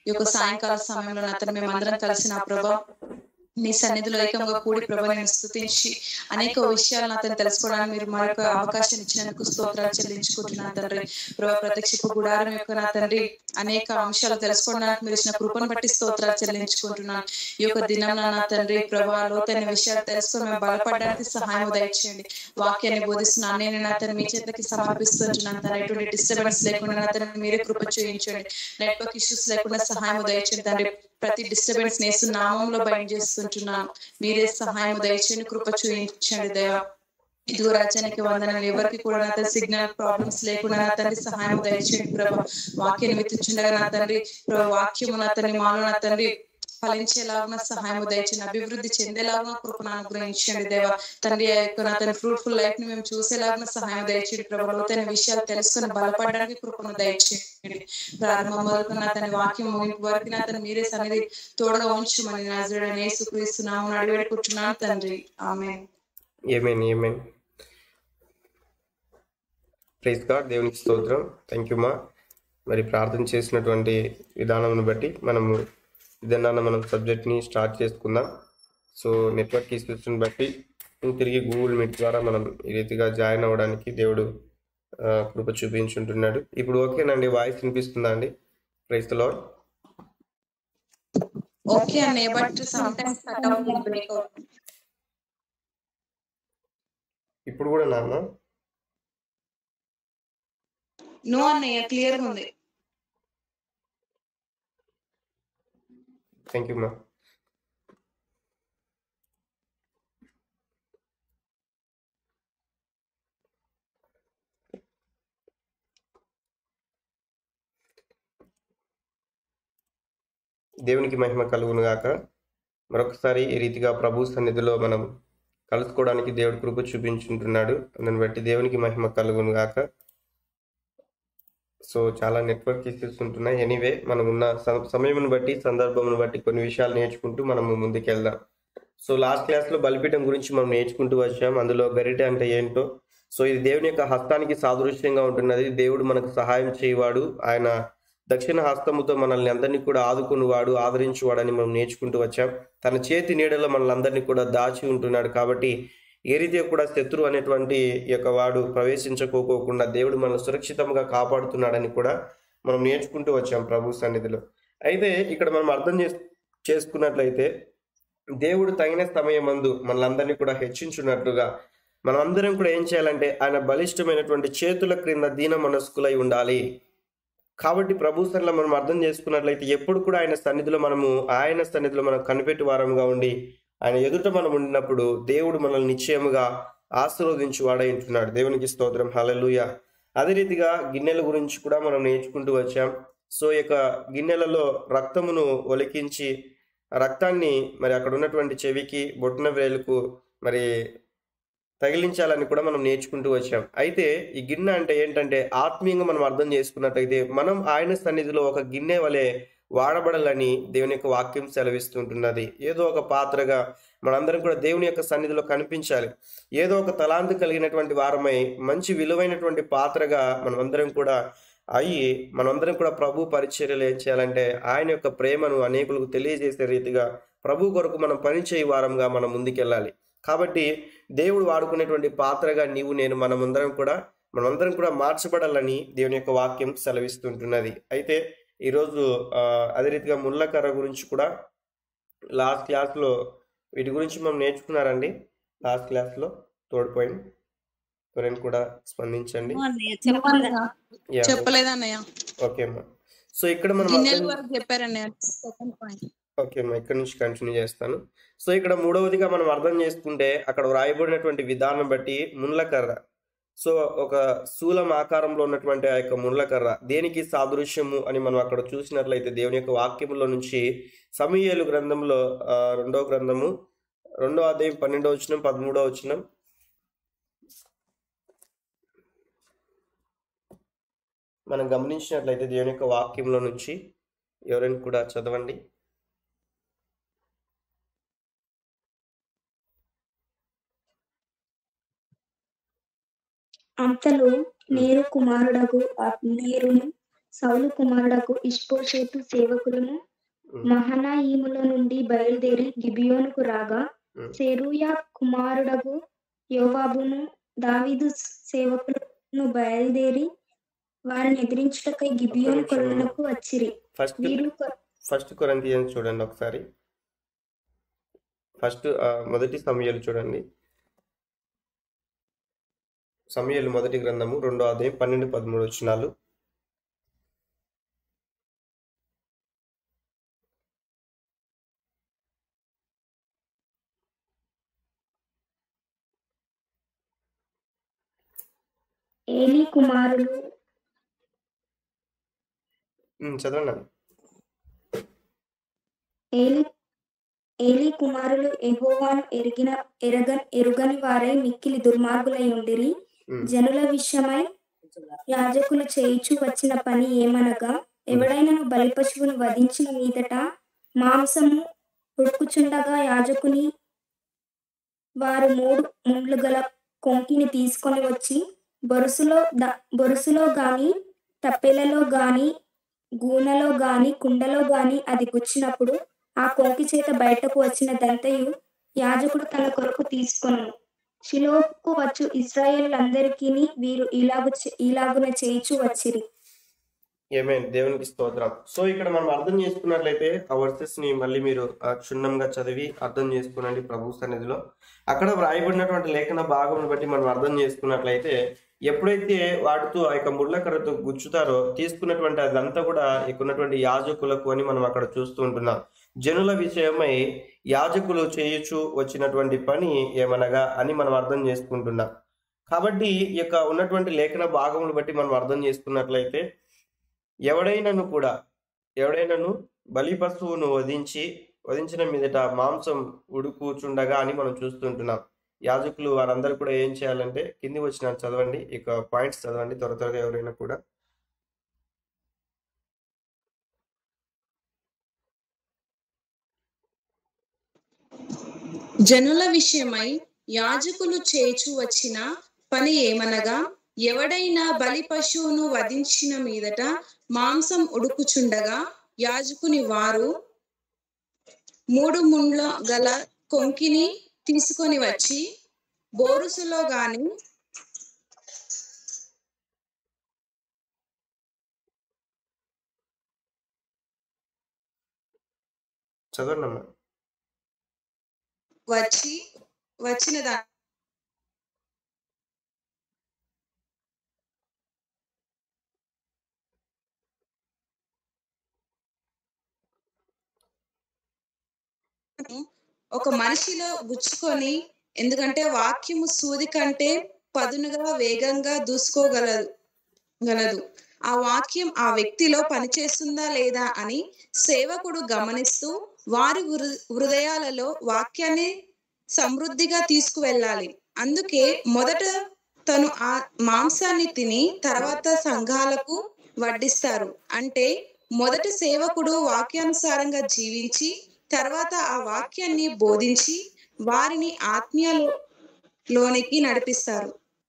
ఈ యొక్క సాయంకాల సమయంలో నా తండ్రి మేమందరం కలిసి నా ప్రభా నీ సన్నిధిలో ఏకంగా కూడి ప్రభా నేను స్థుతించి అనేక విషయాలు నా తను తెలుసుకోవడానికి మీరు మరొక అవకాశం ఇచ్చినందుకు స్తోత్రాలు చెల్లించుకుంటున్నాను తండ్రి ప్రభా ప్రత్యక్షపు గుడారం యొక్క నా తండ్రి అనేక అంశాలు తెలుసుకోవడానికి మీరు ఇచ్చిన కృపను బట్టి స్తోత్రాలు చెల్లించుకుంటున్నాను ఈ యొక్క దినం నా తండ్రి ప్రభా లోతైన విషయాలు తెలుసుకొని మేము బలపడడానికి సహాయం దయచేయండి వాక్యాన్ని బోధిస్తున్నాను నేను నా తను మీ చేతకి సమర్పిస్తుంటున్నాను తన ఎటువంటి డిస్టర్బెన్స్ లేకుండా నా తను మీరే కృప చూపించండి నెట్వర్క్ ఇష్యూస్ లేకుండా సహాయం దయచేయండి తండ్రి ప్రతి డిస్టర్బెన్స్ నేసు నామంలో బయట చేస్తుంటున్నాను మీరే సహాయం దయచేయండి కృప చూపించండి దేవా ఇదిగో రాజ్యానికి వందనాలు ఎవరికి కూడా నా తండ్రి సిగ్నల్ ప్రాబ్లమ్స్ లేకుండా నా తండ్రి సహాయం దయచేయండి ప్రభా వాక్యాన్ని విత్తుచుండగా నా తండ్రి ప్రభా వాక్యము నా తండ్రి మాలో నా తండ్రి ఫలించేలాగా సహాయం దయచేయండి అభివృద్ధి చెందేలాగా కృపను అనుగ్రహించండి దేవా తండ్రి ఆ యొక్క నా తండ్రి ఫ్రూట్ఫుల్ లైఫ్ ని మేము చూసేలాగా సహాయం దయచేయండి ప్రభా లోతైన విషయాలు తెలుసుకొని బలపడడానికి కృపను దయచేయండి ప్రారంభం వరకు నా తన వాక్యం ముగింపు వరకు నా తను మీరే సన్నిధి తోడుగా ఉంచమని నాజుడైన యేసుక్రీస్తున్నాము అడివేడుకుంటున్నాను తండ్రి ఆమె ఏమేన్ ఏమేన్ ప్రైజ్ గాడ్ దేవునికి స్తోత్రం థ్యాంక్ యూ మా మరి ప్రార్థన చేసినటువంటి విధానం బట్టి మనము ఇదన్నా మనం సబ్జెక్ట్ని స్టార్ట్ చేసుకుందాం సో నెట్వర్క్ ఇష్యూస్ని బట్టి తిరిగి గూగుల్ మీట్ ద్వారా మనం ఈ రీతిగా జాయిన్ అవ్వడానికి దేవుడు ఆ, కృప చూపించుంటున్నాడు ఇప్పుడు ఓకేనండి వాయిస్ వినిపిస్తుందా అండి ప్రైజ్ లాడ్ ఓకే అన్నయ్య బట్ సమ్ టైమ్స్ కట్ అవుతుంది బ్రేక్ అవుతుంది ఇప్పుడు కూడా నాన్న నో అన్నయ్య క్లియర్ గా ఉంది థ్యాంక్ యూ మా దేవునికి మహిమ కలుగును గాక మరొకసారి ఈ రీతిగా ప్రభు సన్నిధిలో మనం కలుసుకోవడానికి దేవుడు కృప చూపించుంటున్నాడు దాన్ని బట్టి దేవునికి మహిమ కలుగును గాక సో చాలా నెట్వర్క్ ఇష్యూస్ ఉంటున్నాయి ఎనీవే మనం ఉన్న స- సమయమును బట్టి సందర్భమును బట్టి కొన్ని విషయాలు నేర్చుకుంటూ మనము ముందుకెళ్దాం సో లాస్ట్ క్లాస్లో బలిపీఠం గురించి మనం నేర్చుకుంటూ వచ్చాం అందులో గరిటె అంటే ఏంటో సో ఇది దేవుని యొక్క హస్తానికి సాదృశ్యంగా ఉంటున్నది దేవుడు మనకు సహాయం చేయవాడు ఆయన దక్షిణ హస్తముతో మనల్ని అందరినీ కూడా ఆదుకునివాడు ఆదరించువాడని మనం నేర్చుకుంటూ వచ్చాం తన చేతి నీడలో మనల్ని అందరినీ కూడా దాచి ఉంటున్నాడు కాబట్టి ఏ రీతిగా కూడా శత్రు అనేటువంటి ఈ యొక్క వాడు ప్రవేశించకోకోకుండా దేవుడు మనల్ని సురక్షితంగా కాపాడుతున్నాడని కూడా మనం నేర్చుకుంటూ వచ్చాం ప్రభు సన్నిధిలో అయితే ఇక్కడ మనం అర్థం చేస్ చేసుకున్నట్లయితే దేవుడు తగిన సమయమందు మనలందరినీ కూడా హెచ్చించున్నట్లుగా మనమందరం కూడా ఏం చేయాలంటే ఆయన బలిష్టమైనటువంటి చేతుల క్రింద దీన మనస్కులై ఉండాలి కాబట్టి ప్రభు సన్నిధిలో మనం అర్థం చేసుకున్నట్లయితే ఎప్పుడు కూడా ఆయన సన్నిధిలో మనము ఆయన సన్నిధిలో మనం కనిపెట్టి వారంగా ఉండి ఆయన ఎదుట మనం ఉండినప్పుడు దేవుడు మనల్ని నిశ్చయముగా ఆశీర్వదించి వాడై ఉంటున్నాడు దేవునికి స్తోత్రం హల్లెలూయ అదే రీతిగా గిన్నెల గురించి కూడా మనం నేర్చుకుంటూ వచ్చాం సో ఈ యొక్క గిన్నెలలో రక్తమును ఒలికించి ఆ రక్తాన్ని మరి అక్కడ ఉన్నటువంటి చెవికి బొట్టిన వేలుకు మరి తగిలించాలని కూడా మనం నేర్చుకుంటూ వచ్చాం అయితే ఈ గిన్నె అంటే ఏంటంటే ఆత్మీయంగా మనం అర్థం చేసుకున్నట్టయితే మనం ఆయన సన్నిధిలో ఒక గిన్నె వలె వాడబడాలని దేవుని యొక్క వాక్యం సెలవిస్తుంటున్నది ఏదో ఒక పాత్రగా మనందరం కూడా దేవుని యొక్క సన్నిధిలో కనిపించాలి ఏదో ఒక తలాంతి కలిగినటువంటి వారమై మంచి విలువైనటువంటి పాత్రగా మనమందరం కూడా అయ్యి మనమందరం కూడా ప్రభు పరిచర్యలు ఏం చేయాలంటే ఆయన యొక్క ప్రేమను అనేకులకు తెలియజేసే రీతిగా ప్రభు కొరకు మనం పనిచేయ వారంగా మనం ముందుకెళ్ళాలి కాబట్టి దేవుడు వాడుకునేటువంటి పాత్రగా నీవు నేను మనమందరం కూడా మనమందరం కూడా మార్చబడాలని దేవుని యొక్క వాక్యం సెలవిస్తుంటున్నది అయితే ఈరోజు ఆ, అదే రీతిగా ముళ్ళకర్ర గురించి కూడా లాస్ట్ క్లాస్లో వీటి గురించి మనం నేర్చుకున్నారండి లాస్ట్ క్లాస్లో థర్డ్ పాయింట్ ఎవరైనా కూడా స్పందించండి అన్నయ్య చెప్పాలా Yeah, చెప్పలేదన్నయ్య ఓకే అమ్మా సో ఇక్కడ మనం గిన్నెల అర్థం- వరకు చెప్పారన్నయ్య సెకండ్ పాయింట్ ఓకే అమ్మా ఇక్కడ నుంచి కంటిన్యూ చేస్తాను సో ఇక్కడ మూడవదిగా మనం అర్థం చేసుకుంటే అక్కడ వ్రాయబడినటువంటి విధానం బట్టి ముళ్ళకర్ర సో ఒక స్థూలం ఆకారంలో ఉన్నటువంటి ఆ యొక్క ముళ్ళకర్ర దేనికి సాదృశ్యము అని మనం అక్కడ చూసినట్లయితే దేవుని యొక్క వాక్యములో నుంచి సమీయేలు గ్రంథంలో ఆ, రెండో గ్రంథము రెండో అధ్యాయం పన్నెండో వచ్చినం పదమూడో వచ్చినం మనం గమనించినట్లయితే దేవుని యొక్క వాక్యంలో నుంచి ఎవరైనా కూడా చదవండి అంతలో నేరు కుమారుడగు అబ్నేరును సౌలు కుమారుడకు ఇష్పోషేతు సేవకులను ఉమ్, మహనాయీముల నుండి బయలుదేరి గిబియోనుకు రాగా ఉమ్. సెరూయా కుమారుడకు యోవాబును దావీదు సేవకులను బయలుదేరి వారిని ఎదిరించుటకై గిబియోను ఒక్క నిమిషం. కొలనుకు వచ్చిరి ఫస్ట్ వీరు కొ- ఫస్ట్ కొరంతియన్స్ చూడండి ఒకసారి ఫస్ట్ ఆ, మొదటి సమయాలు చూడండి సమయాలు మొదటి గ్రంథము రెండో అధ్యాయం పన్నెండు పదమూడు వచ్చినాలు ఏలీ కుమారులు ఉమ్, చదవండి ఏలి ఏలీ కుమారులు ఎహోవాను ఎరిగిన ఎరగ ఎరుగని వారై మిక్కిలి దుర్మార్గులై ఉండిరి ఉమ్, జనుల విషయమై యాజకులు చేయిచు వచ్చిన పని ఏమనగా ఎవడైనను బలిపశువును వధించిన మీదట మాంసము ఉడుకుచుండగా యాజకుని వారు మూడు ముండ్లు గల కొంకిని తీసుకొని వచ్చి బొరుసులో ద- బొరుసులో గాని తప్పెలలో గాని గూనెలో గాని కుండలో గాని అది గుచ్చినప్పుడు ఆ కొంకి చేత బయటకు వచ్చిన దంతయు యాజకుడు తన కొరకు తీసుకొను షిలోకు వచ్చు ఇస్రాయేళ్లందరికీ వీరు ఇలాగు చే- ఇలాగున చేయిచు వచ్చిరి ఏమే దేవునికి స్తోత్రం సో ఇక్కడ మనం అర్థం చేసుకున్నట్లయితే ఆ వర్సెస్ ని మళ్ళీ మీరు ఆ, క్షుణ్ణంగా చదివి అర్థం చేసుకునండి ప్రభు సన్నిధిలో అక్కడ వ్రాయబడినటువంటి లేఖన భాగం బట్టి మనం అర్థం చేసుకున్నట్లయితే ఎప్పుడైతే వాటితో ఆ యొక్క ముళ్ళకర్రతో గుచ్చుతారో తీసుకున్నటువంటి అదంతా కూడా ఇక్కడ ఉన్నటువంటి యాజకులకు అని మనం అక్కడ చూస్తూ ఉంటున్నాం జనుల విషయమై యాజకులు చేయొచ్చు వచ్చినటువంటి పని ఏమనగా అని మనం అర్థం చేసుకుంటున్నాం కాబట్టి ఈ యొక్క ఉన్నటువంటి లేఖన భాగమును బట్టి మనం అర్థం చేసుకున్నట్లయితే ఎవడైనను కూడా ఎవడైనను బలి పశువును వధించి వధించిన మీదట మాంసం ఉడుకుచుండగా అని మనం చూస్తుంటున్నాం యాజకులు వారందరూ కూడా ఏం చేయాలంటే కింది వచ్చిన చదవండి ఇక పాయింట్స్ చదవండి త్వర త్వరగా ఎవరైనా కూడా జనుల విషయమై యాజకులు చేచు వచ్చిన పని ఏమనగా ఎవడైనా బలి పశువును వధించిన మీదట మాంసం ఉడుకుచుండగా యాజకుని వారు మూడు ముండ్ల గల కొంకిని తీసుకొని వచ్చి బోరుసులో గాని చదవండి అమ్మా వచ్చి వచ్చిన దా ఒక మనిషిలో గుచ్చుకొని ఎందుకంటే వాక్యము సూది కంటే పదునుగా వేగంగా దూసుకోగలదు గలదు ఆ వాక్యం ఆ వ్యక్తిలో పనిచేస్తుందా లేదా అని సేవకుడు గమనిస్తూ వారి హృ- హృదయాలలో వాక్యాన్ని సమృద్ధిగా తీసుకువెళ్ళాలి అందుకే మొదట తను ఆ మాంసాన్ని తిని తర్వాత సంఘాలకు వడ్డిస్తారు అంటే మొదట సేవకుడు వాక్యానుసారంగా జీవించి తర్వాత ఆ వాక్యాన్ని బోధించి వారిని ఆత్మీయలో లోనికి నడిపిస్తారు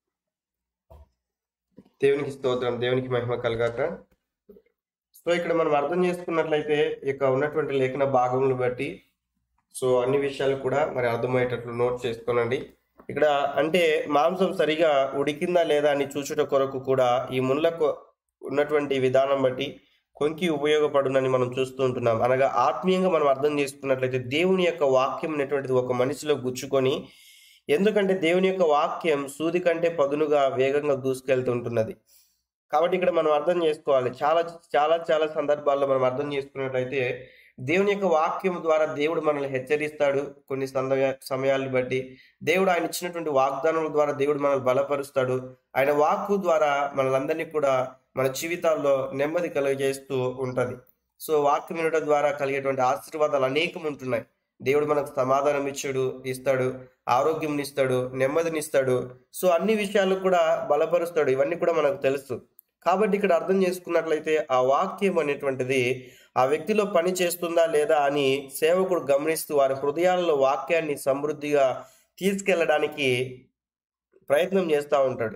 దేవునికి స్తోత్రం దేవునికి మహిమ కలగాక సో ఇక్కడ మనం అర్థం చేసుకున్నట్లయితే ఇక ఉన్నటువంటి లేఖన భాగములను బట్టి సో అన్ని విషయాలు కూడా మరి అర్థమయ్యేటట్లు నోట్ చేసుకోనండి ఇక్కడ అంటే మాంసం సరిగా ఉడికిందా లేదా అని చూచుట కొరకు కూడా ఈ ముళ్ళకు ఉన్నటువంటి విధానం బట్టి కొంకి ఉపయోగపడునని మనం చూస్తూ ఉంటున్నాం అనగా ఆత్మీయంగా మనం అర్థం చేసుకున్నట్లయితే దేవుని యొక్క వాక్యం అనేటువంటిది ఒక మనిషిలో గుచ్చుకొని ఎందుకంటే దేవుని యొక్క వాక్యం సూది కంటే పదునుగా వేగంగా దూసుకెళ్తుంటున్నది కాబట్టి ఇక్కడ మనం అర్థం చేసుకోవాలి చాలా చాలా చాలా సందర్భాల్లో మనం అర్థం చేసుకున్నట్లయితే దేవుని యొక్క వాక్యం ద్వారా దేవుడు మనల్ని హెచ్చరిస్తాడు కొన్ని సందయ సమయాలను బట్టి దేవుడు ఆయన ఇచ్చినటువంటి వాగ్దానముల ద్వారా దేవుడు మనల్ని బలపరుస్తాడు ఆయన వాక్కు ద్వారా మనలందరినీ కూడా మన జీవితాల్లో నెమ్మది కలుగజేస్తూ ఉంటది సో వాక్యం వినడం ద్వారా కలిగేటువంటి ఆశీర్వాదాలు అనేకం ఉంటున్నాయి దేవుడు మనకు సమాధానం ఇచ్చాడు ఇస్తాడు ఆరోగ్యం ఇస్తాడు నెమ్మదినిస్తాడు సో అన్ని విషయాలు కూడా బలపరుస్తాడు ఇవన్నీ కూడా మనకు తెలుసు కాబట్టి ఇక్కడ అర్థం చేసుకున్నట్లయితే ఆ వాక్యం అనేటువంటిది ఆ వ్యక్తిలో పని చేస్తుందా లేదా అని సేవకుడు గమనిస్తూ వారి హృదయాలలో వాక్యాన్ని సమృద్ధిగా తీసుకెళ్ళడానికి ప్రయత్నం చేస్తూ ఉంటాడు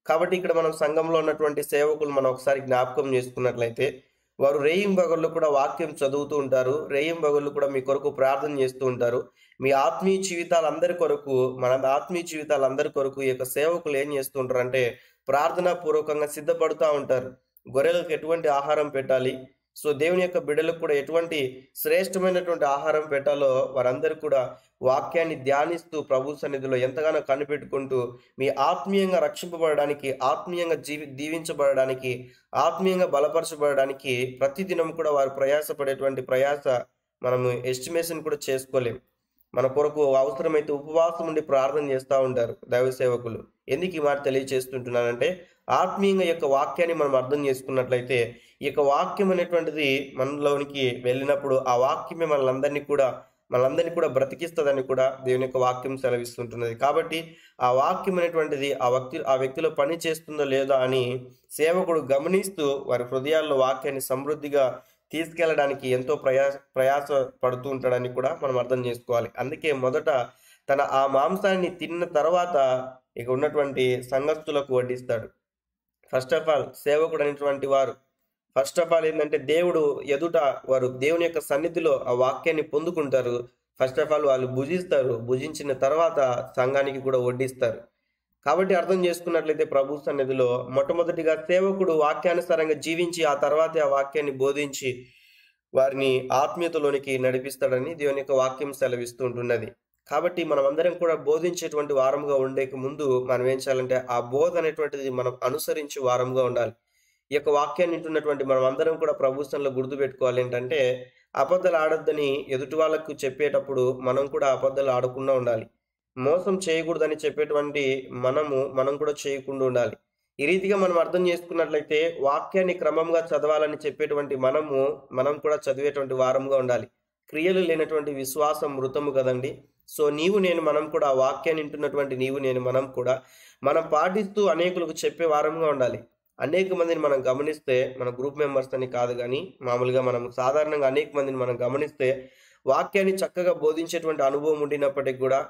కాబట్టి ఇక్కడ మనం సంఘంలో ఉన్నటువంటి సేవకులు మనం ఒకసారి జ్ఞాపకం చేసుకున్నట్లయితే వారు రేయింబగళ్ళు బగళ్ళు కూడా వాక్యం చదువుతూ ఉంటారు రేయింబగళ్ళు బగళ్ళు కూడా మీ కొరకు ప్రార్థన చేస్తూ ఉంటారు మీ ఆత్మీయ జీవితాలందరి కొరకు మన ఆత్మీయ జీవితాలందరి కొరకు ఈ యొక్క సేవకులు ఏం చేస్తుంటారు అంటే ప్రార్థనా పూర్వకంగా సిద్ధపడుతూ ఉంటారు గొర్రెలకు ఎటువంటి ఆహారం పెట్టాలి సో దేవుని యొక్క బిడ్డలకు కూడా ఎటువంటి శ్రేష్టమైనటువంటి ఆహారం పెట్టాలో వారందరూ కూడా వాక్యాన్ని ధ్యానిస్తూ ప్రభు సన్నిధిలో ఎంతగానో కనిపెట్టుకుంటూ మీ ఆత్మీయంగా రక్షింపబడడానికి ఆత్మీయంగా జీవి దీవించబడడానికి ఆత్మీయంగా బలపరచబడడానికి ప్రతిదినం కూడా వారు ప్రయాసపడేటువంటి ప్రయాస మనము ఎస్టిమేషన్ కూడా చేసుకోలేం మన కొరకు అవసరమైతే ఉపవాసం ఉండి ప్రార్థన చేస్తూ ఉంటారు దైవ సేవకులు ఎందుకు ఈ మాట తెలియచేస్తుంటున్నానంటే ఆత్మీయంగా యొక్క వాక్యాన్ని మనం అర్థం చేసుకున్నట్లయితే ఈ యొక్క వాక్యం అనేటువంటిది మనలోనికి వెళ్ళినప్పుడు ఆ వాక్యమే మనలందరినీ కూడా మనందరినీ కూడా బ్రతికిస్తుందని కూడా దేవుని యొక్క వాక్యం సెలవిస్తుంటున్నది కాబట్టి ఆ వాక్యం అనేటువంటిది ఆ వ్యక్తి ఆ వ్యక్తిలో పని చేస్తుందో లేదో అని సేవకుడు గమనిస్తూ వారి హృదయాల్లో వాక్యాన్ని సమృద్ధిగా తీసుకెళ్ళడానికి ఎంతో ప్రయాస ప్రయాస పడుతూ ఉంటాడని కూడా మనం అర్థం చేసుకోవాలి అందుకే మొదట తన ఆ మాంసాన్ని తిన్న తర్వాత ఇక ఉన్నటువంటి సంఘస్థులకు వడ్డిస్తాడు ఫస్ట్ ఆఫ్ ఆల్ సేవకుడు అనేటువంటి వారు ఫస్ట్ ఆఫ్ ఆల్ ఏంటంటే దేవుడు ఎదుట వారు దేవుని యొక్క సన్నిధిలో ఆ వాక్యాన్ని పొందుకుంటారు ఫస్ట్ ఆఫ్ ఆల్ వాళ్ళు భుజిస్తారు భుజించిన తర్వాత సంఘానికి కూడా వడ్డిస్తారు కాబట్టి అర్థం చేసుకున్నట్లయితే ప్రభు సన్నిధిలో మొట్టమొదటిగా సేవకుడు వాక్యానుసారంగా జీవించి ఆ తర్వాతే ఆ వాక్యాన్ని బోధించి వారిని ఆత్మీయతలోనికి నడిపిస్తాడని దేవుని యొక్క వాక్యం సెలవిస్తూ ఉంటున్నది కాబట్టి మనం అందరం కూడా బోధించేటువంటి వారంగా ఉండేక ముందు మనం ఏం చేయాలంటే ఆ బోధ అనేటువంటిది మనం అనుసరించి వారంగా ఉండాలి ఈ యొక్క వాక్యాన్ని వింటున్నటువంటి మనం అందరం కూడా ప్రభుత్వంలో గుర్తు పెట్టుకోవాలి ఏంటంటే అబద్ధాలు ఆడొద్దని ఎదుటి వాళ్ళకు చెప్పేటప్పుడు మనం కూడా అబద్ధాలు ఆడకుండా ఉండాలి మోసం చేయకూడదని చెప్పేటువంటి మనము మనం కూడా చేయకుండా ఉండాలి ఈ రీతిగా మనం అర్థం చేసుకున్నట్లయితే వాక్యాన్ని క్రమంగా చదవాలని చెప్పేటువంటి మనము మనం కూడా చదివేటువంటి వారంగా ఉండాలి క్రియలు లేనటువంటి విశ్వాసం మృతము కదండి సో నీవు నేను మనం కూడా ఆ వాక్యాన్ని వింటున్నటువంటి నీవు నేను మనం కూడా మనం పాటిస్తూ అనేకులకు చెప్పే వారంగా ఉండాలి అనేక మందిని మనం గమనిస్తే మన గ్రూప్ మెంబర్స్ అని కాదు కానీ మామూలుగా మనం సాధారణంగా అనేక మందిని మనం గమనిస్తే వాక్యాన్ని చక్కగా బోధించేటువంటి అనుభవం ఉండినప్పటికీ కూడా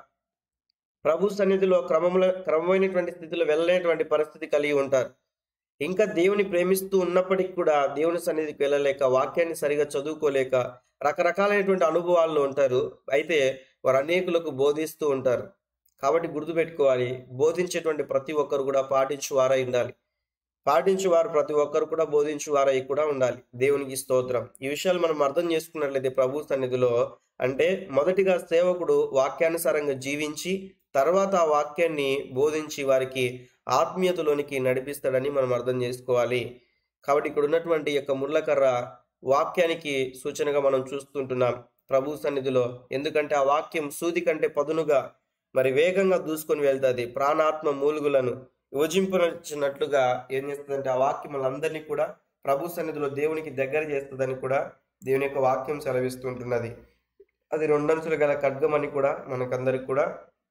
ప్రభు సన్నిధిలో క్రమంలో క్రమమైనటువంటి స్థితిలో వెళ్ళలేనటువంటి పరిస్థితి కలిగి ఉంటారు ఇంకా దేవుని ప్రేమిస్తూ ఉన్నప్పటికీ కూడా దేవుని సన్నిధికి వెళ్ళలేక వాక్యాన్ని సరిగా చదువుకోలేక రకరకాలైనటువంటి అనుభవాల్లో ఉంటారు అయితే వారు అనేకులకు బోధిస్తూ ఉంటారు కాబట్టి గుర్తుపెట్టుకోవాలి బోధించేటువంటి ప్రతి ఒక్కరు కూడా పాటించు వారై ఉండాలి పాటించు వారు ప్రతి ఒక్కరు కూడా బోధించు వారై కూడా ఉండాలి దేవునికి స్తోత్రం ఈ విషయాలు మనం అర్థం చేసుకున్నట్లయితే ప్రభు సన్నిధిలో అంటే మొదటిగా సేవకుడు వాక్యానుసారంగా జీవించి తర్వాత ఆ వాక్యాన్ని బోధించి వారికి ఆత్మీయతలోనికి నడిపిస్తాడని మనం అర్థం చేసుకోవాలి కాబట్టి ఇక్కడ ఉన్నటువంటి యొక్క ముళ్ళకర్ర వాక్యానికి సూచనగా మనం చూస్తుంటున్నాం ప్రభు సన్నిధిలో ఎందుకంటే ఆ వాక్యం సూది కంటే పదునుగా మరి వేగంగా దూసుకొని వెళ్తుంది ప్రాణాత్మ మూలుగులను యోజింపనచ్చినట్లుగా ఏం చేస్తుందంటే ఆ వాక్యం మనందరినీ కూడా ప్రభు సన్నిధిలో దేవునికి దగ్గర చేస్తుందని కూడా దేవుని యొక్క వాక్యం సెలవిస్తుంటున్నది అది రెండంచులు గల ఖడ్గం అని కూడా మనకందరికి కూడా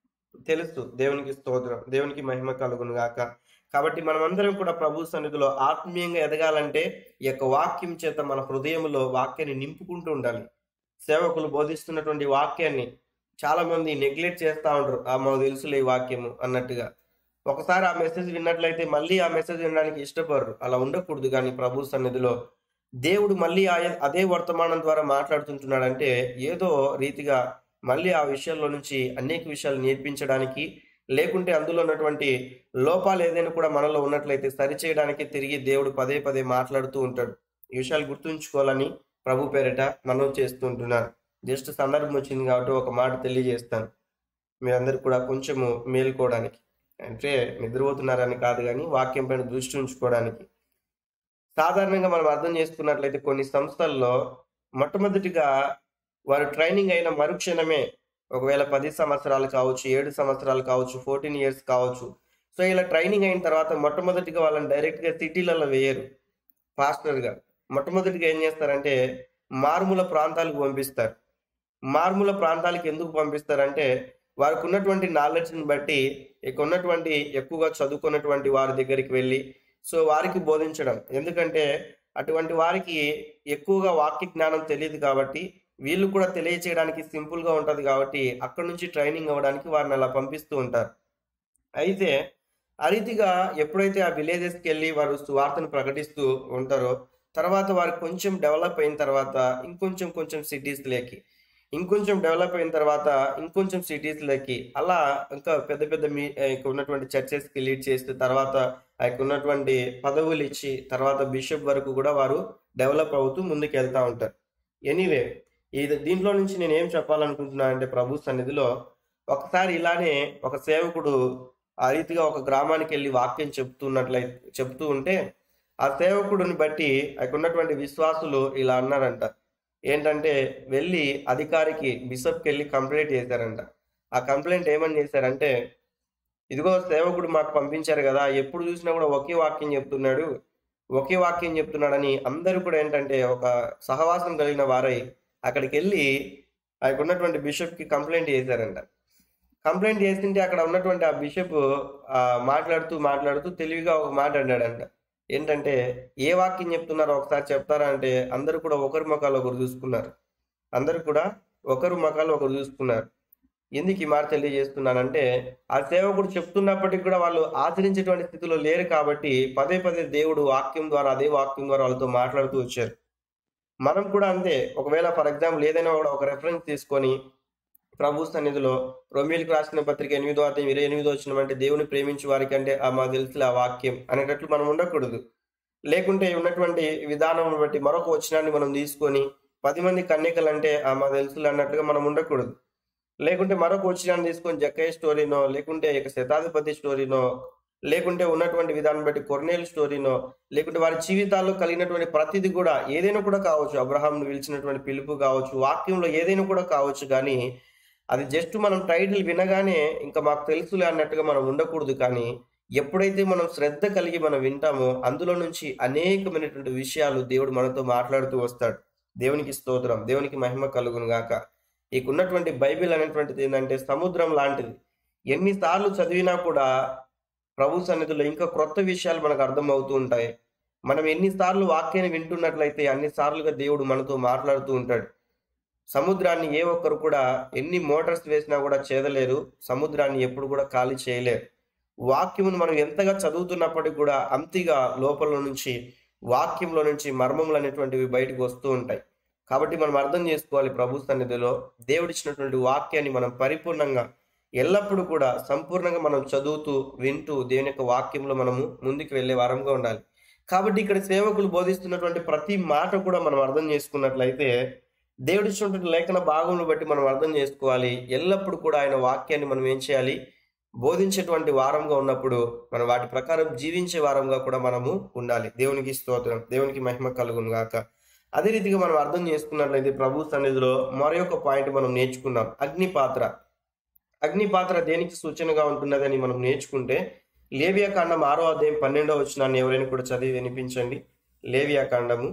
తెలుసు దేవునికి స్తోత్రం దేవునికి మహిమ కలుగును గాక కాబట్టి మనమందరం కూడా ప్రభు సన్నిధిలో ఆత్మీయంగా ఎదగాలంటే ఈ యొక్క వాక్యం చేత మన హృదయంలో వాక్యాన్ని నింపుకుంటూ ఉండాలి సేవకులు బోధిస్తున్నటువంటి వాక్యాన్ని చాలా మంది నెగ్లెక్ట్ చేస్తూ ఉంటారు ఆ మాకు తెలుసులే ఈ వాక్యము అన్నట్టుగా ఒకసారి ఆ మెసేజ్ విన్నట్లయితే మళ్ళీ ఆ మెసేజ్ వినడానికి ఇష్టపడరు అలా ఉండకూడదు కానీ ప్రభు సన్నిధిలో దేవుడు మళ్ళీ ఆ- అదే వర్తమానం ద్వారా మాట్లాడుతుంటున్నాడంటే ఏదో రీతిగా మళ్ళీ ఆ విషయాల్లో నుంచి అనేక విషయాలు నేర్పించడానికి లేకుంటే అందులో ఉన్నటువంటి లోపాలు ఏదైనా కూడా మనలో ఉన్నట్లయితే సరిచేయడానికి తిరిగి దేవుడు పదే పదే మాట్లాడుతూ ఉంటాడు ఈ విషయాలు గుర్తుంచుకోవాలని ప్రభు పేరిట మనం చేస్తూ ఉంటున్నాను జస్ట్ సందర్భం వచ్చింది కాబట్టి ఒక మాట తెలియజేస్తాను మీరందరూ కూడా కొంచెము మేల్కోవడానికి అంటే నిద్రపోతున్నారని కాదు కానీ వాక్యం పైన దృష్టి ఉంచుకోవడానికి సాధారణంగా మనం అర్థం చేసుకున్నట్లయితే కొన్ని సంస్థల్లో మొట్టమొదటిగా వారు ట్రైనింగ్ అయిన మరుక్షణమే ఒకవేళ పది సంవత్సరాలు కావచ్చు ఏడు సంవత్సరాలు కావచ్చు ఫోర్టీన్ ఇయర్స్ కావచ్చు సో ఇలా ట్రైనింగ్ అయిన తర్వాత మొట్టమొదటిగా వాళ్ళని డైరెక్ట్గా సిటీలలో వేయరు పాస్టర్గా మొట్టమొదటిగా ఏం చేస్తారంటే మారుమూల ప్రాంతాలకు పంపిస్తారు మారుమూల ప్రాంతాలకు ఎందుకు పంపిస్తారంటే వారికి ఉన్నటువంటి నాలెడ్జ్ని బట్టి ఇక ఉన్నటువంటి ఎక్కువగా చదువుకున్నటువంటి వారి దగ్గరికి వెళ్ళి సో వారికి బోధించడం ఎందుకంటే అటువంటి వారికి ఎక్కువగా వాక్య జ్ఞానం తెలియదు కాబట్టి వీళ్ళు కూడా తెలియచేయడానికి సింపుల్గా ఉంటుంది కాబట్టి అక్కడ నుంచి ట్రైనింగ్ అవ్వడానికి వారిని అలా పంపిస్తూ ఉంటారు అయితే ఆ రీతిగా ఎప్పుడైతే ఆ విలేజెస్కి వెళ్ళి వారు సువార్తను ప్రకటిస్తూ ఉంటారో తర్వాత వారు కొంచెం డెవలప్ అయిన తర్వాత ఇంకొంచెం కొంచెం సిటీస్లోకి ఇంకొంచెం డెవలప్ అయిన తర్వాత ఇంకొంచెం సిటీస్లోకి అలా ఇంకా పెద్ద పెద్ద మీ ఆ యొక్క ఉన్నటువంటి చర్చెస్కి లీడ్ చేస్తూ తర్వాత ఆ యొక్క ఉన్నటువంటి పదవులు ఇచ్చి తర్వాత బిషప్ వరకు కూడా వారు డెవలప్ అవుతూ ముందుకు వెళ్తూ ఉంటారు ఎనీవే ఇది దీంట్లో నుంచి నేను ఏం చెప్పాలనుకుంటున్నాను అంటే ప్రభు సన్నిధిలో ఒకసారి ఇలానే ఒక సేవకుడు ఆ రీతిగా ఒక గ్రామానికి వెళ్ళి వాక్యం చెప్తున్నట్లయితే చెప్తూ ఉంటే ఆ సేవకుడిని బట్టి అక్కడ ఉన్నటువంటి విశ్వాసులు ఇలా అన్నారంట ఏంటంటే వెళ్ళి అధికారికి బిషప్కి వెళ్ళి కంప్లైంట్ చేశారంట ఆ కంప్లైంట్ ఏమని చేశారంటే ఇదిగో సేవకుడు మాకు పంపించారు కదా ఎప్పుడు చూసినా కూడా ఒకే వాక్యం చెప్తున్నాడు ఒకే వాక్యం చెప్తున్నాడని అందరూ కూడా ఏంటంటే ఒక సహవాసం కలిగిన వారై అక్కడికి వెళ్ళి అక్కడ ఉన్నటువంటి బిషప్కి కంప్లైంట్ చేశారంట కంప్లైంట్ చేస్తుంటే అక్కడ ఉన్నటువంటి ఆ బిషప్ ఆ, మాట్లాడుతూ మాట్లాడుతూ తెలివిగా ఒక మాట అన్నాడంట ఏంటంటే ఏ వాక్యం చెప్తున్నారో ఒకసారి చెప్తారా అంటే అందరూ కూడా ఒకరి ముఖాలు ఒకరు చూసుకున్నారు అందరూ కూడా ఒకరు ముఖాలు ఒకరు చూసుకున్నారు ఎందుకు ఈ మాట తెలియజేస్తున్నానంటే ఆ సేవకుడు చెప్తున్నప్పటికీ కూడా వాళ్ళు ఆచరించేటువంటి స్థితిలో లేరు కాబట్టి పదే పదే దేవుడు వాక్యం ద్వారా అదే వాక్యం ద్వారా వాళ్ళతో మాట్లాడుతూ వచ్చారు మనం కూడా అంతే ఒకవేళ ఫర్ ఎగ్జాంపుల్ ఏదైనా కూడా ఒక రెఫరెన్స్ తీసుకొని ప్రభు సన్నిధిలో రొమిల్కి రాసిన పత్రిక ఎనిమిదో అధ్యాయం ఇరవై ఎనిమిదో వచ్చిన అంటే దేవుని ప్రేమించే వారికి అంటే ఆ మాకు తెలుసులే ఆ వాక్యం అనేటట్లు మనం ఉండకూడదు లేకుంటే ఉన్నటువంటి విధానం బట్టి మరొక వచనాన్ని మనం తీసుకొని పది మంది కన్యకలు అంటే ఆ మాకు తెలుసులే అన్నట్టుగా మనం ఉండకూడదు లేకుంటే మరొక వచనాన్ని తీసుకొని జక్కయ్య స్టోరీనో లేకుంటే ఇక శతాధిపతి స్టోరీనో లేకుంటే ఉన్నటువంటి విధానం బట్టి కొర్నేల్ స్టోరీనో లేకుంటే వారి జీవితాల్లో కలిగినటువంటి ప్రతిది కూడా ఏదైనా కూడా కావచ్చు అబ్రహాంను పిలిచినటువంటి పిలుపు కావచ్చు వాక్యంలో ఏదైనా కూడా కావచ్చు కానీ అది జస్ట్ మనం టైటిల్ వినగానే ఇంకా మాకు తెలుసులే అన్నట్టుగా మనం ఉండకూడదు కానీ ఎప్పుడైతే మనం శ్రద్ధ కలిగి మనం వింటామో అందులో నుంచి అనేకమైనటువంటి విషయాలు దేవుడు మనతో మాట్లాడుతూ వస్తాడు దేవునికి స్తోత్రం దేవునికి మహిమ కలుగును గాక ఇక ఉన్నటువంటి బైబిల్ అనేటువంటిది ఏంటంటే సముద్రం లాంటిది ఎన్నిసార్లు చదివినా కూడా ప్రభు సన్నిధిలో ఇంకా క్రొత్త విషయాలు మనకు అర్థమవుతూ ఉంటాయి మనం ఎన్నిసార్లు వాక్యాన్ని వింటున్నట్లయితే అన్నిసార్లుగా దేవుడు మనతో మాట్లాడుతూ ఉంటాడు సముద్రాన్ని ఏ ఒక్కరు కూడా ఎన్ని మోటార్స్ వేసినా కూడా చేదలేరు సముద్రాన్ని ఎప్పుడు కూడా ఖాళీ చేయలేరు వాక్యమును మనం ఎంతగా చదువుతున్నప్పటికీ కూడా అంతిగా లోపల నుంచి వాక్యంలో నుంచి మర్మములు అనేటువంటివి బయటకు వస్తూ ఉంటాయి కాబట్టి మనం అర్థం చేసుకోవాలి ప్రభు సన్నిధిలో దేవుడిచ్చినటువంటి వాక్యాన్ని మనం పరిపూర్ణంగా ఎల్లప్పుడూ కూడా సంపూర్ణంగా మనం చదువుతూ వింటూ దేవుని యొక్క వాక్యంలో మనము ముందుకు వెళ్ళే వారంగా ఉండాలి కాబట్టి ఇక్కడ సేవకులు బోధిస్తున్నటువంటి ప్రతి మాట కూడా మనం అర్థం చేసుకున్నట్లయితే దేవుడు ఇచ్చినటువంటి లేఖన భాగంలో బట్టి మనం అర్థం చేసుకోవాలి ఎల్లప్పుడూ కూడా ఆయన వాక్యాన్ని మనం ఏం చేయాలి బోధించేటువంటి వారంగా ఉన్నప్పుడు మనం వాటి ప్రకారం జీవించే వారంగా కూడా మనము ఉండాలి దేవునికి స్తోత్రం దేవునికి మహిమ కలుగును గాక అదే రీతిగా మనం అర్థం చేసుకున్నట్లయితే ప్రభు సన్నిధిలో మరొక పాయింట్ మనం నేర్చుకున్నాం అగ్ని పాత్ర అగ్ని పాత్ర దేనికి సూచనగా ఉంటున్నదని మనం నేర్చుకుంటే లేవియా కాండం ఆరో అధ్యాయం పన్నెండో వచ్చినాన్ని ఎవరైనా కూడా చదివి వినిపించండి లేవియా కాండము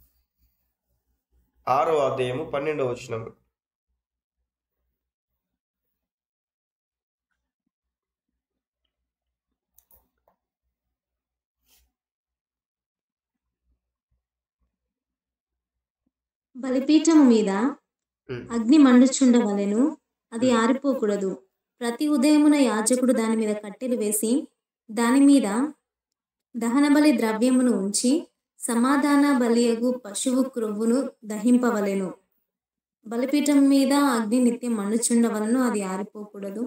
ఆరో అధ్యాయము పన్నెండో వచనము బలిపీఠము మీద ఉమ్. అగ్ని మండుచుండవలెను అది ఆరిపోకూడదు ప్రతి ఉదయమున యాజకుడు దాని మీద కట్టెలు వేసి దాని మీద దహన బలి ద్రవ్యమును ఉంచి సమాధాన బలియగు పశువు క్రొవ్వును దహింపవలెను బలిపీఠం మీద అగ్ని నిత్యం మండుచుండవలను అది ఆరిపోకూడదు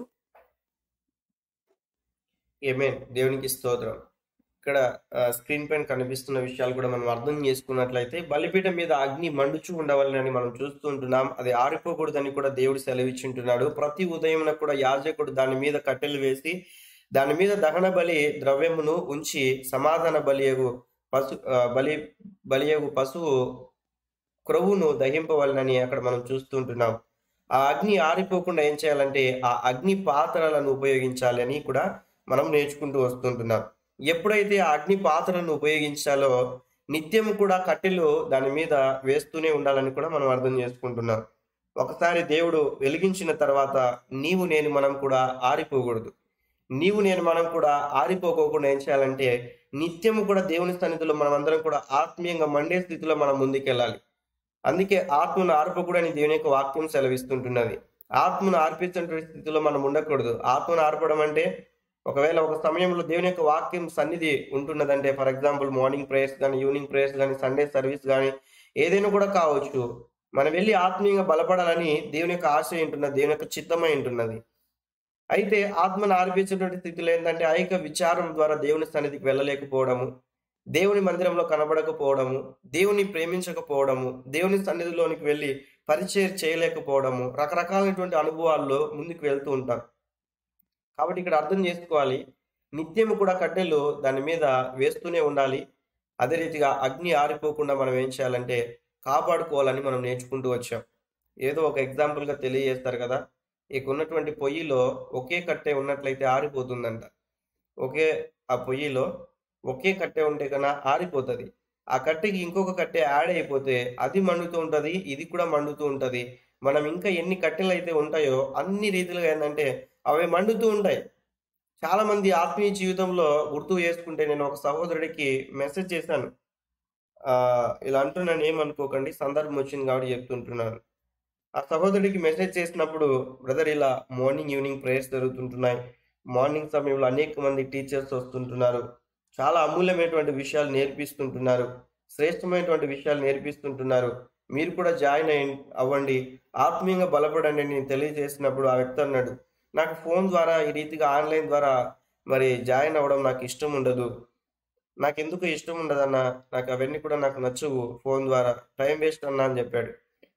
ఏమేన్ దేవునికి స్తోత్రం ఇక్కడ ఆ, స్క్రీన్ పైన కనిపిస్తున్న విషయాలు కూడా మనం అర్థం చేసుకున్నట్లయితే బలిపీఠం మీద అగ్ని మండుచు ఉండవాలని మనం చూస్తూ ఉంటున్నాం అది ఆరిపోకూడదని కూడా దేవుడు సెలవిచ్చుంటున్నాడు ప్రతి ఉదయం కూడా యాజకుడు దాని మీద కట్టెలు వేసి దాని మీద దహన బలి ద్రవ్యమును ఉంచి సమాధాన బలియగు పశు ఆ, బలి బలియగు పశువు క్రొవ్వును దహింపవలనని అక్కడ మనం చూస్తుంటున్నాం ఆ అగ్ని ఆరిపోకుండా ఏం చేయాలంటే ఆ అగ్ని పాత్రలను ఉపయోగించాలి అని కూడా మనం నేర్చుకుంటూ వస్తుంటున్నాం ఎప్పుడైతే ఆ అగ్ని పాత్రలను ఉపయోగించాలో నిత్యం కూడా కట్టెలు దాని మీద వేస్తూనే ఉండాలని కూడా మనం అర్థం చేసుకుంటున్నాం ఒకసారి దేవుడు వెలిగించిన తర్వాత నీవు నేను మనం కూడా ఆరిపోకూడదు నీవు నేను మనం కూడా ఆరిపోకోకుండా ఏం చేయాలంటే నిత్యము కూడా దేవుని సన్నిధిలో మనం అందరం కూడా ఆత్మీయంగా మండే స్థితిలో మనం ముందుకెళ్ళాలి అందుకే ఆత్మను ఆర్పకూడని దేవుని యొక్క వాక్యం సెలవిస్తుంటున్నది ఆత్మను ఆర్పించిన స్థితిలో మనం ఉండకూడదు ఆత్మను ఆర్పడం అంటే ఒకవేళ ఒక సమయంలో దేవుని యొక్క వాక్యం సన్నిధి ఉంటున్నదంటే ఫర్ ఎగ్జాంపుల్ మార్నింగ్ ప్రేయర్స్ కానీ ఈవినింగ్ ప్రేయర్స్ కానీ సండే సర్వీస్ కానీ ఏదైనా కూడా కావచ్చు మనం వెళ్ళి ఆత్మీయంగా బలపడాలని దేవుని యొక్క ఆశ ఉంటున్నది దేవుని యొక్క చిత్తమై ఉంటున్నది అయితే ఆత్మను ఆర్పించేటువంటి స్థితిలో ఏంటంటే ఆ యొక్క విచారం ద్వారా దేవుని సన్నిధికి వెళ్ళలేకపోవడము దేవుని మందిరంలో కనబడకపోవడము దేవుని ప్రేమించకపోవడము దేవుని సన్నిధిలోనికి వెళ్ళి పరిచయం చేయలేకపోవడము రకరకాలైనటువంటి అనుభవాల్లో ముందుకు వెళ్తూ ఉంటాం కాబట్టి ఇక్కడ అర్థం చేసుకోవాలి నిత్యము కూడా కట్టెలు దాని మీద వేస్తూనే ఉండాలి అదే రీతిగా అగ్ని ఆరిపోకుండా మనం ఏం చేయాలంటే కాపాడుకోవాలని మనం నేర్చుకుంటూ వచ్చాం ఏదో ఒక ఎగ్జాంపుల్గా తెలియజేస్తారు కదా ఇక ఉన్నటువంటి పొయ్యిలో ఒకే కట్టె ఉన్నట్లయితే ఆరిపోతుందంట ఒకే ఆ పొయ్యిలో ఒకే కట్టె ఉంటే కన్నా ఆరిపోతుంది ఆ కట్టెకి ఇంకొక కట్టె యాడ్ అయిపోతే అది మండుతూ ఉంటుంది ఇది కూడా మండుతూ ఉంటుంది మనం ఇంకా ఎన్ని కట్టెలు అయితే ఉంటాయో అన్ని రీతిలుగా ఏంటంటే అవి మండుతూ ఉంటాయి చాలా మంది ఆత్మీయ జీవితంలో గుర్తు చేసుకుంటే నేను ఒక సహోదరుడికి మెసేజ్ చేశాను ఆ, ఇలా అంటున్నాను ఏమనుకోకండి సందర్భం వచ్చింది కాబట్టి చెప్తుంటున్నాను ఆ సహోదరుడికి మెసేజ్ చేసినప్పుడు బ్రదర్ ఇలా మార్నింగ్ ఈవినింగ్ ప్రేయర్స్ జరుగుతుంటున్నాయి మార్నింగ్ సమయంలో అనేక మంది టీచర్స్ వస్తుంటున్నారు చాలా అమూల్యమైనటువంటి విషయాలు నేర్పిస్తుంటున్నారు శ్రేష్టమైనటువంటి విషయాలు నేర్పిస్తుంటున్నారు మీరు కూడా జాయిన్ అయ్యి అవ్వండి ఆత్మీయంగా బలపడండి అని నేను తెలియజేసినప్పుడు ఆ వ్యక్తి అన్నాడు నాకు ఫోన్ ద్వారా ఈ రీతిగా ఆన్లైన్ ద్వారా మరి జాయిన్ అవ్వడం నాకు ఇష్టం ఉండదు నాకు ఎందుకు ఇష్టం ఉండదన్న నాకు అవన్నీ కూడా నాకు నచ్చవు ఫోన్ ద్వారా టైం వేస్ట్ అన్నా అని చెప్పాడు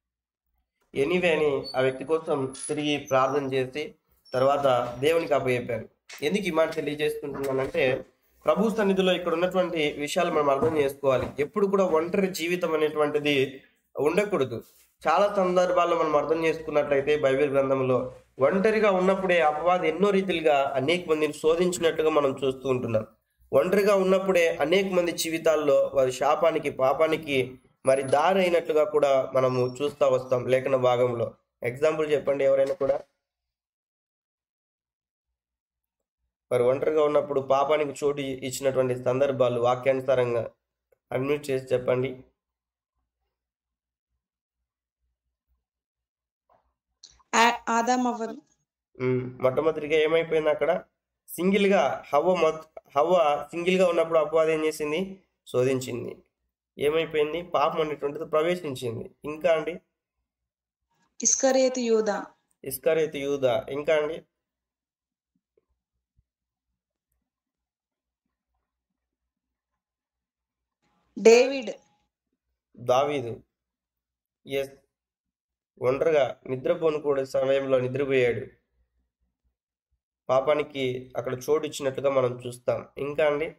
ఎనీవే అని ఆ వ్యక్తి కోసం తిరిగి ప్రార్థన చేసి తర్వాత దేవునికి అప్పచెప్పాను ఎందుకు ఈ మాట తెలియజేస్తుంటున్నానంటే ప్రభు సన్నిధిలో ఇక్కడ ఉన్నటువంటి విషయాలు మనం అర్థం చేసుకోవాలి ఎప్పుడు కూడా ఒంటరి జీవితం అనేటువంటిది ఉండకూడదు చాలా సందర్భాల్లో మనం అర్థం చేసుకున్నట్లయితే బైబిల్ గ్రంథంలో ఒంటరిగా ఉన్నప్పుడే అపవాది ఎన్నో రీతిలుగా అనేక మందిని శోధించినట్టుగా మనం చూస్తూ ఉంటున్నాం ఒంటరిగా ఉన్నప్పుడే అనేక మంది జీవితాల్లో వారి శాపానికి పాపానికి మరి దారి అయినట్లుగా కూడా మనము చూస్తూ వస్తాం లేఖన భాగంలో ఎగ్జాంపుల్ చెప్పండి ఎవరైనా కూడా వారు ఒంటరిగా ఉన్నప్పుడు పాపానికి చోటు ఇచ్చినటువంటి సందర్భాలు వాక్యానుసారంగా అడ్మిట్ చేసి చెప్పండి ఆ- ఆదాం అవ్వదు ఉమ్, మొట్టమొదటిగా ఏమైపోయింది అక్కడ సింగిల్ గా హవ్వ మొత్ హవ్వ సింగిల్ గా ఉన్నప్పుడు అపవాదం ఏం చేసింది శోధించింది ఏమైపోయింది పాపం అనేటువంటిది ప్రవేశించింది ఇంకా అండి ఇస్కరేతు యూద ఇస్కరేతు యూద ఇంకా అండి డేవిడ్ దావీదు ఎస్ ఒంటరిగా నిద్రపోను కూడా సమయంలో నిద్రపోయాడు పాపానికి అక్కడ చోటు ఇచ్చినట్టుగా మనం చూస్తాం ఇంకా అండి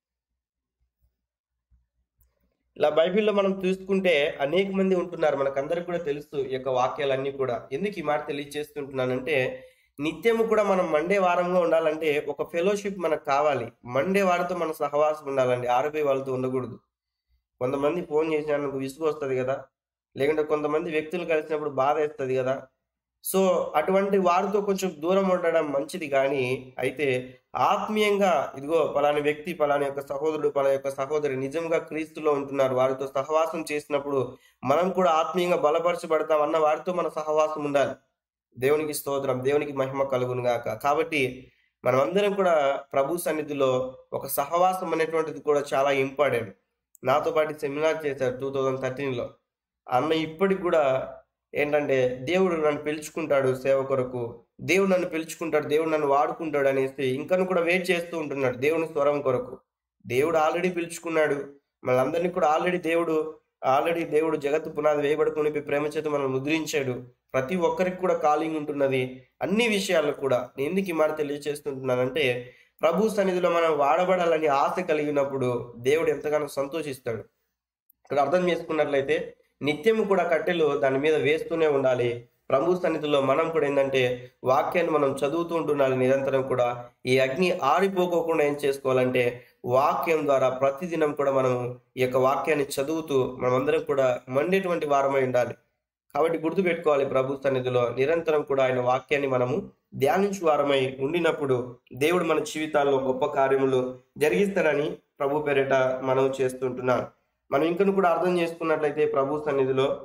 ఇలా బైబిల్లో మనం చూసుకుంటే అనేక మంది ఉంటున్నారు మనకందరికి కూడా తెలుసు ఈ యొక్క వాక్యాలన్నీ కూడా ఎందుకు ఈ మాట తెలియజేస్తుంటున్నానంటే నిత్యము కూడా మనం మండే వారంగా ఉండాలంటే ఒక ఫెలోషిప్ మనకు కావాలి మండే వారితో మన సహవాసం ఉండాలండి ఆరుపై వాళ్ళతో ఉండకూడదు కొంతమంది ఫోన్ చేసినందుకు విసుగు వస్తుంది కదా లేకుంటే కొంతమంది వ్యక్తులు కలిసినప్పుడు బాధ వేస్తుంది కదా సో అటువంటి వారితో కొంచెం దూరం ఉండడం మంచిది కానీ అయితే ఆత్మీయంగా ఇదిగో పలాని వ్యక్తి పలాని యొక్క సహోదరుడు పలాని యొక్క సహోదరి నిజంగా క్రీస్తులో ఉంటున్నారు వారితో సహవాసం చేసినప్పుడు మనం కూడా ఆత్మీయంగా బలపరచబడతాం అన్న వారితో మన సహవాసం ఉండాలి దేవునికి స్తోత్రం దేవునికి మహిమ కలుగును గాక కాబట్టి మనమందరం కూడా ప్రభు సన్నిధిలో ఒక సహవాసం అనేటువంటిది కూడా చాలా ఇంపార్టెంట్ నాతో పాటు సెమినార్ చేశారు టూ థౌజండ్ థర్టీన్లో అన్న ఇప్పటికి కూడా ఏంటంటే దేవుడు నన్ను పిలుచుకుంటాడు సేవ కొరకు దేవుడు నన్ను పిలుచుకుంటాడు దేవుడు నన్ను వాడుకుంటాడు అనేసి ఇంకను కూడా వెయిట్ చేస్తూ ఉంటున్నాడు దేవుని స్వరం కొరకు దేవుడు ఆల్రెడీ పిలుచుకున్నాడు మనందరినీ కూడా ఆల్రెడీ దేవుడు ఆల్రెడీ దేవుడు జగత్తు పునాది వేయబడుకుని ప్రేమ చేత మనం ముద్రించాడు ప్రతి ఒక్కరికి కూడా కాలింగ్ ఉంటున్నది అన్ని విషయాల్లో కూడా నేను ఎందుకు ఈ మాట తెలియజేస్తుంటున్నానంటే ప్రభు సన్నిధిలో మనం వాడబడాలని ఆశ కలిగినప్పుడు దేవుడు ఎంతగానో సంతోషిస్తాడు ఇక్కడ అర్థం చేసుకున్నట్లయితే నిత్యము కూడా కట్టెలు దాని మీద వేస్తూనే ఉండాలి ప్రభు సన్నిధిలో మనం కూడా ఏంటంటే వాక్యాన్ని మనం చదువుతూ ఉంటున్నాలి నిరంతరం కూడా ఈ అగ్ని ఆరిపోకోకుండా ఏం చేసుకోవాలంటే వాక్యం ద్వారా ప్రతిదినం కూడా మనం ఈ యొక్క వాక్యాన్ని చదువుతూ మనమందరం కూడా మండేటువంటి వారమై ఉండాలి కాబట్టి గుర్తుపెట్టుకోవాలి ప్రభు సన్నిధిలో నిరంతరం కూడా ఆయన వాక్యాన్ని మనము ధ్యానించు వారమై ఉండినప్పుడు దేవుడు మన జీవితాల్లో గొప్ప కార్యములు జరిగిస్తారని ప్రభు పేరిట మనం చేస్తుంటున్నాం మనం ఇంకను కూడా అర్థం చేసుకున్నట్లయితే ప్రభు సన్నిధిలో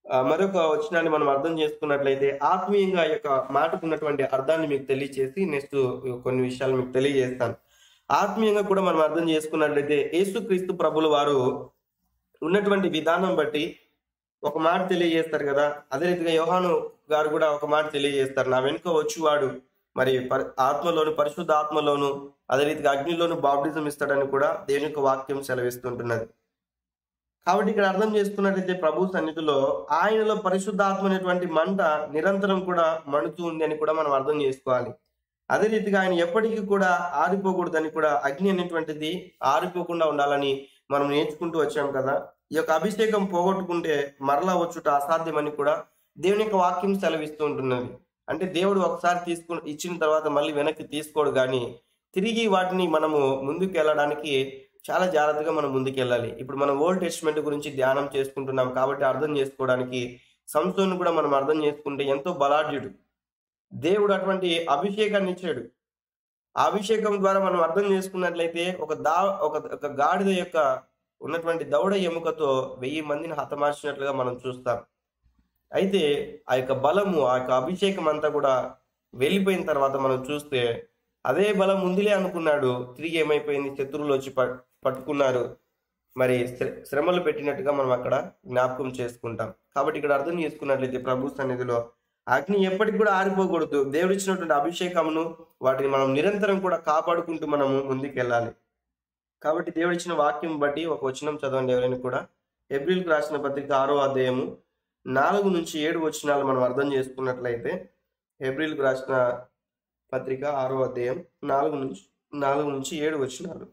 ఆ, మరొక వచనాన్ని మనం అర్థం చేసుకున్నట్లయితే ఆత్మీయంగా ఈ యొక్క మాటకు ఉన్నటువంటి అర్థాన్ని మీకు తెలియచేసి నెక్స్ట్ కొన్ని విషయాలు మీకు తెలియజేస్తాను ఆత్మీయంగా కూడా మనం అర్థం చేసుకున్నట్లయితే యేసుక్రీస్తు ప్రభులు వారు ఉన్నటువంటి విధానం బట్టి ఒక మాట తెలియజేస్తారు కదా అదే రీతిగా యోహాను గారు కూడా ఒక మాట తెలియజేస్తారు నా వెనుక వచ్చువాడు మరి పరి- ఆత్మలోను పరిశుద్ధ ఆత్మలోను అదే రీతిగా అగ్నిలోను బాప్టిజం ఇస్తాడని కూడా దేవుని యొక్క వాక్యం సెలవిస్తుంటున్నది కాబట్టి ఇక్కడ అర్థం చేసుకున్నట్లయితే ప్రభు సన్నిధిలో ఆయనలో పరిశుద్ధాత్మ అనేటువంటి మంట నిరంతరం కూడా మండుతూ ఉంది అని కూడా మనం అర్థం చేసుకోవాలి అదే రీతిగా ఆయన ఎప్పటికీ కూడా ఆరిపోకూడదని కూడా అగ్ని అనేటువంటిది ఆరిపోకుండా ఉండాలని మనం నేర్చుకుంటూ వచ్చాం కదా ఈ యొక్క అభిషేకం పోగొట్టుకుంటే మరలా వచ్చుట అసాధ్యమని కూడా దేవుని యొక్క వాక్యం సెలవిస్తూ ఉంటున్నది అంటే దేవుడు ఒకసారి తీసుకు ఇచ్చిన తర్వాత మళ్ళీ వెనక్కి తీసుకోడు కానీ తిరిగి వాటిని మనము ముందుకు వెళ్ళడానికి చాలా జాగ్రత్తగా మనం ముందుకు వెళ్ళాలి ఇప్పుడు మనం ఓల్డ్ టెస్ట్మెంట్ గురించి ధ్యానం చేసుకుంటున్నాం కాబట్టి అర్థం చేసుకోవడానికి సంస్థను కూడా మనం అర్థం చేసుకుంటే ఎంతో బలాఢ్యుడు దేవుడు అటువంటి అభిషేకాన్ని ఇచ్చాడు ఆ అభిషేకం ద్వారా మనం అర్థం చేసుకున్నట్లయితే ఒక దా ఒక ఒక గాడిద యొక్క ఉన్నటువంటి దౌడ ఎముకతో వెయ్యి మందిని హతమార్చినట్లుగా మనం చూస్తాం అయితే ఆ యొక్క బలము ఆ యొక్క అభిషేకం అంతా కూడా వెళ్ళిపోయిన తర్వాత మనం చూస్తే అదే బలం ఉందిలే అనుకున్నాడు తిరిగి ఏమైపోయింది శత్రువులు వచ్చి పట్- పట్టుకున్నారు మరి శ్ర- శ్రమలు పెట్టినట్టుగా మనం అక్కడ జ్ఞాపకం చేసుకుంటాం కాబట్టి ఇక్కడ అర్థం చేసుకున్నట్లయితే ప్రభు సన్నిధిలో అగ్ని ఎప్పటికి కూడా ఆరిపోకూడదు దేవుడు ఇచ్చినటువంటి అభిషేకమును వాటిని మనం నిరంతరం కూడా కాపాడుకుంటూ మనము ముందుకు వెళ్ళాలి కాబట్టి దేవుడు ఇచ్చిన వాక్యం బట్టి ఒక వచనం చదవండి ఎవరైనా కూడా ఏప్రిల్కి రాసిన పత్రిక ఆరో అధ్యాయము నాలుగు నుంచి ఏడు వచనాలు మనం అర్థం చేసుకున్నట్లయితే ఏప్రిల్కి రాసిన పత్రిక ఆరో అధ్యాయం నాలుగు నుంచి నాలుగు నుంచి ఏడు వచనాలు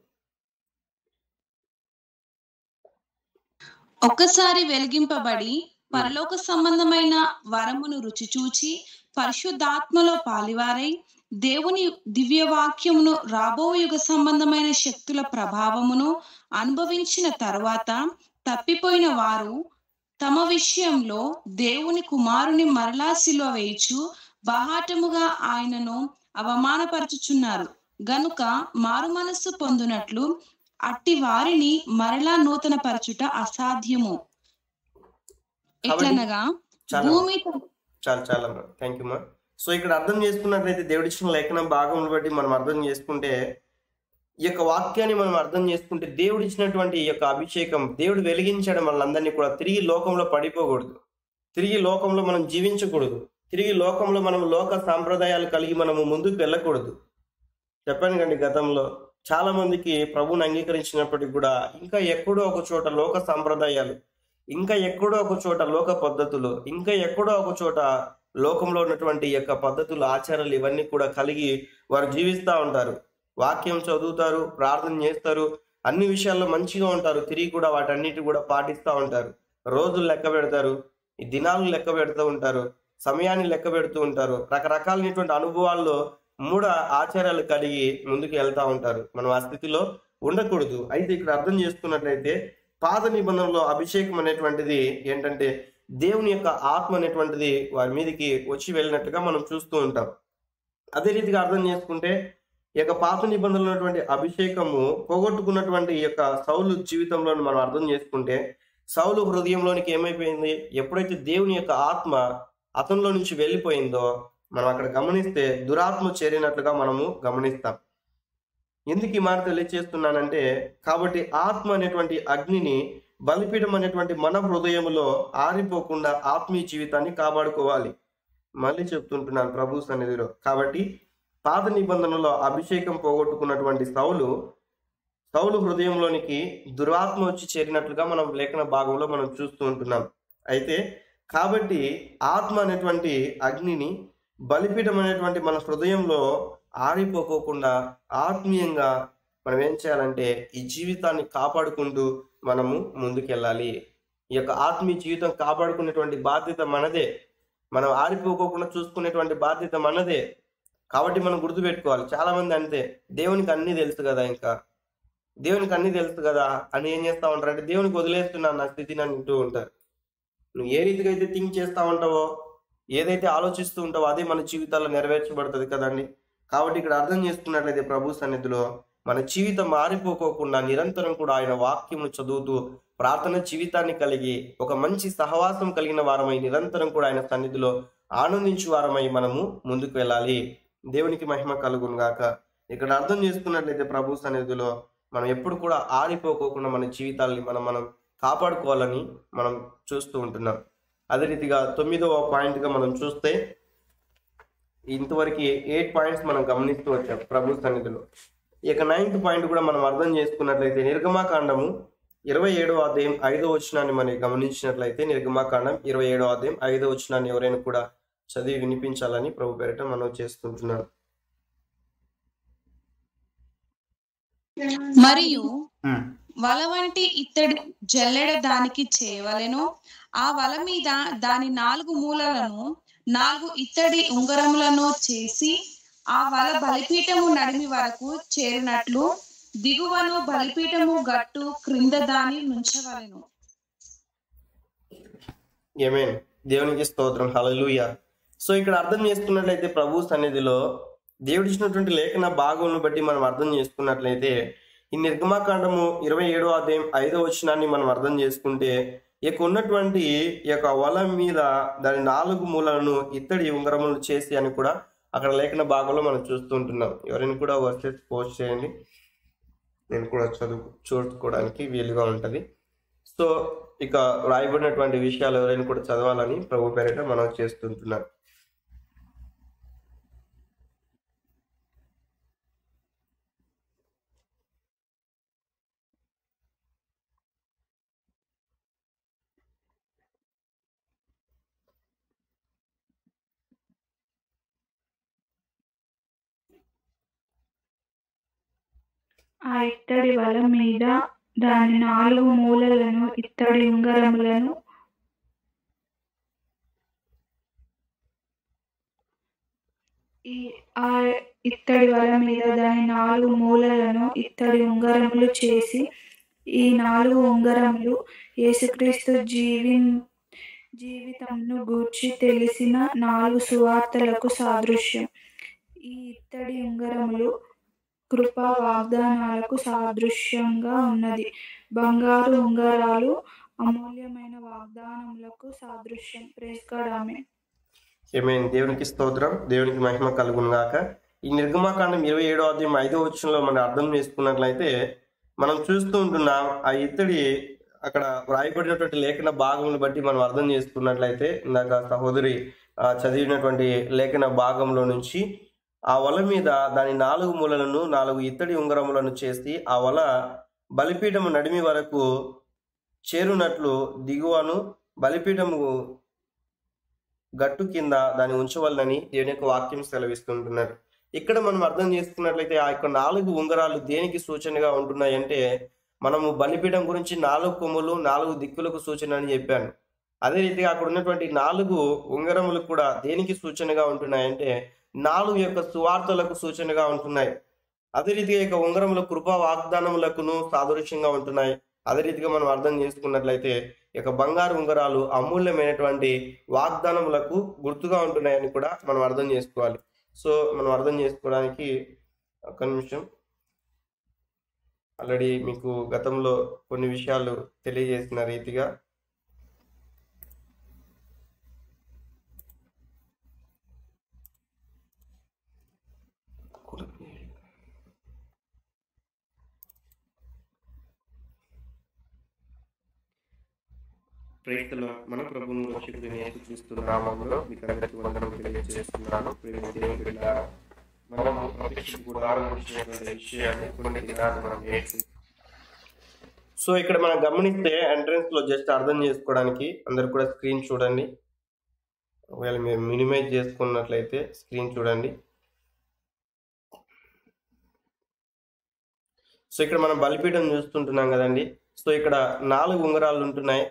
ఒక్కసారి వెలిగింపబడి పరలోక సంబంధమైన వరమును రుచి చూచి పరిశుద్ధాత్మలో పాలివారై దేవుని దివ్య వాక్యమును రాబో యుగ సంబంధమైన శక్తుల ప్రభావమును అనుభవించిన తరువాత తప్పిపోయిన వారు తమ విషయంలో దేవుని కుమారుని మరలా సిలువ వేయిచు బహాటముగా ఆయనను అవమానపరచుచున్నారు గనుక మారు మనస్సు పొందునట్లు అట్టి వారిని మరలా నూతన పరచుట అసాధ్యము ఎట్లనగా చాలా భూమి చాలా చాలా థ్యాంక్ యూ మా సో ఇక్కడ అర్థం చేసుకున్నట్లయితే దేవుడిచ్చిన లేఖనం భాగం బట్టి మనం అర్థం చేసుకుంటే ఈ యొక్క వాక్యాన్ని మనం అర్థం చేసుకుంటే దేవుడు ఇచ్చినటువంటి ఈ యొక్క అభిషేకం దేవుడు వెలిగించడం వాళ్ళందరినీ కూడా తిరిగి లోకంలో పడిపోకూడదు తిరిగి లోకంలో మనం జీవించకూడదు తిరిగి లోకంలో మనం లోక సాంప్రదాయాలు కలిగి మనము ముందుకు వెళ్ళకూడదు చెప్పాను కండి గతంలో చాలా మందికి ప్రభువుని అంగీకరించినప్పటికి కూడా ఇంకా ఎక్కడో ఒక చోట లోక సాంప్రదాయాలు ఇంకా ఎక్కడో ఒక చోట లోక పద్ధతులు ఇంకా ఎక్కడో ఒక చోట లోకంలో ఉన్నటువంటి ఈ యొక్క పద్ధతులు ఆచారాలు ఇవన్నీ కూడా కలిగి వారు జీవిస్తూ ఉంటారు వాక్యం చదువుతారు ప్రార్థన చేస్తారు అన్ని విషయాల్లో మంచిగా ఉంటారు తిరిగి కూడా వాటన్నిటి కూడా పాటిస్తూ ఉంటారు రోజులు లెక్క పెడతారు ఈ దినాలు లెక్క పెడుతూ ఉంటారు సమయాన్ని లెక్క పెడుతూ ఉంటారు రకరకాలైనటువంటి అనుభవాల్లో మూఢ ఆచారాలు కలిగి ముందుకు వెళ్తా ఉంటారు మనం ఆ స్థితిలో ఉండకూడదు అయితే ఇక్కడ అర్థం చేసుకున్నట్లయితే పాత నిబంధనలో అభిషేకం అనేటువంటిది ఏంటంటే దేవుని యొక్క ఆత్మ అనేటువంటిది వారి మీదకి వచ్చి వెళ్ళినట్టుగా మనం చూస్తూ ఉంటాం అదే రీతిగా అర్థం చేసుకుంటే ఈ యొక్క పాత నిబంధనలో ఉన్నటువంటి అభిషేకము పోగొట్టుకున్నటువంటి ఈ యొక్క సౌలు జీవితంలో మనం అర్థం చేసుకుంటే సౌలు హృదయంలోనికి ఏమైపోయింది ఎప్పుడైతే దేవుని యొక్క ఆత్మ అతనిలో నుంచి వెళ్ళిపోయిందో మనం అక్కడ గమనిస్తే దురాత్మ చేరినట్లుగా మనము గమనిస్తాం ఎందుకు ఈ మాట తెలియచేస్తున్నానంటే కాబట్టి ఆత్మ అనేటువంటి అగ్నిని బలిపీఠం అనేటువంటి మన హృదయములో ఆరిపోకుండా ఆత్మీయ జీవితాన్ని కాపాడుకోవాలి మళ్ళీ చెప్తుంటున్నాను ప్రభు సన్నిధిలో కాబట్టి పాత నిబంధనలో అభిషేకం పోగొట్టుకున్నటువంటి సౌలు సౌలు హృదయంలోనికి దురాత్మ వచ్చి చేరినట్లుగా మనం లేఖన భాగంలో మనం చూస్తూ ఉంటున్నాం అయితే కాబట్టి ఆత్మ అనేటువంటి అగ్నిని బలిపీఠం అనేటువంటి మన హృదయంలో ఆరిపోకోకుండా ఆత్మీయంగా మనం ఏం చేయాలంటే ఈ జీవితాన్ని కాపాడుకుంటూ మనము ముందుకెళ్ళాలి ఈ యొక్క ఆత్మీయ జీవితం కాపాడుకునేటువంటి బాధ్యత మనదే మనం ఆరిపోకోకుండా చూసుకునేటువంటి బాధ్యత మనదే కాబట్టి మనం గుర్తుపెట్టుకోవాలి చాలా మంది అంతే దేవునికి అన్ని తెలుసు కదా ఇంకా దేవునికి అన్ని తెలుసు కదా అని ఏం చేస్తా ఉంటారు అంటే దేవునికి వదిలేస్తున్నాను నా స్థితిని అని అంటూ ఉంటారు నువ్వు ఏ రీతిగా అయితే థింక్ చేస్తా ఉంటావో ఏదైతే ఆలోచిస్తూ ఉంటావో అదే మన జీవితాల్లో నెరవేర్చబడుతుంది కదండి కాబట్టి ఇక్కడ అర్థం చేసుకున్నట్లయితే ప్రభు సన్నిధిలో మన జీవితం మారిపోకోకుండా నిరంతరం కూడా ఆయన వాక్యము చదువుతూ ప్రార్థన జీవితాన్ని కలిగి ఒక మంచి సహవాసం కలిగిన వారమై నిరంతరం కూడా ఆయన సన్నిధిలో ఆనందించు వారమై మనము ముందుకు వెళ్ళాలి దేవునికి మహిమ కలుగును గాక ఇక్కడ అర్థం చేసుకున్నట్లయితే ప్రభు సన్నిధిలో మనం ఎప్పుడు కూడా ఆరిపోకోకుండా మన జీవితాల్ని మనం మనం కాపాడుకోవాలని మనం చూస్తూ ఉంటున్నాం అదే రీతిగా తొమ్మిదవ పాయింట్గా మనం చూస్తే ఇంతవరకు ఎయిట్ పాయింట్స్ మనం గమనిస్తూ వచ్చాం ప్రభు సన్నిధిలో ఇక నైన్త్ పాయింట్ కూడా మనం అర్థం చేసుకున్నట్లయితే నిర్గమాకాండము ఇరవై ఏడవ అధ్యాయం ఐదో వచనాన్ని మనం గమనించినట్లయితే నిర్గమాకాండం ఇరవై ఏడవ అధ్యాయం ఐదో వచనాన్ని ఎవరైనా కూడా చదివి వినిపించాలని ప్రభు పేరిట మనం చేసుకుంటున్నాం మరియు వల వంటి ఇత్తడి జల్లెడ దానికి చేయవలెను ఆ వల మీద దాని నాలుగు మూలలను నాలుగు ఇత్తడి ఉంగరములను చేసి ఆ వల బలిపీఠము నడిమి వరకు చేరినట్లు దిగువను బలిపీఠము గట్టు క్రింద దాని నుంచవలెను ఏమేన్ దేవునికి స్తోత్రం హల్లెలూయా సో ఇక్కడ అర్థం చేసుకున్నట్లయితే ప్రభు సన్నిధిలో దేవుడు ఇచ్చినటువంటి లేఖన భాగంను బట్టి మనం అర్థం చేసుకున్నట్లయితే ఈ నిర్గమాకాండము ఇరవై ఏడో అధ్యాయం ఐదో వచనాన్ని మనం అర్థం చేసుకుంటే ఇక ఉన్నటువంటి ఈ యొక్క వల మీద దాని నాలుగు మూలలను ఇత్తడి ఉంగరములు చేసి అని కూడా అక్కడ లేఖన భాగంలో మనం చూస్తూ ఉంటున్నాం ఎవరైనా కూడా వర్సెస్ పోస్ట్ చేయండి నేను కూడా చదువు చూసుకోవడానికి వీలుగా ఉంటది సో ఇక రాయబడినటువంటి విషయాలు ఎవరైనా కూడా చదవాలని ప్రభు పేరిట మనం చేస్తుంటున్నాం ఆ ఇత్తడి వల మీద దాని నాలుగు మూలలను ఇత్తడి ఉంగరములను ఈ ఆ ఇత్తడి వల మీద దాని నాలుగు మూలలను ఇత్తడి ఉంగరములు చేసి ఈ నాలుగు ఉంగరములు యేసుక్రీస్తు జీవి జీవితంను గూర్చి తెలిసిన నాలుగు సువార్తలకు సాదృశ్యం ఈ ఇత్తడి ఉంగరములు కృపా వాగ్దానాలకు సాదృశ్యంగా ఉన్నది బంగారు ఉంగరాలు అమూల్యమైన వాగ్దానములకు సాదృశ్యం ప్రేస్కడామే ఏమైనా దేవునికి స్తోత్రం దేవునికి మహిమ కలుగును గాక ఈ నిర్గమాకాండం ఇరవై ఏడో అధ్యాయం ఐదో వచ్చంలో మనం అర్థం చేసుకున్నట్లయితే మనం చూస్తూ ఉంటున్నాం ఆ ఇత్తడి అక్కడ వ్రాయబడినటువంటి లేఖన భాగమును బట్టి మనం అర్థం చేసుకున్నట్లయితే ఇందాక సహోదరి ఆ, చదివినటువంటి లేఖన భాగంలో నుంచి ఆ వల మీద దాని నాలుగు మూలలను నాలుగు ఇత్తడి ఉంగరములను చేసి ఆ వల బలిపీఠము నడిమి వరకు చేరునట్లు దిగువను బలిపీఠము గట్టు కింద దాన్ని ఉంచవలనని దేవుని యొక్క వాక్యం సెలవిస్తుంటున్నారు ఇక్కడ మనం అర్థం చేసుకున్నట్లయితే ఆ యొక్క నాలుగు ఉంగరాలు దేనికి సూచనగా ఉంటున్నాయంటే మనము బలిపీఠం గురించి నాలుగు కొమ్ములు నాలుగు దిక్కులకు సూచన అని చెప్పాను అదే రీతిగా అక్కడ ఉన్నటువంటి నాలుగు ఉంగరములు కూడా దేనికి సూచనగా ఉంటున్నాయంటే నాలుగు యొక్క సువార్తలకు సూచనగా ఉంటున్నాయి అదే రీతిగా ఇక ఉంగరముల కృపా వాగ్దానములకును సాదృశ్యంగా ఉంటున్నాయి అదే రీతిగా మనం అర్థం చేసుకున్నట్లయితే ఇక బంగారు ఉంగరాలు అమూల్యమైనటువంటి వాగ్దానములకు గుర్తుగా ఉంటున్నాయని కూడా మనం అర్థం చేసుకోవాలి సో మనం అర్థం చేసుకోవడానికి ఒక నిమిషం ఆల్రెడీ మీకు గతంలో కొన్ని విషయాలు తెలియజేసిన రీతిగా ప్రేక్షకుల మన ప్రభువును రక్షకుడైన యేసుక్రీస్తు నామములో మీకు అందరికీ వందనం తెలియజేస్తున్నాను ప్రేమ దేవుని బిడ్డలారా, మనము ప్రత్యక్ష గుడారం గురించినటువంటి విషయాన్ని కొన్ని దినాలు మనం నేర్చుకుందాం. సో ఇక్కడ మనం గమనిస్తే ఎంట్రన్స్ లో జస్ట్ అర్థం చేసుకోవడానికి అందరు కూడా స్క్రీన్ చూడండి ఒకవేళ మీరు మినిమైజ్ చేసుకున్నట్లయితే స్క్రీన్ చూడండి సో ఇక్కడ మనం బలిపీఠం చూస్తుంటున్నాం కదండి సో ఇక్కడ నాలుగు ఉంగరాలు ఉంటున్నాయి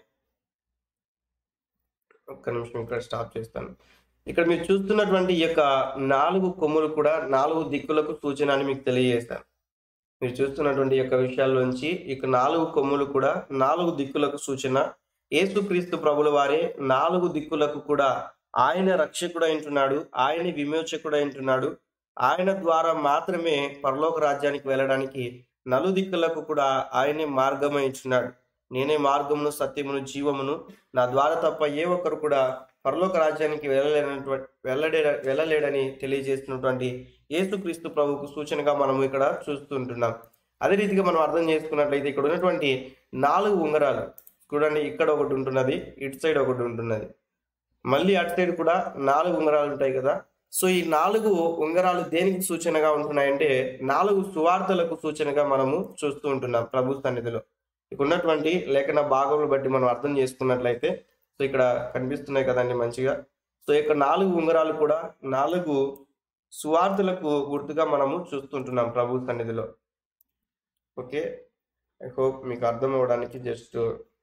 ఒక్క నిమిషం ఇక్కడ స్టాప్ చేస్తాను ఇక్కడ మీరు చూస్తున్నటువంటి ఈ యొక్క నాలుగు కొమ్ములు కూడా నాలుగు దిక్కులకు సూచన అని మీకు తెలియజేశాను మీరు చూస్తున్నటువంటి ఈ యొక్క విషయాల్లోంచి ఇక నాలుగు కొమ్ములు కూడా నాలుగు దిక్కులకు సూచన యేసుక్రీస్తు ప్రభుల వారే నాలుగు దిక్కులకు కూడా ఆయన రక్షకుడు అంటున్నాడు ఆయన విమోచకుడు అంటున్నాడు ఆయన ద్వారా మాత్రమే పరలోక రాజ్యానికి వెళ్ళడానికి నలుదిక్కులకు కూడా ఆయనే మార్గమై ఇచ్చున్నాడు నేనే మార్గమును సత్యమును జీవమును నా ద్వారా తప్ప ఏ ఒక్కరు కూడా పరలోక రాజ్యానికి వెళ్ళలేనటువంటి వెళ్ళడే వెళ్ళలేడని తెలియజేస్తున్నటువంటి యేసుక్రీస్తు ప్రభువుకు సూచనగా మనం ఇక్కడ చూస్తుంటున్నాం అదే రీతిగా మనం అర్థం చేసుకున్నట్లయితే ఇక్కడ ఉన్నటువంటి నాలుగు ఉంగరాలు చూడండి ఇక్కడ ఒకటి ఉంటున్నది ఇటు సైడ్ ఒకటి ఉంటున్నది మళ్ళీ అటు సైడ్ కూడా నాలుగు ఉంగరాలు ఉంటాయి కదా సో ఈ నాలుగు ఉంగరాలు దేనికి సూచనగా ఉంటున్నాయంటే నాలుగు సువార్తలకు సూచనగా మనము చూస్తూ ఉంటున్నాం ప్రభు సన్నిధిలో ఇక్కడ ఉన్నటువంటి లేఖన భాగములు బట్టి మనం అర్థం చేసుకున్నట్లయితే సో ఇక్కడ కనిపిస్తున్నాయి కదండి మంచిగా సో ఇక్కడ నాలుగు ఉంగరాలు కూడా నాలుగు సువార్తలకు గుర్తుగా మనము చూస్తుంటున్నాం ప్రభు సన్నిధిలో ఓకే ఐ హోప్ మీకు అర్థం అవ్వడానికి జస్ట్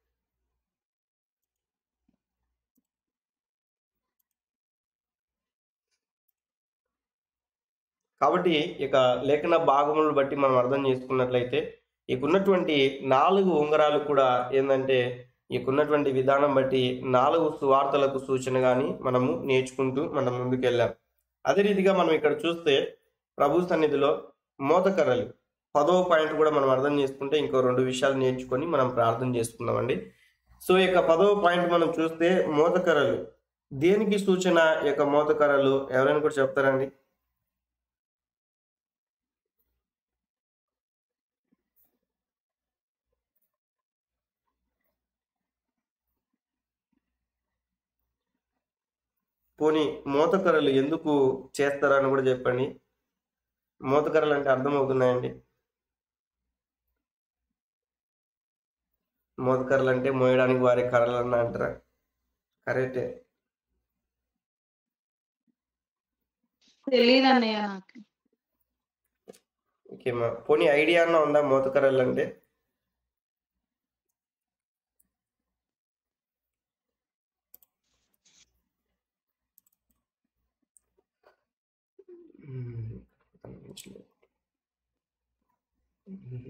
కాబట్టి ఇక లేఖన భాగములను బట్టి మనం అర్థం చేసుకున్నట్లయితే ఇక ఉన్నటువంటి నాలుగు ఉంగరాలు కూడా ఏంటంటే ఇక ఉన్నటువంటి విధానం బట్టి నాలుగు సువార్తలకు సూచన కానీ మనము నేర్చుకుంటూ మనం ముందుకెళ్ళాం అదే రీతిగా మనం ఇక్కడ చూస్తే ప్రభు సన్నిధిలో మోతకర్రలు పదవ పాయింట్ కూడా మనం అర్థం చేసుకుంటే ఇంకో రెండు విషయాలు నేర్చుకొని మనం ప్రార్థన చేసుకుందామండి సో ఇక పదవ పాయింట్ మనం చూస్తే మోతకర్రలు దేనికి సూచన ఈ యొక్క మోతకర్రలు ఎవరైనా కూడా చెప్తారండి పోనీ మోతకర్రలు ఎందుకు చేస్తారని కూడా చెప్పండి మోతకర్రలు అంటే అర్థమవుతున్నాయండి మోతకర్రలు అంటే మోయడానికి వారి కర్రలు అని అంటారా కరెక్టే తెలియదు అన్నయ్య నాకు ఓకే మా పోనీ ఐడియా అన్న ఉందా మోతకర్రలు అంటే మ్మ్. కనిపించలేదు. మ్మ్.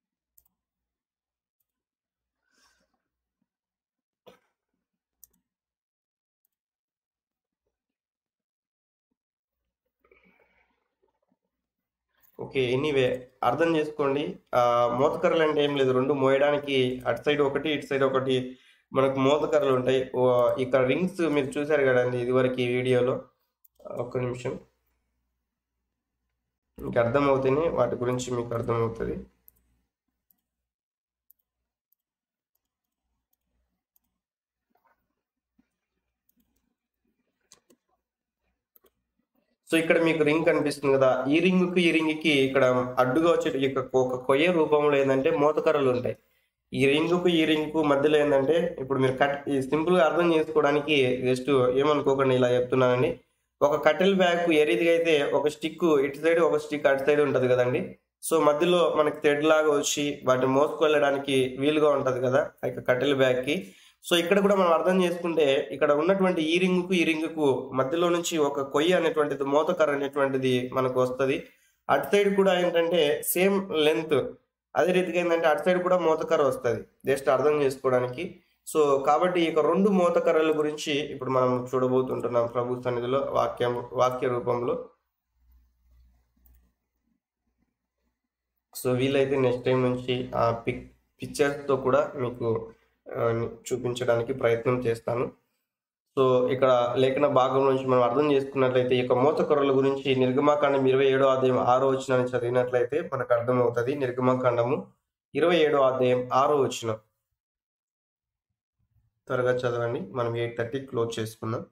ఓకే ఎనీవే అర్థం చేసుకోండి ఆ మోతకర్రలు అంటే ఏం లేదు రెండు మోయడానికి అటు సైడ్ ఒకటి ఇటు సైడ్ ఒకటి మనకు మోతకర్రలు ఉంటాయి ఓ, ఇక్కడ రింగ్స్ మీరు చూశారు కదండి ఇదివరకు ఈ వీడియోలో ఒక్క నిమిషం మీకు అర్థమవుతేనే వాటి గురించి మీకు అర్థమవుతుంది సో ఇక్కడ మీకు రింగ్ కనిపిస్తుంది కదా ఈ రింగ్ కి ఈ రింగ్ కి ఇక్కడ అడ్డుగా వచ్చే ఈ యొక్క ఒక కొయ్య రూపంలో ఏంటంటే మోతకర్రలు ఉంటాయి ఈ రింగ్ కు ఈ రింగ్ కు మధ్యలో ఏంటంటే ఇప్పుడు మీరు కట్ ఈ సింపుల్ గా అర్థం చేసుకోవడానికి జస్ట్ ఏమనుకోకండి ఇలా చెప్తున్నానండి ఒక కట్టెల్ బ్యాగ్ ఏ రీతిగా అయితే ఒక స్టిక్ ఇటు సైడ్ ఒక స్టిక్ అటు సైడ్ ఉంటది కదండి సో మధ్యలో మనకి థ్రెడ్ లాగా వచ్చి వాటిని మోసుకెళ్ళడానికి వీలుగా ఉంటది కదా ఆ యొక్క కట్టెల్ బ్యాగ్ కి సో ఇక్కడ కూడా మనం అర్థం చేసుకుంటే ఇక్కడ ఉన్నటువంటి ఈ రింగుకు ఈ రింగుకు మధ్యలో నుంచి ఒక కొయ్య అనేటువంటిది మోతకర్ర అనేటువంటిది మనకు వస్తుంది అటు సైడ్ కూడా ఏంటంటే సేమ్ లెంత్ అదే రీతిగా ఏంటంటే అటు సైడ్ కూడా మోతకర్ర వస్తుంది జస్ట్ అర్థం చేసుకోవడానికి సో కాబట్టి ఇక రెండు మోతకర్రల గురించి ఇప్పుడు మనం చూడబోతుంటున్నాం ప్రభు సన్నిధిలో వాక్యం వాక్య రూపంలో సో వీలైతే నెక్స్ట్ టైం నుంచి ఆ పిక్ పిక్చర్స్తో కూడా మీకు ఆ, చూపించడానికి ప్రయత్నం చేస్తాను సో ఇక్కడ లేఖన భాగం నుంచి మనం అర్థం చేసుకున్నట్లయితే ఈ యొక్క మోతకర్రల గురించి నిర్గమాకాండం ఇరవై ఏడో అధ్యాయం ఆరో వచనాన్ని చదివినట్లయితే మనకు అర్థమవుతుంది నిర్గమాకాండము ఇరవై ఏడో అధ్యాయం ఆరో వచనం త్వరగా చదవండి మనం ఎయిట్ థర్టీ క్లోజ్ చేసుకుందాం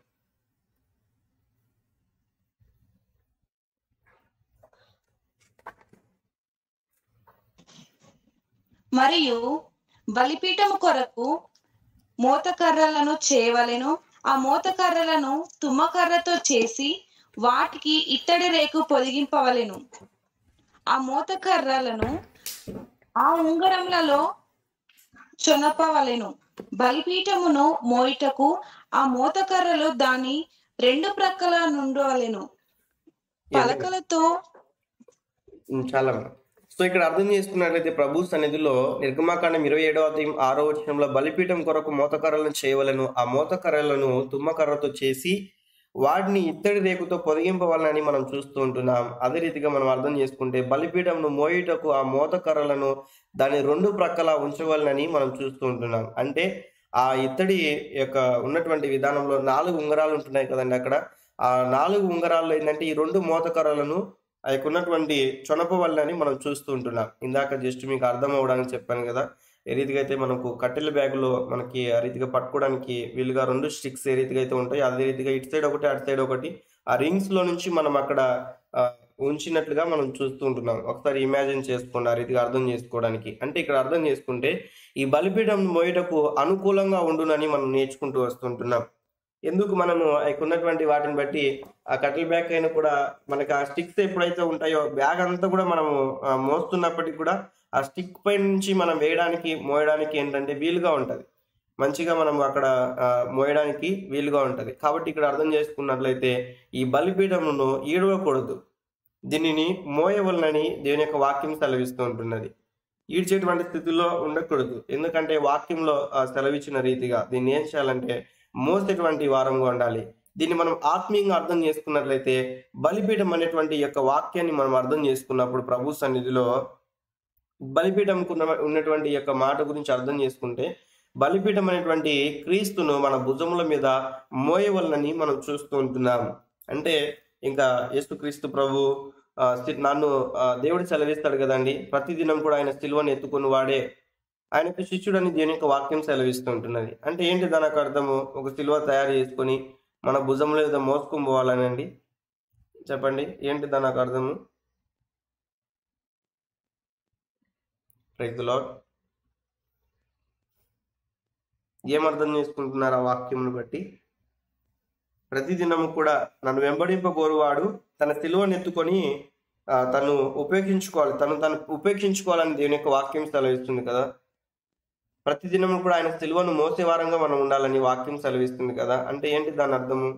మరియు బలిపీఠము కొరకు మోతకర్రలను చేయవలెను ఆ మోతకర్రలను తుమ్మకర్రతో చేసి వాటికి ఇత్తడి రేకు పొదిగింపవలెను ఆ మోతకర్రలను ఆ ఉంగరములలో చొనపవలెను బలిపీఠమును మోయిటకు ఆ మోతకర్రలు దాని రెండు ప్రక్కల నుండవలెను పలకలతో ఉమ్, చాలా బాగుంది. సో ఇక్కడ అర్థం చేసుకున్నట్లయితే ప్రభు సన్నిధిలో నిర్గమాకాండం ఇరవై ఏడవ అధ్యాయం ఆరో వచనంలో బలిపీఠం కొరకు మోతకర్రలను చేయవలను ఆ మోతకర్రలను తుమ్మకర్రతో చేసి వాటిని ఇత్తడి రేకుతో పొదిగింపవాలని మనం చూస్తూ ఉంటున్నాం అదే రీతిగా మనం అర్థం చేసుకుంటే బలిపీఠంను మోయుటకు ఆ మోతకర్రలను దాని రెండు ప్రక్కల ఉంచవాలని మనం చూస్తూ ఉంటున్నాం అంటే ఆ ఇత్తడి యొక్క ఉన్నటువంటి విధానంలో నాలుగు ఉంగరాలు ఉంటున్నాయి కదండి అక్కడ ఆ నాలుగు ఉంగరాల్లో ఏంటంటే ఈ రెండు మోతకర్రలను ఆ యొక్క ఉన్నటువంటి చొనప వల్లని మనం చూస్తూ ఉంటున్నాం ఇందాక జస్ట్ మీకు అర్థం అవ్వడానికి చెప్పాను కదా ఏ రీతిగా అయితే మనకు కట్టెల బ్యాగులో మనకి ఆ రీతిగా పట్టుకోవడానికి వీలుగా రెండు స్టిక్స్ ఏ రీతిగా అయితే ఉంటాయి అదే రీతిగా ఇటు సైడ్ ఒకటి అటు సైడ్ ఒకటి ఆ రింగ్స్ లో నుంచి మనం అక్కడ ఆ, ఉంచినట్లుగా మనం చూస్తూ ఉంటున్నాం ఒకసారి ఇమాజిన్ చేసుకోండి ఆ రీతిగా అర్థం చేసుకోవడానికి అంటే ఇక్కడ అర్థం చేసుకుంటే ఈ బలిపీఠం మోయటకు అనుకూలంగా ఉండునని మనం నేర్చుకుంటూ వస్తుంటున్నాం ఎందుకు మనము అక్కడ ఉన్నటువంటి వాటిని బట్టి ఆ కట్టెల బ్యాగ్ అయినా కూడా మనకి ఆ స్టిక్స్ ఎప్పుడైతే ఉంటాయో బ్యాగ్ అంతా కూడా మనము ఆ, మోస్తున్నప్పటికీ కూడా ఆ స్టిక్ పై నుంచి మనం వేయడానికి మోయడానికి ఏంటంటే వీలుగా ఉంటుంది మంచిగా మనం అక్కడ ఆ, మోయడానికి వీలుగా ఉంటుంది కాబట్టి ఇక్కడ అర్థం చేసుకున్నట్లయితే ఈ బలిపీఠమును ఈడవకూడదు దీనిని మోయవలనని దేవుని యొక్క వాక్యం సెలవిస్తూ ఉంటున్నది ఈడ్చేటువంటి స్థితిలో ఉండకూడదు ఎందుకంటే వాక్యంలో ఆ, సెలవిచ్చిన రీతిగా దీన్ని ఏం చేయాలంటే మోసేటువంటి వారంగా ఉండాలి దీన్ని మనం ఆత్మీయంగా అర్థం చేసుకున్నట్లయితే బలిపీఠం అనేటువంటి యొక్క వాక్యాన్ని మనం అర్థం చేసుకున్నప్పుడు ప్రభు సన్నిధిలో బలిపీఠం ఉన్నటువంటి యొక్క మాట గురించి అర్థం చేసుకుంటే బలిపీఠం అనేటువంటి క్రీస్తును మన భుజముల మీద మోయవలనని మనం చూస్తూ ఉంటున్నాం అంటే ఇంకా యేసుక్రీస్తు ప్రభు ఆ, సి- నన్ను ఆ, దేవుడు సెలవిస్తాడు కదండి ప్రతిదినం కూడా ఆయన సిలువను ఎత్తుకుని వాడే ఆయనకు శిష్యుడని దేని యొక్క వాక్యం సెలవిస్తూ ఉంటున్నది అంటే ఏంటి దానికి అర్థము ఒక సిలువ తయారు చేసుకొని మన భుజంలో ఏదో మోసుకొని పోవాలనండి చెప్పండి ఏంటి దానికి అర్థము ప్రైజ్ లాడ్ ఏం అర్థం చేసుకుంటున్నారు ఆ వాక్యమును బట్టి ప్రతిదినము కూడా నన్ను వెంబడింపగోరువాడు తన సిలువను ఎత్తుకొని ఆ, తను ఉపేక్షించుకోవాలి తను తను ఉపేక్షించుకోవాలని దేవుని యొక్క వాక్యం సెలవిస్తుంది కదా ప్రతిదినము కూడా ఆయన సిలువను మోసే వారంగా మనం ఉండాలని వాక్యం సెలవిస్తుంది కదా అంటే ఏంటి దాని అర్థము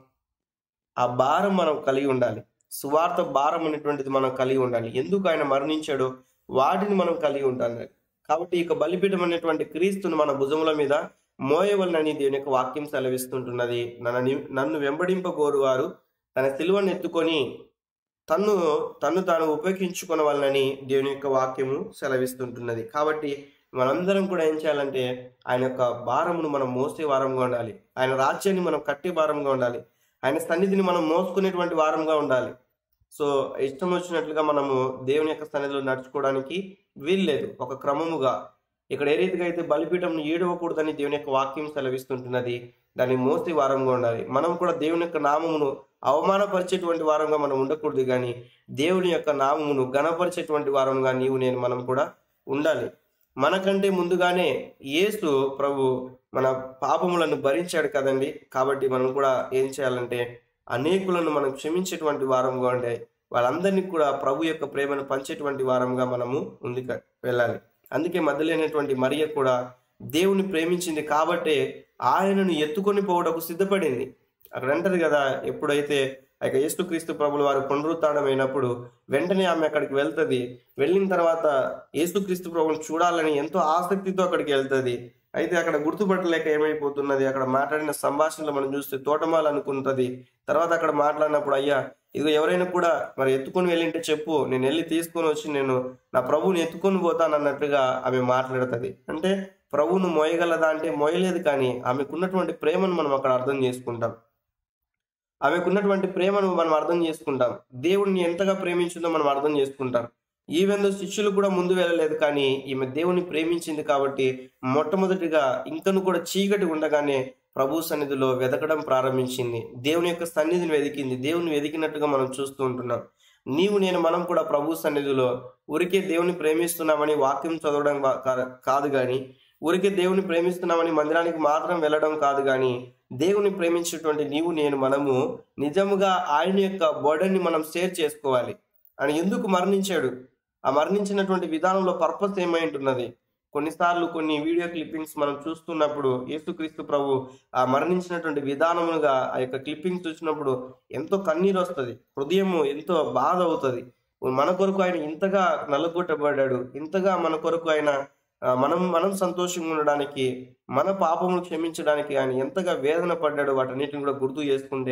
ఆ భారం మనం కలిగి ఉండాలి సువార్త భారం అనేటువంటిది మనం కలిగి ఉండాలి ఎందుకు ఆయన మరణించాడో వాటిని మనం కలిగి ఉండాలి కాబట్టి ఇక బలిపీఠం అనేటువంటి క్రీస్తును మన భుజముల మీద మోయవలనని దేవుని యొక్క వాక్యం సెలవిస్తుంటున్నది నన్ను నన్ను వెంబడింపగోరువారు తన సిలువను ఎత్తుకొని తన్ను తన్ను తాను ఉపయోగించుకున్న వలనని దేవుని యొక్క వాక్యము సెలవిస్తుంటున్నది కాబట్టి మనందరం కూడా ఏం చేయాలంటే ఆయన యొక్క భారమును మనం మోసే వారంగా ఉండాలి ఆయన రాజ్యాన్ని మనం కట్టే వారంగా ఉండాలి ఆయన సన్నిధిని మనం మోసుకునేటువంటి వారంగా ఉండాలి సో ఇష్టం వచ్చినట్లుగా మనము దేవుని యొక్క సన్నిధిలో నడుచుకోవడానికి వీల్లేదు ఒక క్రమముగా ఇక్కడ ఏ రీతిగా అయితే బలిపీఠం ఏడవకూడదని దేవుని యొక్క వాక్యం సెలవిస్తుంటున్నది దాన్ని మోసే వారంగా ఉండాలి మనం కూడా దేవుని యొక్క నామమును అవమానపరిచేటువంటి వారంగా మనం ఉండకూడదు కానీ దేవుని యొక్క నామమును గణపరిచేటువంటి వారంగా నీవు నేను మనం కూడా ఉండాలి మనకంటే ముందుగానే యేసు ప్రభు మన పాపములను భరించాడు కదండి కాబట్టి మనం కూడా ఏం చేయాలంటే అనేకులను మనం క్షమించేటువంటి వారంగా ఉండే వాళ్ళందరినీ కూడా ప్రభు యొక్క ప్రేమను పంచేటువంటి వారంగా మనము ముందుకు వెళ్ళాలి అందుకే మధ్యలేనటువంటి మరియ కూడా దేవుని ప్రేమించింది కాబట్టే ఆయనను ఎత్తుకొని పోవడకు సిద్ధపడింది అక్కడ అంటది కదా ఎప్పుడైతే ఆ యొక్క యేసుక్రీస్తు ప్రభుల వారు పునరుత్థానమైనప్పుడు వెంటనే ఆమె అక్కడికి వెళ్తది వెళ్ళిన తర్వాత యేసుక్రీస్తు ప్రభుని చూడాలని ఎంతో ఆసక్తితో అక్కడికి వెళ్తది అయితే అక్కడ గుర్తుపట్టలేక ఏమైపోతున్నది అక్కడ మాట్లాడిన సంభాషణలు మనం చూస్తే తోటమాల అనుకుంటది తర్వాత అక్కడ మాట్లాడినప్పుడు అయ్యా ఇదిగో ఎవరైనా కూడా మరి ఎత్తుకొని వెళ్ళింటే చెప్పు నేను వెళ్ళి తీసుకొని వచ్చి నేను నా ప్రభువుని ఎత్తుకొని పోతాను అన్నట్టుగా ఆమె మాట్లాడుతుంది అంటే ప్రభువును మోయగలదా అంటే మోయలేదు కానీ ఆమెకున్నటువంటి ప్రేమను మనం అక్కడ అర్థం చేసుకుంటాం ఆమెకున్నటువంటి ప్రేమను మనం అర్థం చేసుకుంటాం దేవుడిని ఎంతగా ప్రేమించిందో మనం అర్థం చేసుకుంటాం ఈవెందో శిష్యులు కూడా ముందు వెళ్ళలేదు కానీ ఈమె దేవుని ప్రేమించింది కాబట్టి మొట్టమొదటిగా ఇంకను కూడా చీకటి ఉండగానే ప్రభు సన్నిధిలో వెతకడం ప్రారంభించింది దేవుని యొక్క సన్నిధిని వెతికింది దేవుని వెతికినట్టుగా మనం చూస్తూ ఉంటున్నాం నీవు నేను మనం కూడా ప్రభు సన్నిధిలో ఊరికే దేవుని ప్రేమిస్తున్నామని వాక్యం చదవడం వా- కా- కాదు కానీ ఊరికే దేవుని ప్రేమిస్తున్నామని మందిరానికి మాత్రం వెళ్ళడం కాదు కానీ దేవుని ప్రేమించేటువంటి నీవు నేను మనము నిజముగా ఆయన యొక్క బోర్డర్ని మనం షేర్ చేసుకోవాలి ఆయన ఎందుకు మరణించాడు ఆ మరణించినటువంటి విధానంలో పర్పస్ ఏమై ఉంటున్నది కొన్నిసార్లు కొన్ని వీడియో క్లిప్పింగ్స్ మనం చూస్తున్నప్పుడు యేసుక్రీస్తు ప్రభు ఆ మరణించినటువంటి విధానముగా ఆ యొక్క క్లిప్పింగ్స్ చూసినప్పుడు ఎంతో కన్నీరు వస్తుంది హృదయము ఎంతో బాధ అవుతుంది మన కొరకు ఆయన ఇంతగా నలుగుట్టబడ్డాడు ఇంతగా మన కొరకు ఆయన ఆ, మనం మనం సంతోషంగా ఉండడానికి మన పాపములు క్షమించడానికి ఆయన ఎంతగా వేదన పడ్డాడు వాటన్నిటిని కూడా గుర్తు చేసుకుంటే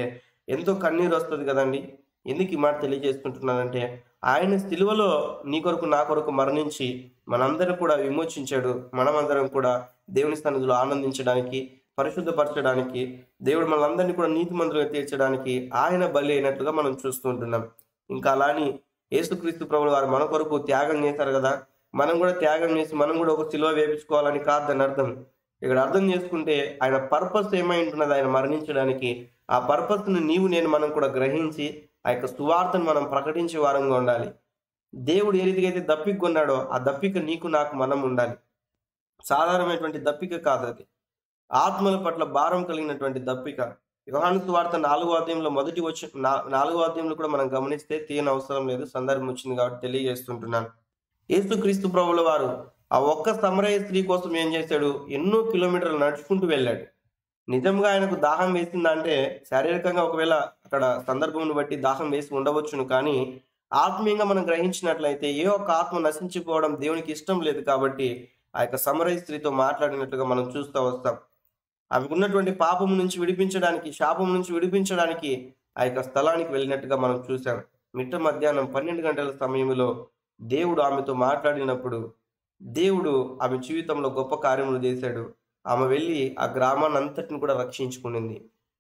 ఎంతో కన్నీరు వస్తుంది కదండి ఎందుకు ఈ మాట తెలియజేసుకుంటున్నానంటే ఆయన సిలువలో నీ కొరకు నా కొరకు మరణించి మనందరం కూడా విమోచించాడు మనమందరం కూడా దేవుని సన్నిధిలో ఆనందించడానికి పరిశుద్ధపరచడానికి దేవుడు మనందరినీ కూడా నీతిమంతులుగా తీర్చడానికి ఆయన బలి అయినట్లుగా మనం చూస్తుంటున్నాం ఇంకా అలాని యేసుక్రీస్తు ప్రభులు వారు మన కొరకు త్యాగం చేశారు కదా మనం కూడా త్యాగం చేసి మనం కూడా ఒక సిలువ వేపించుకోవాలని కాదని అర్థం ఇక్కడ అర్థం చేసుకుంటే ఆయన పర్పస్ ఏమై ఉంటున్నది ఆయన మరణించడానికి ఆ పర్పస్ను నీవు నేను మనం కూడా గ్రహించి ఆ యొక్క సువార్తను మనం ప్రకటించే వారంగా ఉండాలి దేవుడు ఏ రీతిగా అయితే దప్పిక కొన్నాడో ఆ దప్పిక నీకు నాకు మనం ఉండాలి సాధారణమైనటువంటి దప్పిక కాదు అది ఆత్మల పట్ల భారం కలిగినటువంటి దప్పిక యోహాను సువార్త నాలుగో అధ్యాయంలో మొదటి వచ్చి నా- నాలుగో అధ్యాయంలో కూడా మనం గమనిస్తే తీయని అవసరం లేదు సందర్భం వచ్చింది కాబట్టి తెలియజేస్తుంటున్నాను యేసుక్రీస్తు ప్రభుల వారు ఆ ఒక్క సమరయ స్త్రీ కోసం ఏం చేశాడు ఎన్నో కిలోమీటర్లు నడుచుకుంటూ వెళ్ళాడు నిజంగా ఆయనకు దాహం వేసిందంటే శారీరకంగా ఒకవేళ అక్కడ సందర్భం బట్టి దాహం వేసి ఉండవచ్చును కానీ ఆత్మీయంగా మనం గ్రహించినట్లయితే ఏ ఒక్క ఆత్మ నశించిపోవడం దేవునికి ఇష్టం లేదు కాబట్టి ఆ యొక్క సమరయ స్త్రీతో మాట్లాడినట్లుగా మనం చూస్తూ వస్తాం ఆమెకు ఉన్నటువంటి పాపం నుంచి విడిపించడానికి శాపం నుంచి విడిపించడానికి ఆ యొక్క స్థలానికి వెళ్ళినట్టుగా మనం చూసాం మిట్ట మధ్యాహ్నం పన్నెండు గంటల సమయంలో దేవుడు ఆమెతో మాట్లాడినప్పుడు దేవుడు ఆమె జీవితంలో గొప్ప కార్యములు చేశాడు ఆమె వెళ్ళి ఆ గ్రామాన్ని అంతటిని కూడా రక్షించుకునింది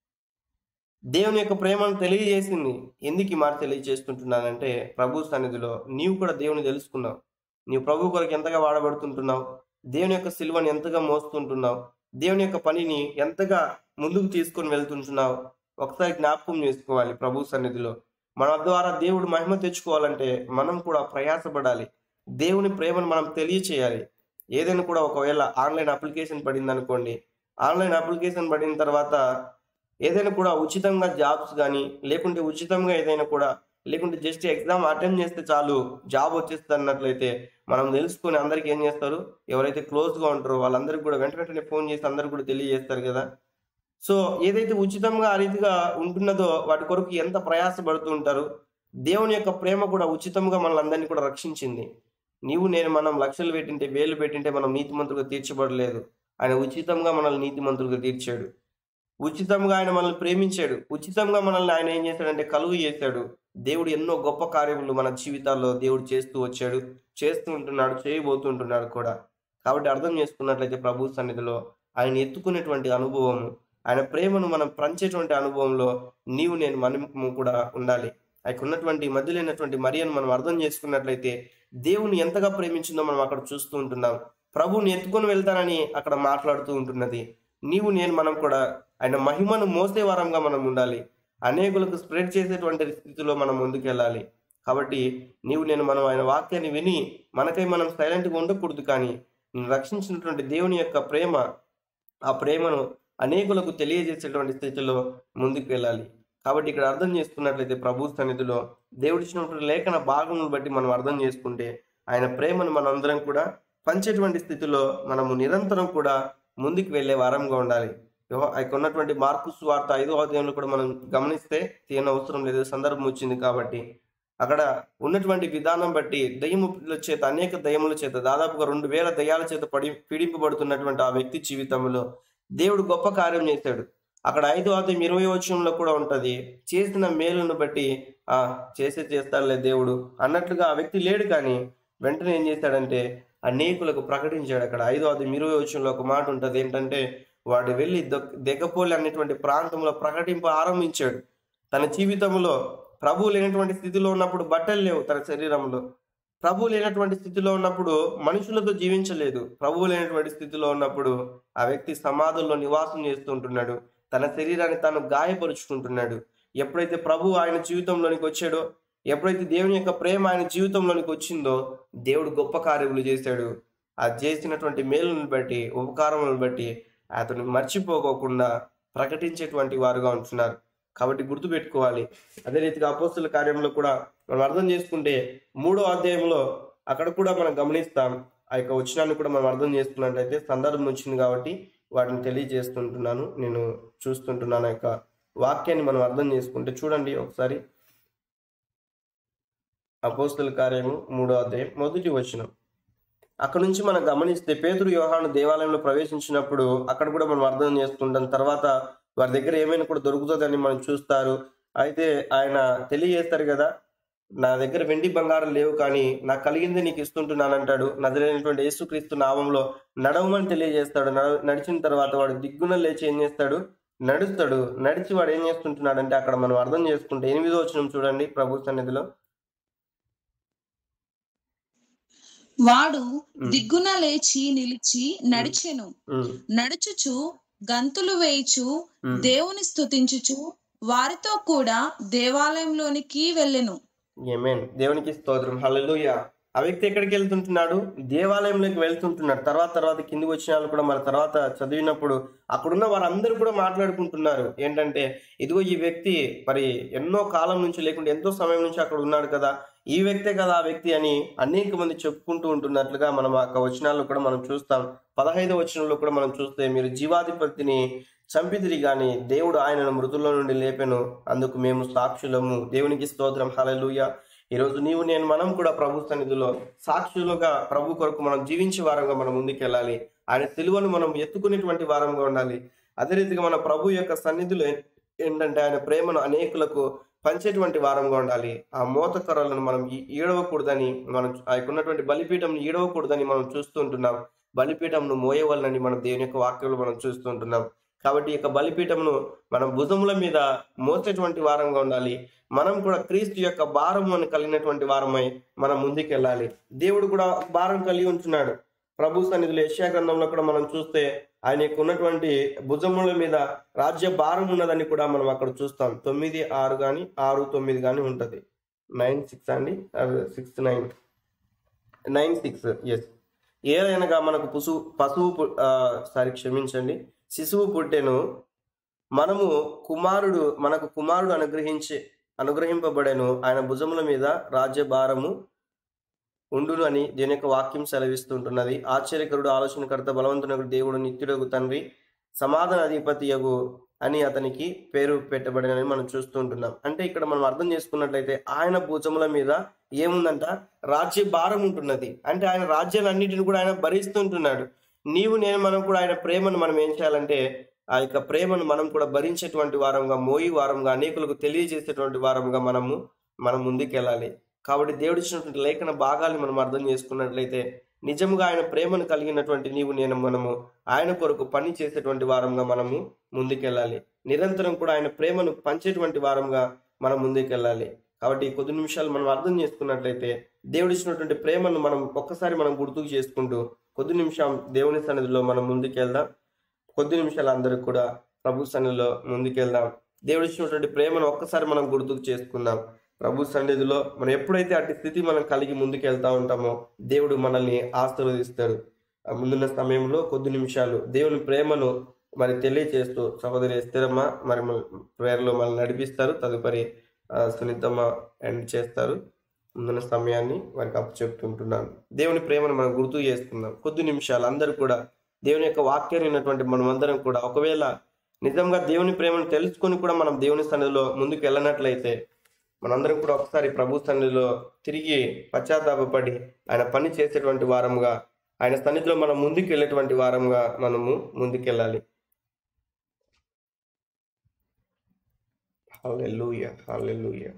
దేవుని యొక్క ప్రేమను తెలియజేసింది ఎందుకు ఈ మాట తెలియజేస్తుంటున్నానంటే ప్రభు సన్నిధిలో నీవు కూడా దేవుని తెలుసుకున్నావు నీవు ప్రభు కొరకు ఎంతగా వాడబడుతుంటున్నావు దేవుని యొక్క సిలువని ఎంతగా మోస్తుంటున్నావు దేవుని యొక్క పనిని ఎంతగా ముందుకు తీసుకొని వెళ్తుంటున్నావు ఒకసారి జ్ఞాపకం చేసుకోవాలి ప్రభు సన్నిధిలో మన ద్వారా దేవుడు మహిమ తెచ్చుకోవాలంటే మనం కూడా ప్రయాసపడాలి దేవుని ప్రేమను మనం తెలియచేయాలి ఏదైనా కూడా ఒకవేళ ఆన్లైన్ అప్లికేషన్ పడింది అనుకోండి ఆన్లైన్ అప్లికేషన్ పడిన తర్వాత ఏదైనా కూడా ఉచితంగా జాబ్స్ కానీ లేకుంటే ఉచితంగా ఏదైనా కూడా లేకుంటే జస్ట్ ఎగ్జామ్ అటెండ్ చేస్తే చాలు జాబ్ వచ్చేస్తుంది అన్నట్లయితే మనం తెలుసుకొని అందరికి ఏం చేస్తారు ఎవరైతే క్లోజ్గా ఉంటారో వాళ్ళందరికీ కూడా వెంట వెంటనే ఫోన్ చేసి అందరికి కూడా తెలియజేస్తారు కదా సో ఏదైతే ఉచితంగా ఆ రీతిగా ఉంటున్నదో వాటి కొరకు ఎంత ప్రయాసపడుతూ ఉంటారు దేవుని యొక్క ప్రేమ కూడా ఉచితంగా మనల్ని అందరినీ కూడా రక్షించింది నీవు నేను మనం లక్షలు పెట్టింటే వేలు పెట్టింటే మనం నీతిమంతులుగా తీర్చబడలేదు ఆయన ఉచితంగా మనల్ని నీతిమంతులుగా తీర్చాడు ఉచితంగా ఆయన మనల్ని ప్రేమించాడు ఉచితంగా మనల్ని ఆయన ఏం చేశాడంటే కలుగు చేశాడు దేవుడు ఎన్నో గొప్ప కార్యములు మన జీవితాల్లో దేవుడు చేస్తూ వచ్చాడు చేస్తూ ఉంటున్నాడు చేయబోతుంటున్నాడు కూడా కాబట్టి అర్థం చేసుకున్నట్లయితే ప్రభు సన్నిధిలో ఆయన ఎత్తుకునేటువంటి అనుభవము ఆయన ప్రేమను మనం పంచేటువంటి అనుభవంలో నీవు నేను మనము కూడా ఉండాలి ఆయనకు ఉన్నటువంటి మధ్య లేనటువంటి మరియను మనం అర్థం చేసుకున్నట్లయితే దేవుని ఎంతగా ప్రేమించిందో మనం అక్కడ చూస్తూ ఉంటున్నాం ప్రభువుని ఎత్తుకొని వెళ్తానని అక్కడ మాట్లాడుతూ ఉంటున్నది నీవు నేను మనం కూడా ఆయన మహిమను మోసే వారంగా మనం ఉండాలి అనేకులకు స్ప్రెడ్ చేసేటువంటి స్థితిలో మనం ముందుకెళ్ళాలి కాబట్టి నీవు నేను మనం ఆయన వాక్యాన్ని విని మనకై మనం సైలెంట్గా ఉండకూడదు కానీ నేను రక్షించినటువంటి దేవుని యొక్క ప్రేమ ఆ ప్రేమను అనేకులకు తెలియజేసేటువంటి స్థితిలో ముందుకు వెళ్ళాలి కాబట్టి ఇక్కడ అర్థం చేసుకున్నట్లయితే ప్రభు సన్నిధిలో దేవుడిచ్చినటువంటి లేఖన భాగములను బట్టి మనం అర్థం చేసుకుంటే ఆయన ప్రేమను మనందరం కూడా పంచేటువంటి స్థితిలో మనము నిరంతరం కూడా ముందుకు వెళ్ళే వారంగా ఉండాలి యెహో- ఆయనకు ఉన్నటువంటి మార్పు వార్త ఐదో అధ్యాయంలో కూడా మనం గమనిస్తే తీయని అవసరం లేదు సందర్భం వచ్చింది కాబట్టి అక్కడ ఉన్నటువంటి విధానం బట్టి దయ్యముల చేత అనేక దయ్యముల చేత దాదాపుగా రెండు వేల దయ్యాల చేత పడి పీడింపబడుతున్నటువంటి ఆ వ్యక్తి జీవితంలో దేవుడు గొప్ప కార్యం చేశాడు అక్కడ ఐదో అధ్యాయం ఇరవై వచనంలో కూడా ఉంటది చేసిన మేలును బట్టి ఆ చేసే చేస్తాడులే దేవుడు అన్నట్లుగా ఆ వ్యక్తి లేడు కానీ వెంటనే ఏం చేశాడంటే అనేకులకు ప్రకటించాడు అక్కడ ఐదో అధ్యాయం ఇరవై వచనంలో ఒక మాట ఉంటది ఏంటంటే వాడు వెళ్ళి దొక్- దెగ్గపోలి అనేటువంటి ప్రాంతంలో ప్రకటింప ఆరంభించాడు తన జీవితంలో ప్రభు లేనటువంటి స్థితిలో ఉన్నప్పుడు బట్టలు లేవు తన శరీరంలో ప్రభు లేనటువంటి స్థితిలో ఉన్నప్పుడు మనుషులతో జీవించలేదు ప్రభు లేనటువంటి స్థితిలో ఉన్నప్పుడు ఆ వ్యక్తి సమాధుల్లో నివాసం చేస్తుంటున్నాడు తన శరీరాన్ని తాను గాయపరుచుకుంటున్నాడు ఎప్పుడైతే ప్రభు ఆయన జీవితంలోనికి వచ్చాడో ఎప్పుడైతే దేవుని యొక్క ప్రేమ ఆయన జీవితంలోనికి వచ్చిందో దేవుడు గొప్ప కార్యములు చేశాడు ఆ చేసినటువంటి మేలును బట్టి ఉపకారములను బట్టి అతను మర్చిపోకోకుండా ప్రకటించేటువంటి వారుగా ఉంటున్నారు కాబట్టి గుర్తుపెట్టుకోవాలి అదే రీతిగా అపోస్తుల కార్యంలో కూడా మనం అర్థం చేసుకుంటే మూడో అధ్యాయంలో అక్కడ కూడా మనం గమనిస్తాం ఆ యొక్క వచనాన్ని కూడా మనం అర్థం చేసుకున్నట్లయితే సందర్భం వచ్చింది కాబట్టి వాటిని తెలియజేస్తుంటున్నాను నేను చూస్తుంటున్నాను ఆ యొక్క వాక్యాన్ని మనం అర్థం చేసుకుంటే చూడండి ఒకసారి అపోస్తుల కార్యము మూడో అధ్యాయం మొదటి వచనం అక్కడ నుంచి మనం గమనిస్తే పేతురు యోహాను దేవాలయంలో ప్రవేశించినప్పుడు అక్కడ కూడా మనం అర్థం చేసుకుంటాం తర్వాత వారి దగ్గర ఏమైనా కూడా దొరుకుతుందని మనం చూస్తారు అయితే ఆయన తెలియజేస్తారు కదా నా దగ్గర వెండి బంగారం లేవు కానీ నాకు కలిగింది నీకు ఇస్తుంటున్నాను అంటాడు నజరైనటువంటి యేసుక్రీస్తు నామంలో నడవమని తెలియజేస్తాడు నడ- నడిచిన తర్వాత వాడు దిగ్గున లేచి ఏం చేస్తాడు నడుస్తాడు నడిచి వాడు ఏం చేస్తుంటున్నాడు అంటే అక్కడ మనం అర్థం చేసుకుంటే ఎనిమిదో వచనం చూడండి ప్రభు సన్నిధిలో వాడు ఉమ్, దిగ్గున లేచి నిలిచి నడిచెను ఉమ్, నడుచుచు గంతులు వేయుచు ఉమ్. దేవుని స్తుతించుచు వారితో కూడా దేవాలయంలోనికి వెళ్ళెను ఏమేన్ దేవునికి స్తోత్రం హల్లెలూయా ఆ వ్యక్తి ఎక్కడికి వెళ్తుంటున్నాడు దేవాలయంలోకి వెళ్తుంటున్నాడు తర్వాత తర్వాత కిందికి వచ్చిన వాళ్ళు కూడా మన తర్వాత చదివినప్పుడు అక్కడున్న వారందరూ కూడా మాట్లాడుకుంటున్నారు ఏంటంటే ఇదిగో ఈ వ్యక్తి మరి ఎన్నో కాలం నుంచి లేకుంటే ఎంతో సమయం నుంచి అక్కడ ఉన్నాడు కదా ఈ వ్యక్తే కదా ఆ వ్యక్తి అని అనేక మంది చెప్పుకుంటూ ఉంటున్నట్లుగా మనం ఆ యొక్క వచనాల్లో కూడా మనం చూస్తాం పదహైదో వచనంలో కూడా మనం చూస్తే మీరు జీవాధిపతిని చంపితిరి గాని దేవుడు ఆయనను మృతుల్లో నుండి లేపెను అందుకు మేము సాక్షులము దేవునికి స్తోత్రం హల్లెలూయా ఈరోజు నీవు నేను మనం కూడా ప్రభు సన్నిధిలో సాక్షులుగా ప్రభు కొరకు మనం జీవించే వారంగా మనం ముందుకెళ్ళాలి ఆయన తెలుగును మనం ఎత్తుకునేటువంటి వారంగా ఉండాలి అదే రీతిగా మన ప్రభు యొక్క సన్నిధిలో ఏంటంటే ఆయన ప్రేమను అనేకులకు పంచేటువంటి వారంగా ఉండాలి ఆ మోతకర్రలను మనం ఈ- ఈడవకూడదని మనం ఆ యొక్క ఉన్నటువంటి బలిపీఠం ఈడవకూడదని మనం చూస్తుంటున్నాం బలిపీఠంను మోయవలనని మనం దేవుని యొక్క వాక్యంలో మనం చూస్తుంటున్నాం కాబట్టి ఈ యొక్క బలిపీఠమును మనం భుజముల మీద మోసేటువంటి వారంగా ఉండాలి మనం కూడా క్రీస్తు యొక్క భారము అని కలిగినటువంటి వారమై మనం ముందుకెళ్ళాలి దేవుడు కూడా భారం కలిగి ఉంటున్నాడు ప్రభు సన్నిధిలో యెషయా గ్రంథంలో కూడా మనం చూస్తే ఆయన యొక్క ఉన్నటువంటి భుజముల మీద రాజ్య భారం ఉన్నదని కూడా మనం అక్కడ చూస్తాం తొమ్మిది ఆరు కానీ ఆరు తొమ్మిది కానీ ఉంటది నైన్ సిక్స్ అండి six nine nine six yes ఏదైనగా మనకు పశువు పశువు పు- ఆ, సారీ క్షమించండి శిశువు పుట్టెను మనము కుమారుడు మనకు కుమారుడు అనుగ్రహించి అనుగ్రహింపబడెను ఆయన భుజముల మీద రాజ్యభారము ఉండును అని దీని యొక్క వాక్యం సెలవిస్తుంటున్నది ఆశ్చర్యకరుడు ఆలోచనకర్త బలవంతునకు దేవుడు నిత్యుడగు తండ్రి సమాధాన అధిపతియగు అని అతనికి పేరు పెట్టబడినని మనం చూస్తూ ఉంటున్నాం అంటే ఇక్కడ మనం అర్థం చేసుకున్నట్లయితే ఆయన భుజముల మీద ఏముందంట రాజ్య భారం ఉంటున్నది అంటే ఆయన రాజ్యాలన్నిటిని కూడా ఆయన భరిస్తుంటున్నాడు నీవు నేను మనం కూడా ఆయన ప్రేమను మనం ఏం చేయాలంటే ఆ యొక్క ప్రేమను మనం కూడా భరించేటువంటి వారంగా మోయి వారంగా అనేకులకు తెలియజేసేటువంటి వారంగా మనము మనం ముందుకెళ్ళాలి కాబట్టి దేవుడు ఇచ్చినటువంటి లేఖన భాగాల్ని మనం అర్థం చేసుకున్నట్లయితే నిజంగా ఆయన ప్రేమను కలిగినటువంటి నీవు నేను మనము ఆయన కొరకు పని చేసేటువంటి వారంగా మనము ముందుకెళ్ళాలి నిరంతరం కూడా ఆయన ప్రేమను పంచేటువంటి వారంగా మనం ముందుకెళ్ళాలి కాబట్టి ఈ కొద్ది నిమిషాలు మనం అర్థం చేసుకున్నట్లయితే దేవుడు ఇచ్చినటువంటి ప్రేమను మనం ఒక్కసారి మనం గుర్తుకు చేసుకుంటూ కొద్ది నిమిషం దేవుని సన్నిధిలో మనం ముందుకెళ్దాం కొద్ది నిమిషాలు అందరికి కూడా ప్రభు సన్నిధిలో ముందుకెళ్దాం దేవుడు ఇచ్చినటువంటి ప్రేమను ఒక్కసారి మనం గుర్తుకు చేసుకుందాం ప్రభు సన్నిధిలో మనం ఎప్పుడైతే అటు స్థితి మనం కలిగి ముందుకెళ్తా ఉంటామో దేవుడు మనల్ని ఆశీర్వదిస్తాడు ఆ ముందున్న సమయంలో కొద్ది నిమిషాలు దేవుని ప్రేమను మరి తెలియచేస్తూ సహోదరి ఎస్తరమ్మ మరి ప్రేయర్లో మనల్ని నడిపిస్తారు తదుపరి ఆ, సునీతమ్మ ఎండ్ చేస్తారు ముందున్న సమయాన్ని వారికి అప్పు చెప్తుంటున్నాను దేవుని ప్రేమను మనం గుర్తు చేసుకుందాం కొద్ది నిమిషాలు అందరూ కూడా దేవుని యొక్క వాక్యాన్ని విన్నటువంటి మనమందరం కూడా ఒకవేళ నిజంగా దేవుని ప్రేమను తెలుసుకొని కూడా మనం దేవుని సన్నిధిలో ముందుకు వెళ్ళనట్లయితే మనందరం కూడా ఒకసారి ప్రభు సన్నిధిలో తిరిగి పశ్చాత్తాపడి ఆయన పని చేసేటువంటి వారముగా ఆయన సన్నిధిలో మనం ముందుకు వెళ్ళేటువంటి వారంగా మనము ముందుకెళ్ళాలి హల్లెలూయా హల్లెలూయా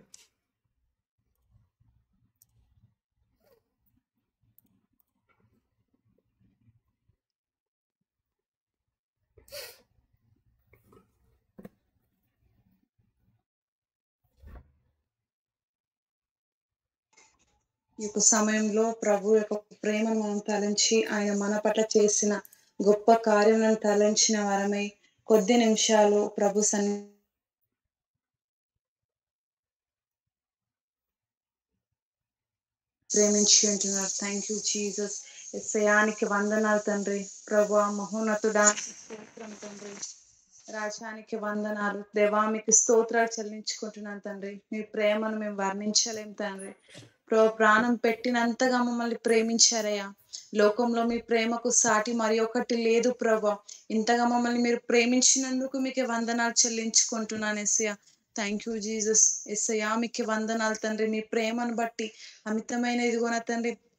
ఈ యొక్క సమయంలో ప్రభు యొక్క ప్రేమను మనం తలంచి ఆయన మన పట్ల చేసిన గొప్ప కార్యములను తలంచిన వారమై కొద్ది నిమిషాలు ప్రభు సన్ని ప్రేమించి ఉంటున్నారు థ్యాంక్ యూ జీసస్ ఎస్ఐయానికి వందనాలు తండ్రి ప్రభు మహోన్నతుడా స్తోత్రం తండ్రి రాజానికి వందనాలు దేవా మీకు స్తోత్రాలు చెల్లించుకుంటున్నాను తండ్రి మీ ప్రేమను మేము వర్ణించలేం తండ్రి ప్రభు ప్రాణం పెట్టినంతగా మమ్మల్ని ప్రేమించారయ్యా లోకంలో మీ ప్రేమకు సాటి మరి ఒకటి లేదు ప్రభా ఇంతగా మమ్మల్ని మీరు ప్రేమించినందుకు మీకు వందనాలు చెల్లించుకుంటున్నాను Yesayya thank you Jesus Yesayya మీకు వందనాలు తండ్రి మీ ప్రేమను బట్టి అమితమైన ఇదిగోన తండ్రి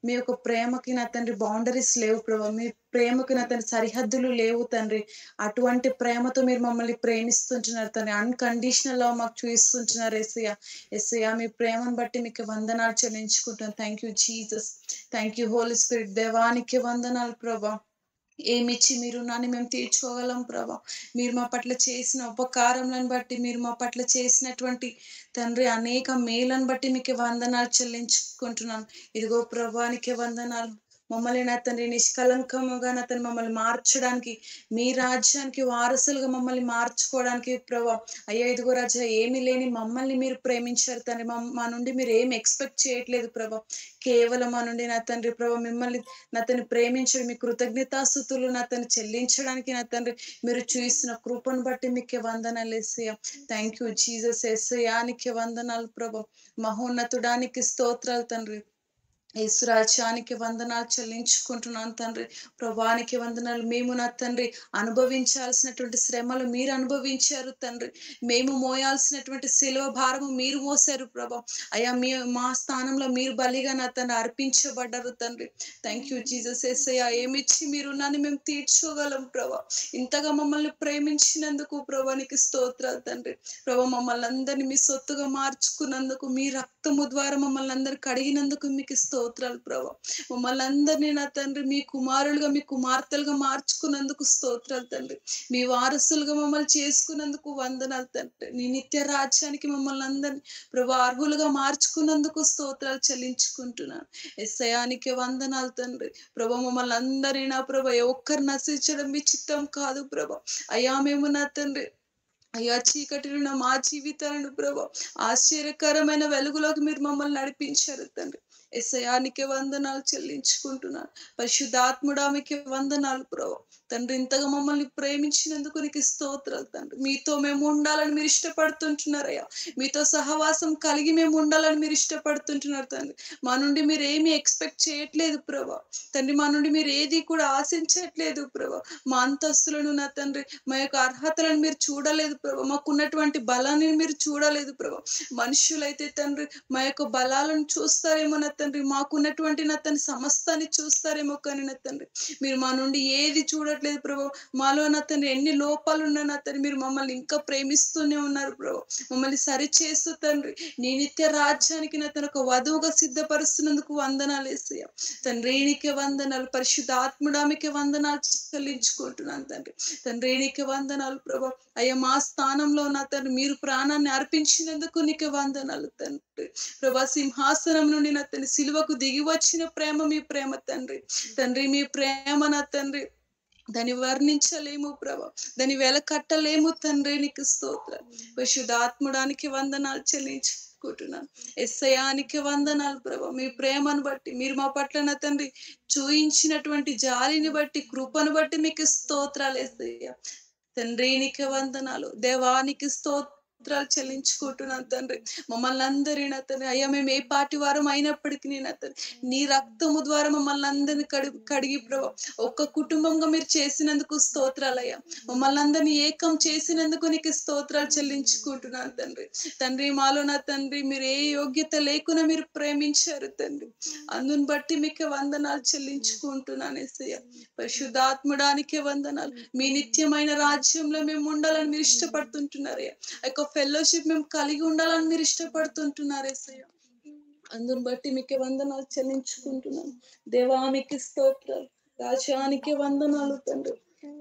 మీ యొక్క ప్రేమకి నా తండ్రి బౌండరీస్ లేవు ప్రభా మీ ప్రేమకి నా తండ్రి సరిహద్దులు లేవు తండ్రి అటువంటి ప్రేమతో మీరు మమ్మల్ని ప్రేమిస్తుంటున్నారు తండ్రి అన్కండిషనల్ గా మాకు చూపిస్తుంటున్నారు ఎస్ఐయా ఎస్ఐయా మీ ప్రేమను బట్టి మీకు వందనాలు చెల్లించుకుంటాను thank you Jesus thank you Holy Spirit దేవానికి వందనాలు ప్రభా ఏమిచ్చి మీరు నాని మేము తీర్చుకోగలం ప్రభా మీరు మా పట్ల చేసిన ఉపకారములను బట్టి మీరు మా పట్ల చేసినటువంటి తండ్రి అనేక మేలను బట్టి మీకు వందనాలు చెల్లించుకుంటున్నాను ఇదిగో ప్రభానికి వందనాలు మమ్మల్ని నా తండ్రి నిష్కలంకముగా నా తండ్రి మమ్మల్ని మార్చడానికి మీ రాజ్యానికి వారసులుగా మమ్మల్ని మార్చుకోవడానికి ప్రభా అయ్యా ఇదిగో రాజా ఏమీ లేని మమ్మల్ని మీరు ప్రేమించారు తండ్రి మా మా నుండి మీరు ఏం ఎక్స్పెక్ట్ చేయట్లేదు ప్రభా కేవలం మా నుండి నా తండ్రి ప్రభా మిమ్మల్ని నా తండ్రి ప్రేమించడం మీ కృతజ్ఞతాస్థుతులు నా తండ్రి చెల్లించడానికి నా తండ్రి మీరు చూసిన కృపను బట్టి మీకు వందనాలు ఎస్సయ్య థ్యాంక్ యూ జీసస్ ఎస్సయానికి వందనాలు ప్రభా మహోన్నతుడానికి స్తోత్రాలు తండ్రి యేసురాజ్యానికి వందనాలు చెల్లించుకుంటున్నాను తండ్రి ప్రభానికి వందనాలు మేము నా తండ్రి అనుభవించాల్సినటువంటి శ్రమలు మీరు అనుభవించారు తండ్రి మేము మోయాల్సినటువంటి శిలువ భారము మీరు మోసారు ప్రభా అయ్యా మీ మా స్థానంలో మీరు బలిగా నా తండ్రి అర్పించబడ్డారు తండ్రి థ్యాంక్ యూ జీసస్ ఎస్ఐయా ఏమిచ్చి మీరు నన్ను మేము తీర్చుకోగలం ప్రభా ఇంతగా మమ్మల్ని ప్రేమించినందుకు ప్రభానికి స్తోత్రాలు తండ్రి ప్రభా మమ్మల్ని అందరినీ మీ సొత్తుగా మార్చుకున్నందుకు మీ రక్తము ద్వారా మమ్మల్ని అందరు కడిగినందుకు మీకు స్తోత్రాలు ప్రభా మమ్మల్ని అందరినీ నా తండ్రి మీ కుమారులుగా మీ కుమార్తెలుగా మార్చుకున్నందుకు స్తోత్రాలు తండ్రి మీ వారసులుగా మమ్మల్ని చేసుకున్నందుకు వందనాలు తండ్రి నీ నిత్య రాజ్యానికి మమ్మల్ని అందరినీ ప్రభా అర్హులుగా మార్చుకున్నందుకు స్తోత్రాలు చెల్లించుకుంటున్నాను ఎస్ఐయానికి వందనాలు తండ్రి ప్రభా మమ్మల్ని అందరినీ నా ప్రభా ఏ ఒక్కరు నశించడం మీ చిత్తం కాదు ప్రభా అయ్యా మేము నా తండ్రి అయ్యా చీకటిలో ఉన్న మా జీవితాలను ప్రభా ఆశ్చర్యకరమైన వెలుగులోకి మీరు మమ్మల్ని నడిపించారు తండ్రి ఎస్ఐయానికి వందనాలు చెల్లించుకుంటున్నాను పరిశుద్ధాత్ముడామికి వందనాలు ప్రభా తండ్రి ఇంతగా మమ్మల్ని ప్రేమించినందుకు నీకు స్తోత్రాలు తండ్రి మీతో మేము ఉండాలని మీరు ఇష్టపడుతుంటున్నారయ్యా మీతో సహవాసం కలిగి మేము ఉండాలని మీరు ఇష్టపడుతుంటున్నారు తండ్రి మా నుండి మీరు ఏమి ఎక్స్పెక్ట్ చేయట్లేదు ప్రభా తండ్రి మా నుండి మీరు ఏది కూడా ఆశించట్లేదు ప్రభా మా అంతస్తులను నా తండ్రి మా యొక్క అర్హతలను మీరు చూడలేదు ప్రభా మాకున్నటువంటి బలాన్ని మీరు చూడలేదు ప్రభా మనుషులైతే తండ్రి మా యొక్క బలాలను చూస్తారేమో నా తండ్రి మాకున్నటువంటి నా తండ్రి సమస్తాన్ని చూస్తారేమో కానీ నా తండ్రి మీరు మా నుండి ఏది చూడట్లేదు ప్రభా మాలో నా తండ్రి ఎన్ని లోపాలు ఉన్నా నా తండ్రి మీరు మమ్మల్ని ఇంకా ప్రేమిస్తూనే ఉన్నారు ప్రభా మమ్మల్ని సరి చేస్తూ తండ్రి నీ నిత్య రాజ్యానికి నా తన ఒక వధువుగా సిద్ధపరుస్తున్నందుకు వందనాలు వేసయ్యా తండ్రి నీకే వందనాలు పరిశుద్ధాత్ముడామికి వందనాలు చెల్లించుకుంటున్నాను తండ్రి తండ్రి నీకే వందనాలు ప్రభా అయ్యా మా స్థానంలో నా తండ్రి మీరు ప్రాణాన్ని అర్పించినందుకు నీకే వందనాలు తండ్రి ప్రభా సింహాసనం నుండి నా తండ్రి సిలువకు దిగి వచ్చిన ప్రేమ మీ ప్రేమ తండ్రి తండ్రి మీ ప్రేమ నా తండ్రి దాన్ని వర్ణించలేము ప్రభా దాన్ని వెలకట్టలేము తండ్రి నీకు స్తోత్రం పరిశుద్ధాత్ముడానికి వందనాలు చెల్లించుకుంటున్నాను ఎస్ఐయానికి వందనాలు ప్రభా మీ ప్రేమను బట్టి మీరు మా పట్ల నా తండ్రి చూయించినటువంటి జాలిని బట్టి కృపను బట్టి మీకు స్తోత్రాలు వేస్తాయ్యా తండ్రి నీకు వందనాలు దేవానికి స్తోత్రం స్తోత్రాలు చెల్లించుకుంటున్నాను తండ్రి మమ్మల్ని అందరి నా తండ్రి అయ్యా మేము ఏ పాటి వారం అయినప్పటికీ నేను తండ్రి నీ రక్తము ద్వారా మమ్మల్ని అందరిని కడిగి కడిగి ప్రభా ఒక్క కుటుంబంగా మీరు చేసినందుకు స్తోత్రాలయ్యా మమ్మల్ని అందరినీ ఏకం చేసినందుకు నీకు స్తోత్రాలు చెల్లించుకుంటున్నాను తండ్రి తండ్రి మాలో నా తండ్రి మీరు ఏ యోగ్యత లేకుండా మీరు ప్రేమించారు తండ్రి అందుని బట్టి మీకు వందనాలు చెల్లించుకుంటున్నాను ఎస్సయ్య పరిశుద్ధాత్ముడానికి వందనాలు మీ నిత్యమైన రాజ్యంలో మేము ఉండాలని మీరు ఇష్టపడుతుంటున్నారయ్యా ఆ యొక్క ఫెలోషిప్ మేము కలిగి ఉండాలని మీరు ఇష్టపడుతుంటున్నారు ఎస్సయ్య అందుని బట్టి మీకు వందనాలు చెల్లించుకుంటున్నాను దేవా మీకు స్తోత్రాలు రాజానికి వందనాలు తండ్రి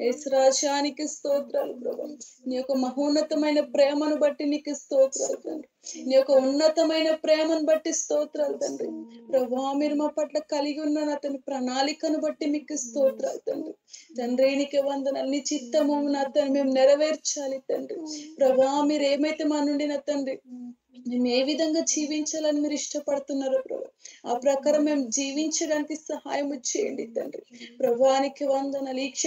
రాజానికి స్తోత్రాలు ప్రభా నీ యొక్క మహోన్నతమైన ప్రేమను బట్టి నీకు స్తోత్రాలు తండ్రి నీ యొక్క ఉన్నతమైన ప్రేమను బట్టి స్తోత్రాలు తండ్రి ప్రభా మీరు మా పట్ల కలిగి ఉన్న అతని ప్రణాళికను బట్టి మీకు స్తోత్రాలు తండ్రి తండ్రి నీకు వందనాలు నీ చిత్తము నా తండ్రి మేము నెరవేర్చాలి తండ్రి ప్రభా మీరు ఏమైతే మా నుండి నా తండ్రి మేము ఏ విధంగా జీవించాలని మీరు ఇష్టపడుతున్నారు ప్రభు ఆ ప్రకారం మేము జీవించడానికి సహాయం చేయండి తండ్రి ప్రభానికి వందనాలు ఈ క్షణమందు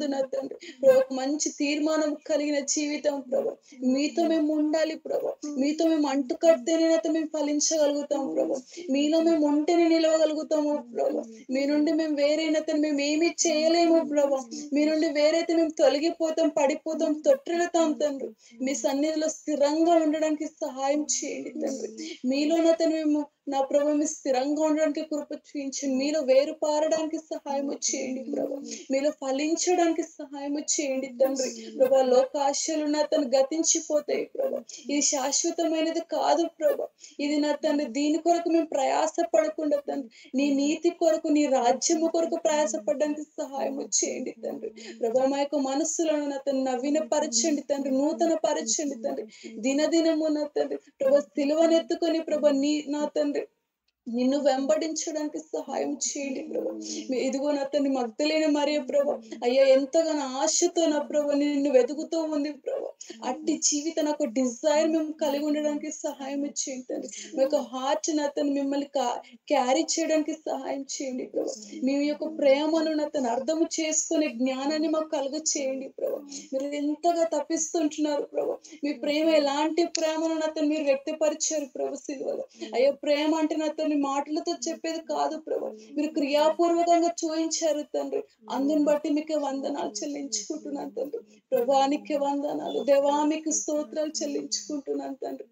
కాదు నా తండ్రి ప్రభా ఒక మంచి తీర్మానం కలిగిన జీవితం ప్రభా మీతో మేము ఉండాలి ప్రభా మీతో మేము అంటుకడితేనే నాతో మేము ఫలించగలుగుతాం ప్రభా మీలో మేము ఉంటేనే నిలవగలుగుతాము ప్రభా మీ నుండి మేము వేరైనతో మేము ఏమీ చేయలేము ప్రభా మీ నుండి వేరైతే మేము తొలగిపోతాం పడిపోతాం తొట్టిల్లుతాం తండ్రి మీ సన్నిధిలో స్థిరంగా ఉండడానికి సహాయం చేయండి తండ్రి మీలో నాతో మేము నా ప్రభు మీ స్థిరంగా ఉండడానికి కృప చూపించండి మీలో వేరు పారడానికి సహాయం చేయండి ప్రభా మీలో ఫలించడానికి సహాయం చేయండి తండ్రి ప్రభా లోకాశలు నా తను గతించిపోతాయి ప్రభా ఇది శాశ్వతమైనది కాదు ప్రభా ఇది నా తండ్రి దీని కొరకు మేము ప్రయాస పడకుండా తండ్రి నీ నీతి కొరకు నీ రాజ్యము కొరకు ప్రయాసపడడానికి సహాయం చేయండి తండ్రి ప్రభా మా యొక్క మనస్సులను నా తండ్రి నవీన పరచండి తండ్రి నూతన పరచండి తండ్రి దినదినము నా తండ్రి ప్రభా సిలువనెత్తుకొని ప్రభా నీ నా తండ్రి నిన్ను వెంబడించడానికి సహాయం చేయండి ప్రభా మీ- ఇదిగో నా తండ్రి మగ్ధలేని మరియ ప్రభా అయ్యా ఎంతగానో ఆశతో నా ప్రభా నిన్ను వెతుకుతూ ఉంది ప్రభా అట్టి జీవితం నాకు డిజైర్ మేము కలిగి ఉండడానికి సహాయం చేయండి తండ్రి మీ యొక్క హార్ట్ నా తను మిమ్మల్ని క్యారీ చేయడానికి సహాయం చేయండి ప్రభా మీ యొక్క ప్రేమను నా తను అర్థం చేసుకునే జ్ఞానాన్ని మాకు కలుగ చేయండి ప్రభా మీరు ఎంతగా తప్పిస్తుంటున్నారు ప్రభా మీ ప్రేమ ఎలాంటి ప్రేమను నాతో మీరు వ్యక్తపరిచారు ప్రభు సిల్వలో అయ్యో ప్రేమ అంటే నాతో మాటలతో చెప్పేది కాదు ప్రభు మీరు క్రియాపూర్వకంగా చూపించారు తండ్రి అందుని బట్టి మీకు వందనాలు చెల్లించుకుంటున్నాను తండ్రి ప్రభానికి వందనాలు దేవానికి స్తోత్రాలు చెల్లించుకుంటున్నాను తండ్రి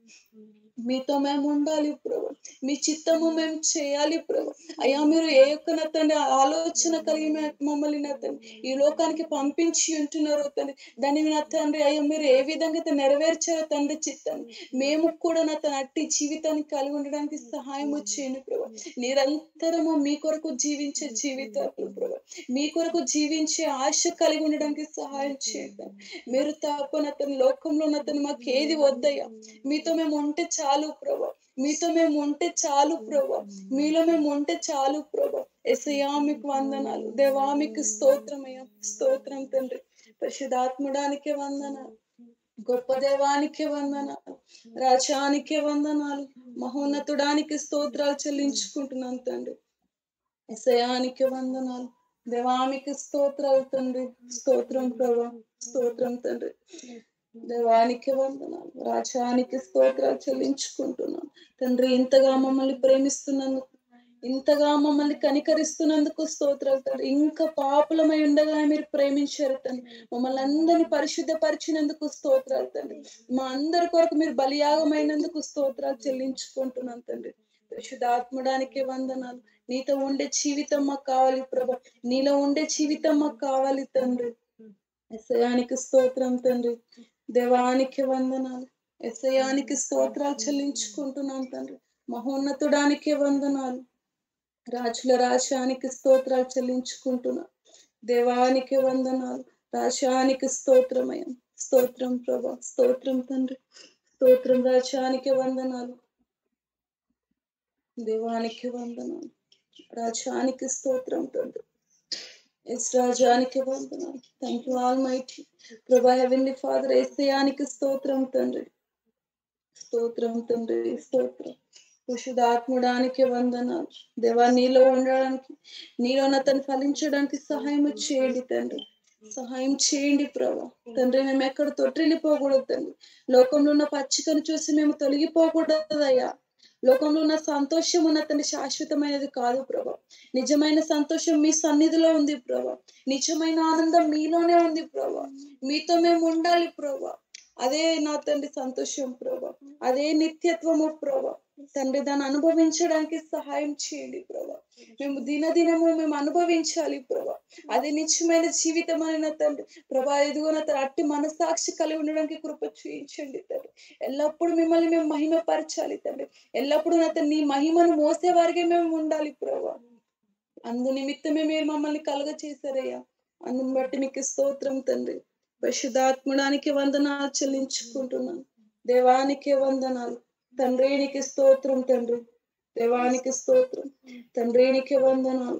మీతో మేము ఉండాలి ప్రభు మీ చిత్తము మేము చేయాలి ప్రభు అయ్యా మీరు ఏ యొక్క నా తండ్రి ఆలోచన కలిగి మే- మమ్మల్ని నా తండ్రి ఈ లోకానికి పంపించి ఉంటున్నారో తండ్రి దాన్ని నా తండ్రి అయ్యా మీరు ఏ విధంగా అయితే నెరవేర్చారో తండ్రి చిత్తాన్ని మేము కూడా నా తన అట్టి జీవితాన్ని కలిగి ఉండడానికి సహాయం చేయండి ప్రభు నిరంతరము మీ కొరకు జీవించే జీవితాలు ప్రభు మీ కొరకు జీవించే ఆశ కలిగి ఉండడానికి సహాయం చేయండి మీరు తప్ప నా తన లోకంలో నా తను మాకు ఏది వద్దయ్యా మీతో మేము ఉంటే చాలు ప్రభా మీతో మేము ఉంటే చాలు ప్రభా మీలో మేము ఉంటే చాలు ప్రభా ఎసయా మీకు వందనాలు దేవా మీకు స్తోత్రమయ్యా స్తోత్రం తండ్రి పరిశుధాత్ముడానికి వందనాలు గొప్ప దేవానికి వందనాలు రాజానికి వందనాలు మహోన్నతుడానికి స్తోత్రాలు చెల్లించుకుంటున్నాను తండ్రి ఎసయానికి వందనాలు దేవానికి స్తోత్రాలు తండ్రి స్తోత్రం ప్రభా స్తోత్రం తండ్రి దేవానికి వందనాలు రాజానికి స్తోత్రాలు చెల్లించుకుంటున్నాను తండ్రి ఇంతగా మమ్మల్ని ప్రేమిస్తున్నందుకు ఇంతగా మమ్మల్ని కనికరిస్తున్నందుకు స్తోత్రాలు తండ్రి ఇంకా పాపులమై ఉండగా మీరు ప్రేమించారు తండ్రి మమ్మల్ని అందరినీ పరిశుద్ధపరిచినందుకు స్తోత్రాలు తండ్రి మా అందరి కొరకు మీరు బలియాగమైనందుకు స్తోత్రాలు చెల్లించుకుంటున్నాను తండ్రి పరిశుద్ధాత్మడానికి వందనాలు నీతో ఉండే జీవితం మాకు కావాలి ప్రభా నీలో ఉండే జీవితం మాకు కావాలి తండ్రి ఎసయానికి స్తోత్రం తండ్రి దేవానికి వందనాలు ఎసయానికి స్తోత్రాలు చెల్లించుకుంటున్నాం తండ్రి మహోన్నతుడానికి వందనాలు రాజుల రాజానికి స్తోత్రాలు చెల్లించుకుంటున్నా దేవానికి వందనాలు రాజానికి స్తోత్రమయం స్తోత్రం ప్రభా స్తోత్రం తండ్రి స్తోత్రం రాజానికి వందనాలు దేవానికి వందనాలు రాజానికి స్తోత్రం తండ్రి ఎస్ రాజానికి వందనాలు thank you almighty heavenly హెవెన్లీ ఫాదర్ ఎస్యానికి స్తోత్రం తండ్రి స్తోత్రం తండ్రి స్తోత్రం పురుషుదాత్ముడానికి వందనాలు దేవా నీలో ఉండడానికి నీలో తను ఫలించడానికి సహాయం చేయండి తండ్రి సహాయం చేయండి ప్రభా తండ్రి మేము ఎక్కడ తొట్టిల్లిపోకూడదు తండ్రి లోకంలో ఉన్న పచ్చికను చూసి మేము తొలగిపోకూడదయ్యా లోకంలో ఉన్న సంతోషం ఉన్న తండ్రి శాశ్వతమైనది కాదు ప్రభా నిజమైన సంతోషం మీ సన్నిధిలో ఉంది ప్రభా నిజమైన ఆనందం మీలోనే ఉంది ప్రభా మీతో మేము ఉండాలి ప్రభా అదే నా తండ్రి సంతోషం ప్రభా అదే నిత్యత్వము ప్రభా తండ్రి దాన్ని అనుభవించడానికి సహాయం చేయండి ప్రభా మేము దినదినము మేము అనుభవించాలి ప్రభా అది నిత్యమైన జీవితం అని నా తండ్రి ప్రభా ఇదిగో నా తండ్రి అట్టి మనసాక్షి కలిగి ఉండడానికి కృప చూయించండి తండ్రి ఎల్లప్పుడూ మిమ్మల్ని మేము మహిమపరచాలి తండ్రి ఎల్లప్పుడూ నా తండ్రి నీ మహిమను మోసే వారికే మేము ఉండాలి ప్రభా అందు నిమిత్తమే మీరు మమ్మల్ని కలుగ చేశారయ్యా అందుని బట్టి మీకు స్తోత్రం తండ్రి పరిశుద్ధాత్మడానికి వందనాలు చెల్లించుకుంటున్నాను దేవానికి వందనాలు తండ్రికి స్తోత్రం తండ్రి దేవానికి స్తోత్రం తండ్రికి వందనాలు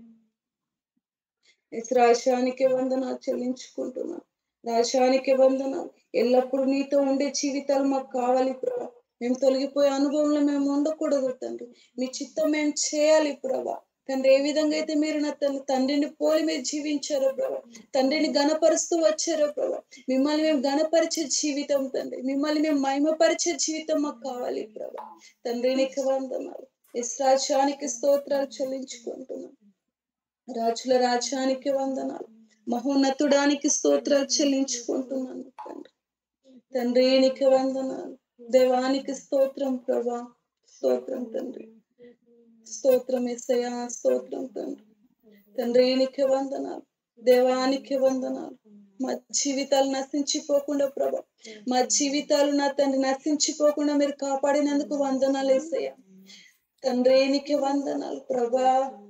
ఎస్ రాశానికి వందనాలు చెల్లించుకుంటున్నాను రాశానికి వందనాలు ఎల్లప్పుడూ నీతో ఉండే జీవితాలు మాకు కావాలి ప్రభా మేము తొలగిపోయే అనుభవంలో మేము ఉండకూడదు తండ్రి మీ చిత్తం మేము చేయాలి ప్రభా తండ్రి ఏ విధంగా అయితే మీరు నా తన తండ్రిని పోలి మీరు జీవించారో ప్రభా తండ్రిని గణపరుస్తూ వచ్చారో ప్రభా మిమ్మల్ని మేము గణపరిచే జీవితం తండ్రి మిమ్మల్ని మేము మహిమపరిచే జీవితం మాకు కావాలి ప్రభా తండ్రి నీకు వందనాలు ఇస్రాజానికి స్తోత్రాలు చెల్లించుకుంటున్నాం రాజుల రాజ్యానికి వందనాలు మహోన్నతుడానికి స్తోత్రాలు చెల్లించుకుంటున్నాను తండ్రి తండ్రి నీకు వందనాలు దేవానికి స్తోత్రం ప్రభా స్తోత్రం తండ్రి స్తోత్రం ఎస్సయా స్తోత్రం తండ్రి తండ్రి నీకు వందనాలు దేవానికి వందనాలు మా జీవితాలు నశించిపోకుండా ప్రభా మా జీవితాలు నా తండ్రి నశించిపోకుండా మీరు కాపాడినందుకు వందనాలు వేసయ్యా తండ్రి నీకు వందనాలు ప్రభా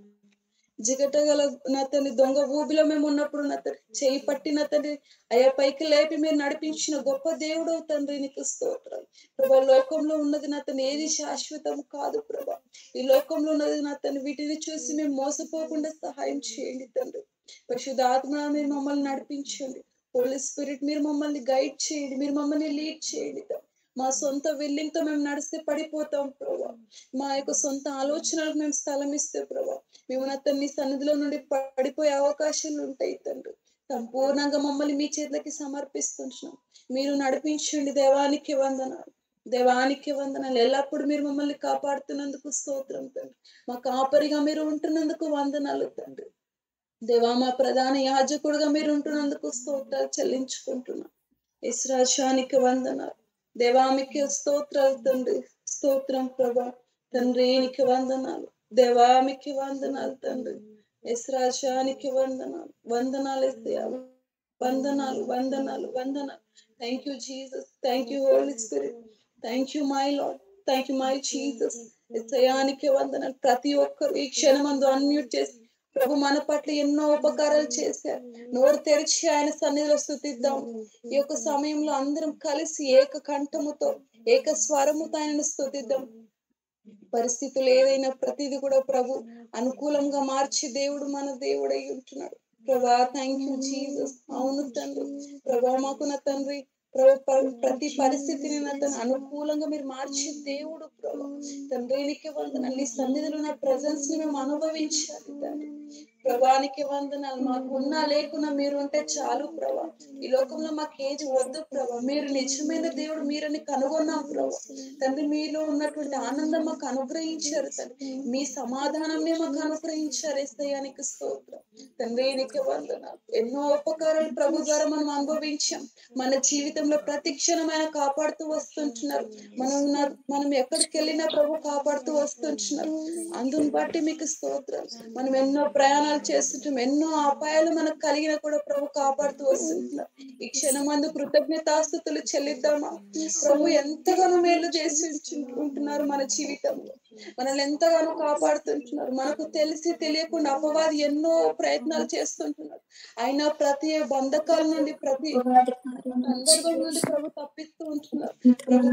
జిగటగల నా తండ్రి దొంగ ఊబిలో మేము ఉన్నప్పుడు నా తండ్రి చేయి పట్టిన తండ్రి అయ్యా పైకి లేపి మీరు నడిపించిన గొప్ప దేవుడు తండ్రి నీకు స్తోత్రాలు ప్రభా లోకంలో ఉన్నది నా తండ్రి ఏది శాశ్వతం కాదు ప్రభా ఈ లోకంలో ఉన్నది నా తండ్రి వీటిని చూసి మేము మోసపోకుండా సహాయం చేయండి తండ్రి పరిశుద్ధ ఆత్మ మీరు మమ్మల్ని నడిపించండి హోలీ స్పిరిట్ మీరు మమ్మల్ని గైడ్ చేయండి మీరు మమ్మల్ని లీడ్ చేయండి తండ్రి. మా సొంత willing తో మేము నడిస్తే పడిపోతాం ప్రభా మా యొక్క సొంత ఆలోచనలకు మేము స్థలం ఇస్తే ప్రభా మేము నా తండ్రి సన్నిధిలో నుండి పడిపోయే అవకాశాలు ఉంటాయి తండ్రి సంపూర్ణంగా మమ్మల్ని మీ చేతులకి సమర్పిస్తున్నాం మీరు నడిపించండి దేవానికి వందనాలు దేవానికి వందనాలు ఎల్లప్పుడూ మీరు మమ్మల్ని కాపాడుతున్నందుకు స్తోత్రం తండ్రి మా కాపరిగా మీరు ఉంటున్నందుకు వందనాలు తండ్రి దేవా మా ప్రధాన యాజకుడుగా మీరు ఉంటున్నందుకు స్తోత్రాలు చెల్లించుకుంటున్నాం ఇస్రాశానికి వందనాలు దేవామికి స్తోత్రాలు తండ్రి స్తోత్రం ప్రభా తండ్రి నీకు వందనాలు దేవామికి వందనాలు తండ్రి ఇస్రాశానికి వందనాలు వందనాలు ఎస్సయ్యా. వందనాలు వందనాలు వందనాలు thank you Jesus thank you Holy Spirit thank you my Lord thank you my Jesus ఎస్ఐయానికి వందనాలు ప్రతి ఒక్కరు ఈ క్షణమందు అన్మ్యూట్ చేసి ప్రభు మన పట్ల ఎన్నో ఉపకారాలు చేశారు నోరు తెరిచి ఆయన సన్నిధిలో స్థుతిద్దాం ఈ యొక్క సమయంలో అందరం కలిసి ఏక కంఠముతో ఏక స్వరముతో ఆయనను స్థుతిద్దాం పరిస్థితులు ఏదైనా ప్రతిదీ కూడా ప్రభు అనుకూలంగా మార్చి దేవుడు మన దేవుడై ఉంటున్నాడు ప్రభా థ్యాంక్ యూ జీసస్ అవును తండ్రి ప్రభా మాకు నా తండ్రి ప్రభు ప- ప్రతి పరిస్థితిని నా తను అనుకూలంగా మీరు మార్చే దేవుడు ప్రభు తండ్రి నీకు వందనాలు నీ సన్నిధిలో నా ప్రజెన్స్ ని మేము అనుభవించాలి తండ్రి ప్రభానికి వందనాలు మాకు ఉన్నా లేకున్నా మీరు ఉంటే చాలు ప్రభా ఈ లోకంలో మాకు ఏది వద్దు ప్రభా మీరు నిజమైన దేవుడు మీరని కనుగొన్నాం ప్రభా తండ్రి మీలో ఉన్నటువంటి ఆనందం మాకు అనుగ్రహించారు తండ్రి మీ సమాధానంనే మాకు అనుగ్రహించారు ఏసయానికి స్తోత్రం తండ్రి నీకు వందనాలు ఎన్నో ఉపకారాలు ప్రభు ద్వారా మనం అనుభవించాం మన జీవితంలో ప్రతి క్షణం ఆయన కాపాడుతూ వస్తుంటున్నారు మనం ఉన్న- మనం ఎక్కడికి వెళ్ళినా ప్రభు కాపాడుతూ వస్తుంటున్నారు అందుని బట్టి మీకు స్తోత్రం మనం ఎన్నో ప్రయాణాలు చేస్తుంటాం ఎన్నో అపాయాలు మనకు కలిగినా కూడా ప్రభు కాపాడుతూ వస్తుంటున్నారు ఈ క్షణమందు కృతజ్ఞతాస్థుతులు చెల్లిద్దామా ప్రభు ఎంతగానో మేలు చేసి ఉంచు- ఉంటున్నారు మన జీవితంలో మనల్ని ఎంతగానో కాపాడుతుంటున్నారు మనకు తెలిసి తెలియకుండా అపవాది ఎన్నో ప్రయత్నాలు చేస్తుంటున్నారు అయినా ప్రతి బంధకాల నుండి ప్రతి సందర్భం నుండి ప్రభు తప్పిస్తూ ఉంటున్నారు ప్రభు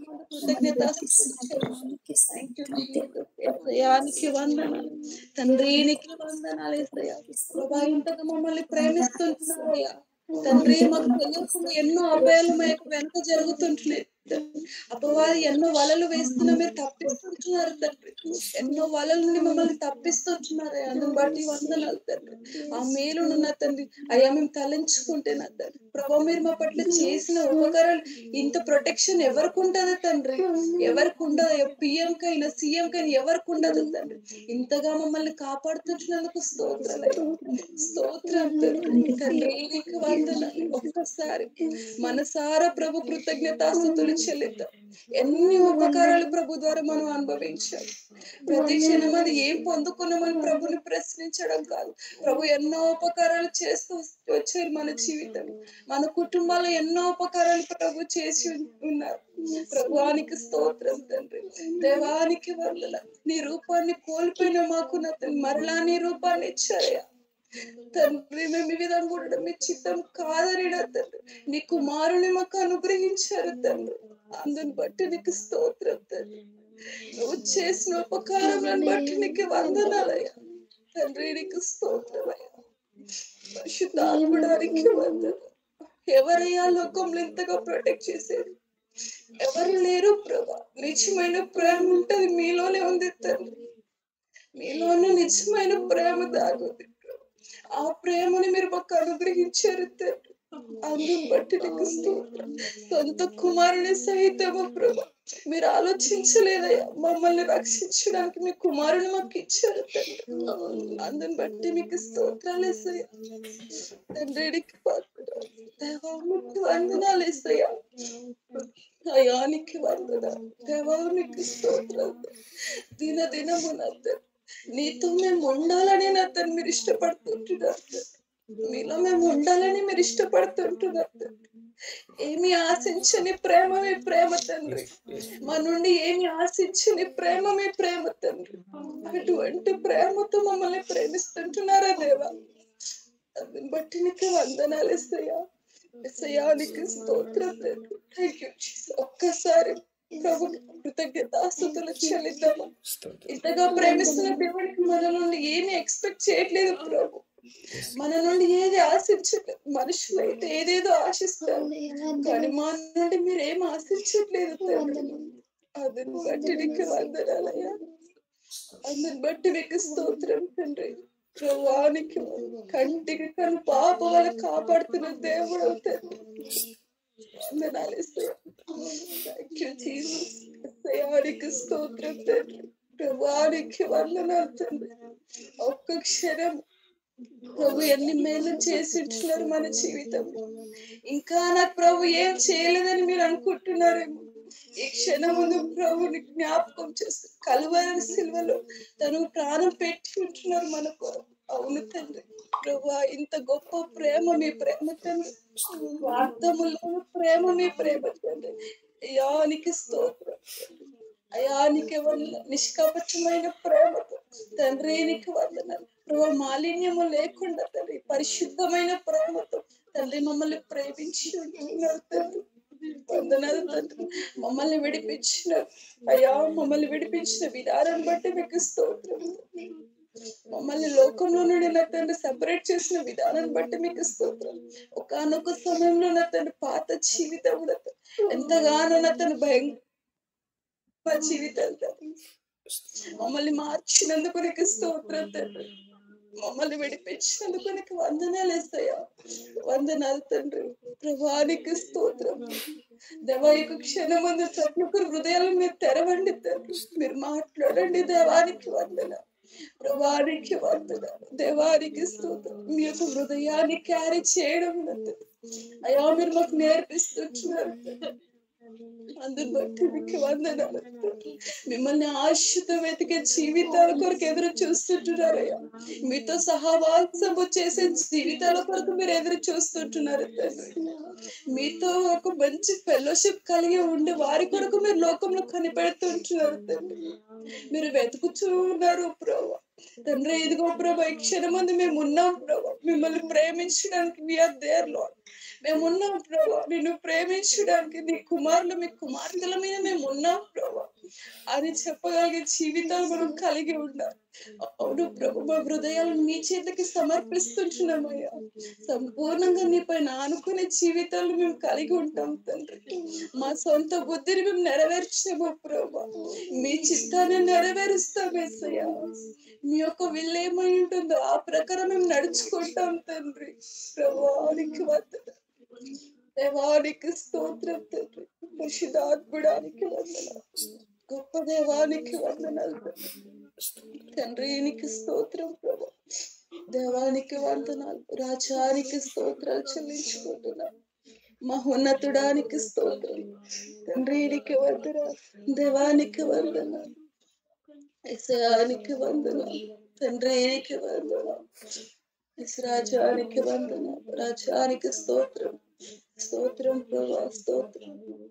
కృతజ్ఞతానికి వందనాలు తండ్రికి వందనాలు ఏసయ్యా ప్రభా ఇంతగా మమ్మల్ని ప్రేమిస్తుంటున్నారయ్యా తండ్రి మాకు తెలియకుండా ఎన్నో అభయాలు మాకు వెనక జరుగుతుంటున్నాయి అపవాది ఎన్నో వలలు వేస్తున్నా మీరు తప్పిస్తుంటున్నారు తండ్రి ఎన్నో వలల నుండి మమ్మల్ని తప్పిస్తుంటున్నారు అందుని బట్టి వందనాలు తండ్రి ఆ మేలును నా తండ్రి అయ్యా మేము తలంచుకుంటే నా తండ్రి ప్రభా మీరు మా పట్ల చేసిన ఉపకారాలు ఇంత ప్రొటెక్షన్ ఎవరికి ఉండదు తండ్రి ఎవరికి ఉండదు పిఎం కైనా సీఎం కైనా ఎవరికి ఉండదు తండ్రి ఇంతగా మమ్మల్ని కాపాడుతున్నందుకు స్తోత్రాలు స్తోత్రం తండ్రి తండ్రి నీకు వందనాలు ఒక్కసారి మనసారా ప్రభు కృతజ్ఞతాస్తుతులు చెల్లిద్దాం ఎన్ని ఉపకారాలు ప్రభు ద్వారా మనం అనుభవించాం ప్రతి క్షణం అది ఏం పొందుకున్నామని ప్రభుని ప్రశ్నించడం కాదు ప్రభు ఎన్నో ఉపకారాలు చేస్తూ వచ్చారు మన జీవితం మన కుటుంబాల్లో ఎన్నో ఉపకారాలు ప్రభు చేసి ఉన్నారు ప్రభువానికి స్తోత్రం తండ్రి దేవానికి వందల నీ రూపాన్ని కోల్పోయిన మాకు నా తండ్రి మరలా నీ రూపాన్ని ఇచ్చారయ్యా తండ్రి మేము ఈ విధంగా ఉండడం మీ చిత్తం కాదని నా తండ్రి నీ కుమారుని మాకు అనుగ్రహించారు తండ్రి అందుని బట్టి నీకు స్తోత్రం తండ్రి నువ్వు చేసిన ఉపకారములను బట్టి నీకు వందనాలయ్యా తండ్రి నీకు స్తోత్రమయ్యా పరిశుద్ధాత్మడానికి వందనాలు ఎవరయ్యా లోకంలో ఇంతగా ప్రొటెక్ట్ చేసేది ఎవరు లేరు ప్రభా నిజమైన ప్రేమ ఉంటది మీలోనే ఉంది తండ్రి మీలోనే నిజమైన ప్రేమ దాగుంది ప్రభు. ఆ ప్రేమని మీరు మాకు అనుగ్రహించారు తండ్రి అందుని బట్టి నీకు స్తోత్రం సొంత కుమారుని సహితము ప్రభు మీరు ఆలోచించలేదయ్యా మమ్మల్ని రక్షించడానికి మీ కుమారుని మాకు ఇచ్చారు తండ్రి అందుని బట్టి మీకు స్తోత్రాలు వేసయ్యా తండ్రికి దేవానికి వందనాలు వేసయ్యా అయానికి వందన దేవానికి స్తోత్రాలు దిన దినమున తండ్రి, నీతో మేము ఉండాలని నా తండ్రి మీరు ఇష్టపడుతుంటున్నారు తండ్రి. మీలో మేము ఉండాలని మీరు ఇష్టపడుతుంటున్నారు తండ్రి. ఏమి ఆశించని ప్రేమ మీ ప్రేమ తండ్రి మా నుండి ఏమి ఆశించని ప్రేమ మీ ప్రేమ తండ్రి అటువంటి ప్రేమతో మమ్మల్ని ప్రేమిస్తుంటున్నారా దేవా అందుని బట్టి నీకు వందనాలు ఇస్తాయా ఇస్తాయా నీకు స్తోత్రం తండ్రి థ్యాంక్ యూ ఒక్కసారి ప్రభు కృతజ్ఞతాస్తుతులు చెల్లిద్దామా ఇంతగా ప్రేమిస్తున్న దేవుడికి మన నుండి ఏమి ఎక్స్పెక్ట్ చేయట్లేదు ప్రభు మన నుండి ఏది ఆశించట్లేదు మనుషులైతే ఏదేదో ఆశిస్తారు కానీ మా నుండి మీరు ఏం ఆశించట్లేదు తండ్రి అందుని బట్టి నీకు వందనాలయ్యా అందుని బట్టి మీకు స్తోత్రం తండ్రి ప్రభువానికి కంటికి కను పాప వల్ల కాపాడుతున్న దేవుడు తండ్రి వందనాలు ఇస్తాయా థ్యాంక్ యూ జీసస్ దయానికి స్తోత్రం తండ్రి ప్రభానికి వందనాలు తండ్రి ఒక్క క్షణం ప్రభు ఎన్ని మేలు చేసి ఉంటున్నారు మన జీవితంలో ఇంకా నాకు ప్రభు ఏం చేయలేదని మీరు అనుకుంటున్నారేమో ఈ క్షణం ముందు ప్రభుని జ్ఞాపకం చేస్తారు కలువరి సిల్వలో తను ప్రాణం పెట్టి ఉంటున్నారు మన కొరకు అవును తండ్రి ప్రభు ఇంత గొప్ప ప్రేమ మీ ప్రేమ తండ్రి వార్తములో ప్రేమ మీ ప్రేమ తండ్రి యానికి స్తోత్రం అయానికి వంద నిష్కపటమైన ప్రేమతో తండ్రి నీకు వందనాలు ప్రభు మాలిన్యము లేకుండా తండ్రి పరిశుద్ధమైన ప్రేమతో తండ్రి మమ్మల్ని ప్రేమించి ఉంటున్నారు తండ్రి వందనాలు తండ్రి మమ్మల్ని విడిపించిన అయ్యా మమ్మల్ని విడిపించిన విధానం బట్టి మీకు స్తోత్రం మమ్మల్ని లోకంలో నుండి నా తండ్రి సెపరేట్ చేసిన విధానం బట్టి మీకు స్తోత్రం ఒకనొక సమయంలో నా తండ్రి పాత జీవితం నా తండ్రి ఎంతగానో నా తండ్రి భయం మా జీవితాలు తండ్రి మమ్మల్ని మార్చినందుకు నీకు స్తోత్రం తండ్రి మమ్మల్ని విడిపించినందుకు నీకు వందనాలు వేస్తాయా వందనాలు తండ్రి ప్రభానికి స్తోత్రం దేవానికి క్షణమందు ప్రతి ఒక్కరి హృదయాలను మీరు తెరవండి తండ్రి మీరు మాట్లాడండి దేవానికి వందన ప్రభానికి వందన దేవానికి స్తోత్రం మీ యొక్క హృదయాన్ని క్యారీ చేయడం తండ్రి. అయ్యా మీరు మాకు నేర్పిస్తున్నారు తండ్రి. అందుని బట్టి మీకు వందనాలు మిమ్మల్ని ఆశతో వెతికే జీవితాల కొరకు ఎదురు చూస్తుంటున్నారయ్యా మీతో సహవాసము చేసే జీవితాల కొరకు మీరు ఎదురు చూస్తుంటున్నారు తండ్రి మీతో ఒక మంచి ఫెలోషిప్ కలిగి ఉండే వారి కొరకు మీరు లోకంలో కనిపెడుతుంటున్నారు తండ్రి మీరు వెతుకుతూ ఉన్నారు ప్రభా తండ్రి ఇదిగో ప్రభా ఈ క్షణమందు మేము ఉన్నాం ప్రభా మిమ్మల్ని ప్రేమించడానికి వీఆర్ దేర్ లాడ్ మేము ఉన్నాం ప్రభా నిన్ను ప్రేమించడానికి నీ కుమారులు మీ కుమార్తెల మీద మేము ఉన్నాం ప్రభా అని చెప్పగలిగే జీవితాలు మనం కలిగి ఉండాలి అవును ప్రభు మా హృదయాలను నీ చేతికి సమర్పిస్తుంటున్నామయ్యా సంపూర్ణంగా నీపై ఆనుకునే జీవితాలు మేము కలిగి ఉంటాం తండ్రి మా సొంత బుద్ధిని మేము నెరవేర్చాము ప్రభా మీ చిత్తాన్ని నెరవేరుస్తాం ఏసయ్యా మీ యొక్క విల్లు ఏమై ఉంటుందో ఆ ప్రకారం మేము నడుచుకుంటాం తండ్రి ప్రభానికి వందన దేవానికి స్తోత్రం తండ్రి పరిశుధాత్ముడానికి వందన గొప్ప దేవానికి వందనాలు తండ్రి తండ్రికి స్తోత్రం ప్రభా దేవానికి వందనాలు రాజానికి స్తోత్రాలు చెల్లించుకుంటున్నాం మహోన్నతుడానికి స్తోత్రం తండ్రికి వందనాలు దేవానికి వందనాలు యశయానికి వందనాలు తండ్రికి వందనాలు రాజానికి వందనాలు రాజానికి స్తోత్రం స్తోత్రం ప్రభా స్తోత్రం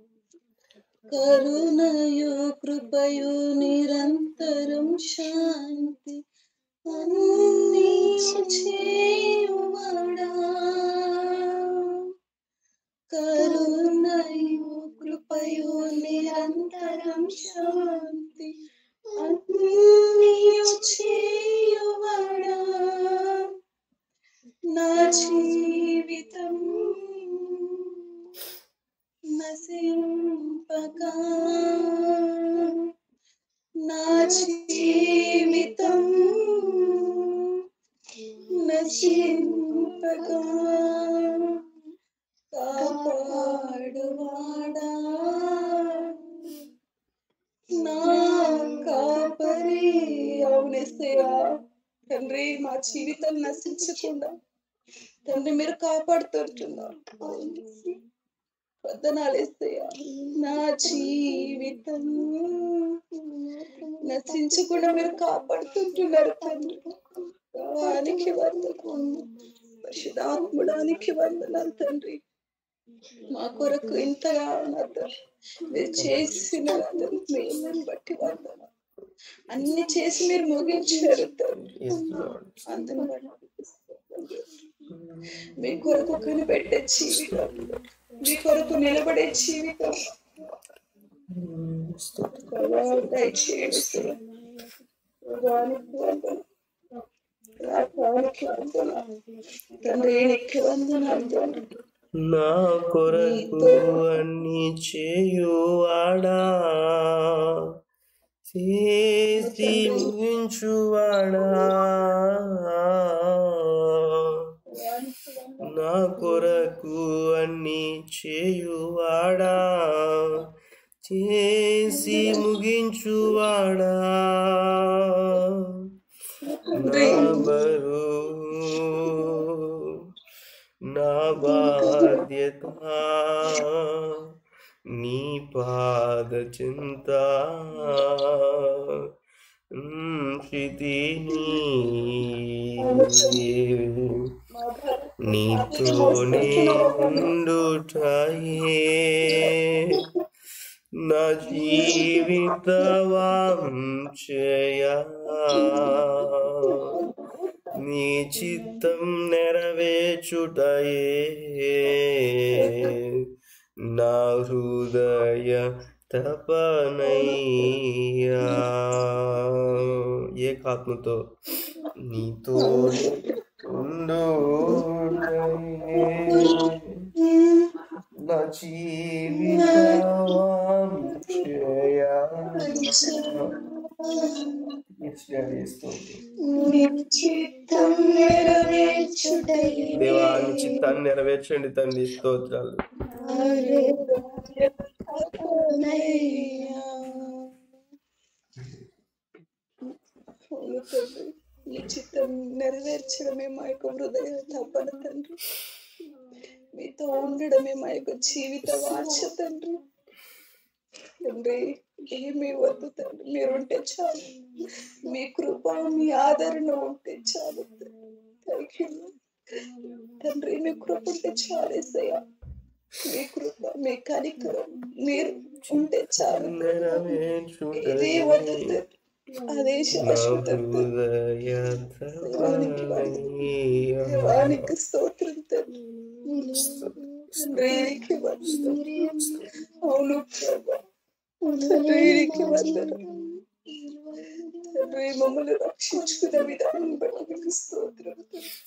కరుణయు కృపయు నిరంతరం శాంతి అన్నీ చేయువాడా కరుణయు కృపయు నిరంతరం శాంతి అన్నీ చేయువాడా నా జీవితం నశింపగా నా జీవితం ఉండగా కాపాడువాడా నా కాపరి అవునేసయ్యా తండ్రి మా జీవితం నశించకుండా తండ్రి మీరు కాపాడుతుంటున్నారు వద్దనాలు వేస్తాయా నా జీవితం నశించకుండా మీరు కాపాడుతుంటున్నారు తండ్రి వానికి వందనాలు పరిశుధాత్ముడానికి వందనాలు తండ్రి మా కొరకు ఇంతగా నాతో మీరు చేసిన మేమని బట్టి వందనాలు అన్ని చేసి మీరు ముగించారు తండ్రి Yes, Lord. అందుని బట్టి మీ కొరకు కనిపెట్టే జీవితం మీ కొరకు నిలబడే జీవితం ప్రభా, దయచేయండి తండ్రి. ప్రభానికి వందనాలు. ప్రభానికి వందనాలు. తండ్రి నీకు వందనాలు తండ్రి నా కొరకు అన్ని చేయువాడా చేసి ముగించువాడా నా కొరకు అన్ని చేయువాడా చేసి ముగించువాడా నా బరువు నా బాధ్యత నీ పాద చింత స్థితిని నీతోనే ఉండుటాయే నా జీవిత వాంఛయ నీ చిత్తం నెరవేర్చుటయే నా హృదయ తపనయ్యా ఏకాత్మతో నీతో ఉండు నా జీవిత వాంఛయ నీ చిత్తం నెరవేర్చుటయే దేవా నీ చిత్తాన్ని నెరవేర్చండి తండ్రి స్తోత్రాలు అయ్యా. అవును తండ్రి నీ చిత్తం నెరవేర్చడమే మా యొక్క హృదయ తపన తండ్రి మీతో ఉండడమే మా యొక్క జీవిత వాంఛ తండ్రి తండ్రి ఏమీ వద్దు తండ్రి మీరుంటే చాలు మీ కృప మీ ఆదరణ ఉంటే చాలు థ్యాంక్ యూ తండ్రి మీ కృప ఉంటే చాలేసయ్యా మీ కృప మీ కనికరం మీరు ఉంటే చాలు ఇదే వద్దు తండ్రి అదే నా శాశ్వతం హృదయ తపనయ్యా. దేవానికి స్తోత్రం తండ్రి తండ్రికి వందనం అవును ప్రభా తండ్రికి వందనం తండ్రి మమ్మల్ని రక్షించుకున్న విధానం బట్టి మీకు స్తోత్రం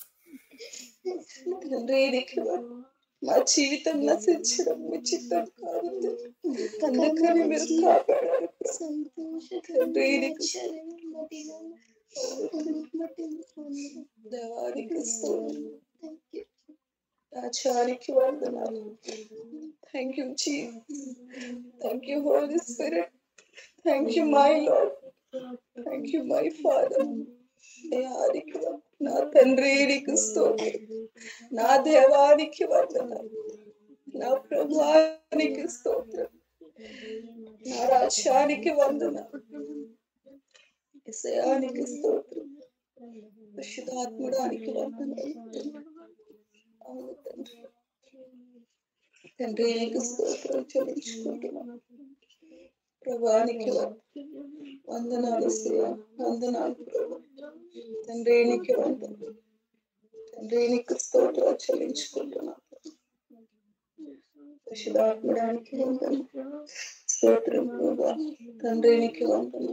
తండ్రి నీకు వందనం. మా జీవితం నశించడం మీ చిత్తం కాదు తండ్రి. అందుకని మీరు కాపాడారు తండ్రి నీకు దేవానికి స్తోత్రం రాజానికి వందనాలు థ్యాంక్ యూ జీ thank you Holy Spirit thank you my Lord thank you my Father దేవానికి వందనాలు. నా తండ్రి నీకు స్తోత్రం నా దేవానికి వందనాలు నా ప్రభానికి స్తోత్రం నా రాజ్యానికి వందనాలు ఇసయానికి స్తోత్రం పరిశుద్ధాత్ముడానికి వందనాలు అవును తండ్రి తండ్రి నీకు స్తోత్రం చెల్లించుకుంటున్నాను ప్రభానికి వందనాలు ఇసయా వందనాలు ప్రభు తండ్రి నీకు వందనాలు తండ్రి నీకు స్తోత్రం చెల్లించుకుంటున్నాను పరిశుద్ధాత్మడానికి వందనాలు స్తోత్రం ప్రభా తండ్రి నీకు వందనాలు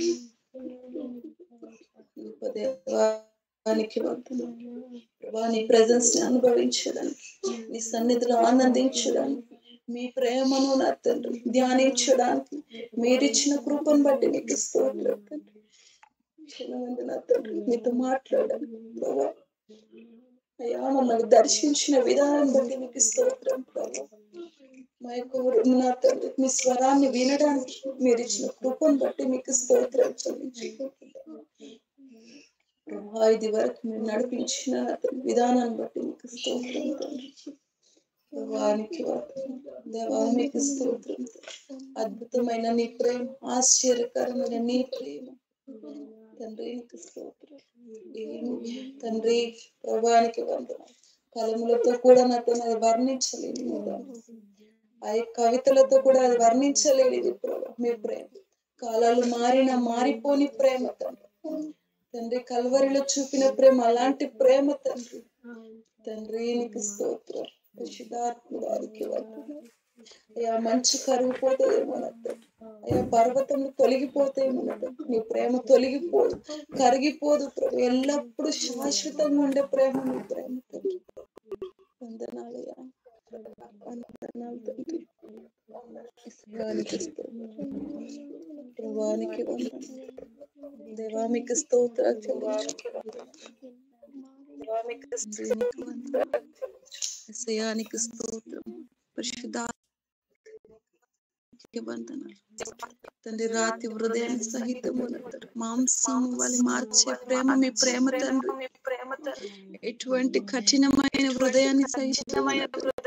దేవానికి వందనాలు ప్రభా నీ ప్రజెన్స్ ని అనుభవించడానికి నీ సన్నిధిలో ఆనందించడానికి మీ ప్రేమను నా తండ్రి ధ్యానించడానికి మీరిచ్చిన కృపను బట్టి నీకు స్తోత్రం తండ్రి క్షణమంది నా తండ్రి మీతో మాట్లాడాలి ప్రభా అయ్యా మమ్మల్ని దర్శించిన విధానం బట్టి మీకు స్తోత్రం ప్రభా మా యొక్క నా తండ్రి మీ స్వరాన్ని వినడానికి మీరు ఇచ్చిన కృపను బట్టి మీకు స్తోత్రం చెల్లించుకుంటున్నాను ప్రభా ఇది వరకు మీరు నడిపించిన నా తండ్రి విధానాన్ని బట్టి మీకు స్తోత్రం తండ్రి దేవానికి వందనాలు. దేవా మీకు స్తోత్రం అద్భుతమైన నీ ప్రేమ ఆశ్చర్యకరమైన నీ ప్రేమ తండ్రి నీకు స్తోత్రం ఏమి తండ్రి ప్రభానికి వందనాలు కలములతో కూడా నాతో అది వర్ణించలేని ఆ యొక్క కవితలతో కూడా అది వర్ణించలేనిది ప్రభా మీ ప్రేమ కాలాలు మారిన మారిపోని ప్రేమ తండ్రి తండ్రి కల్వరిలో చూపిన ప్రేమ అలాంటి ప్రేమ తండ్రి తండ్రి నీకు స్తోత్రం పరిశుద్ధాత్మ వారికి వందనాలు. అయ్యా మంచు కరిగిపోతుందేమో నా తండ్రి అయ్యా పర్వతము తొలగిపోతేమో నా తండ్రి నీ ప్రేమ తొలగిపోదు కరిగిపోదు ప్రభు ఎల్లప్పుడూ శాశ్వతంగా ఉండే ప్రేమ నీ ప్రేమ తండ్రి వందనాలయ్యా వందనాలు తండ్రి శివానికి స్తోత్రం. ప్రభానికి వందనాలు దేవానికి స్తోత్రాలు చెల్లించు. దేవానికి స్తోత్రాలు. ఎసయానికి స్తోత్రం పరిశుద్ధ వందనాలు తండ్రి రాతి హృదయాన్ని సహితము మాంసం వాళ్ళు మార్చే ప్రేమ మీ ప్రేమ తండ్రి ఎటువంటి కఠినమైన హృదయాన్ని సహితమైన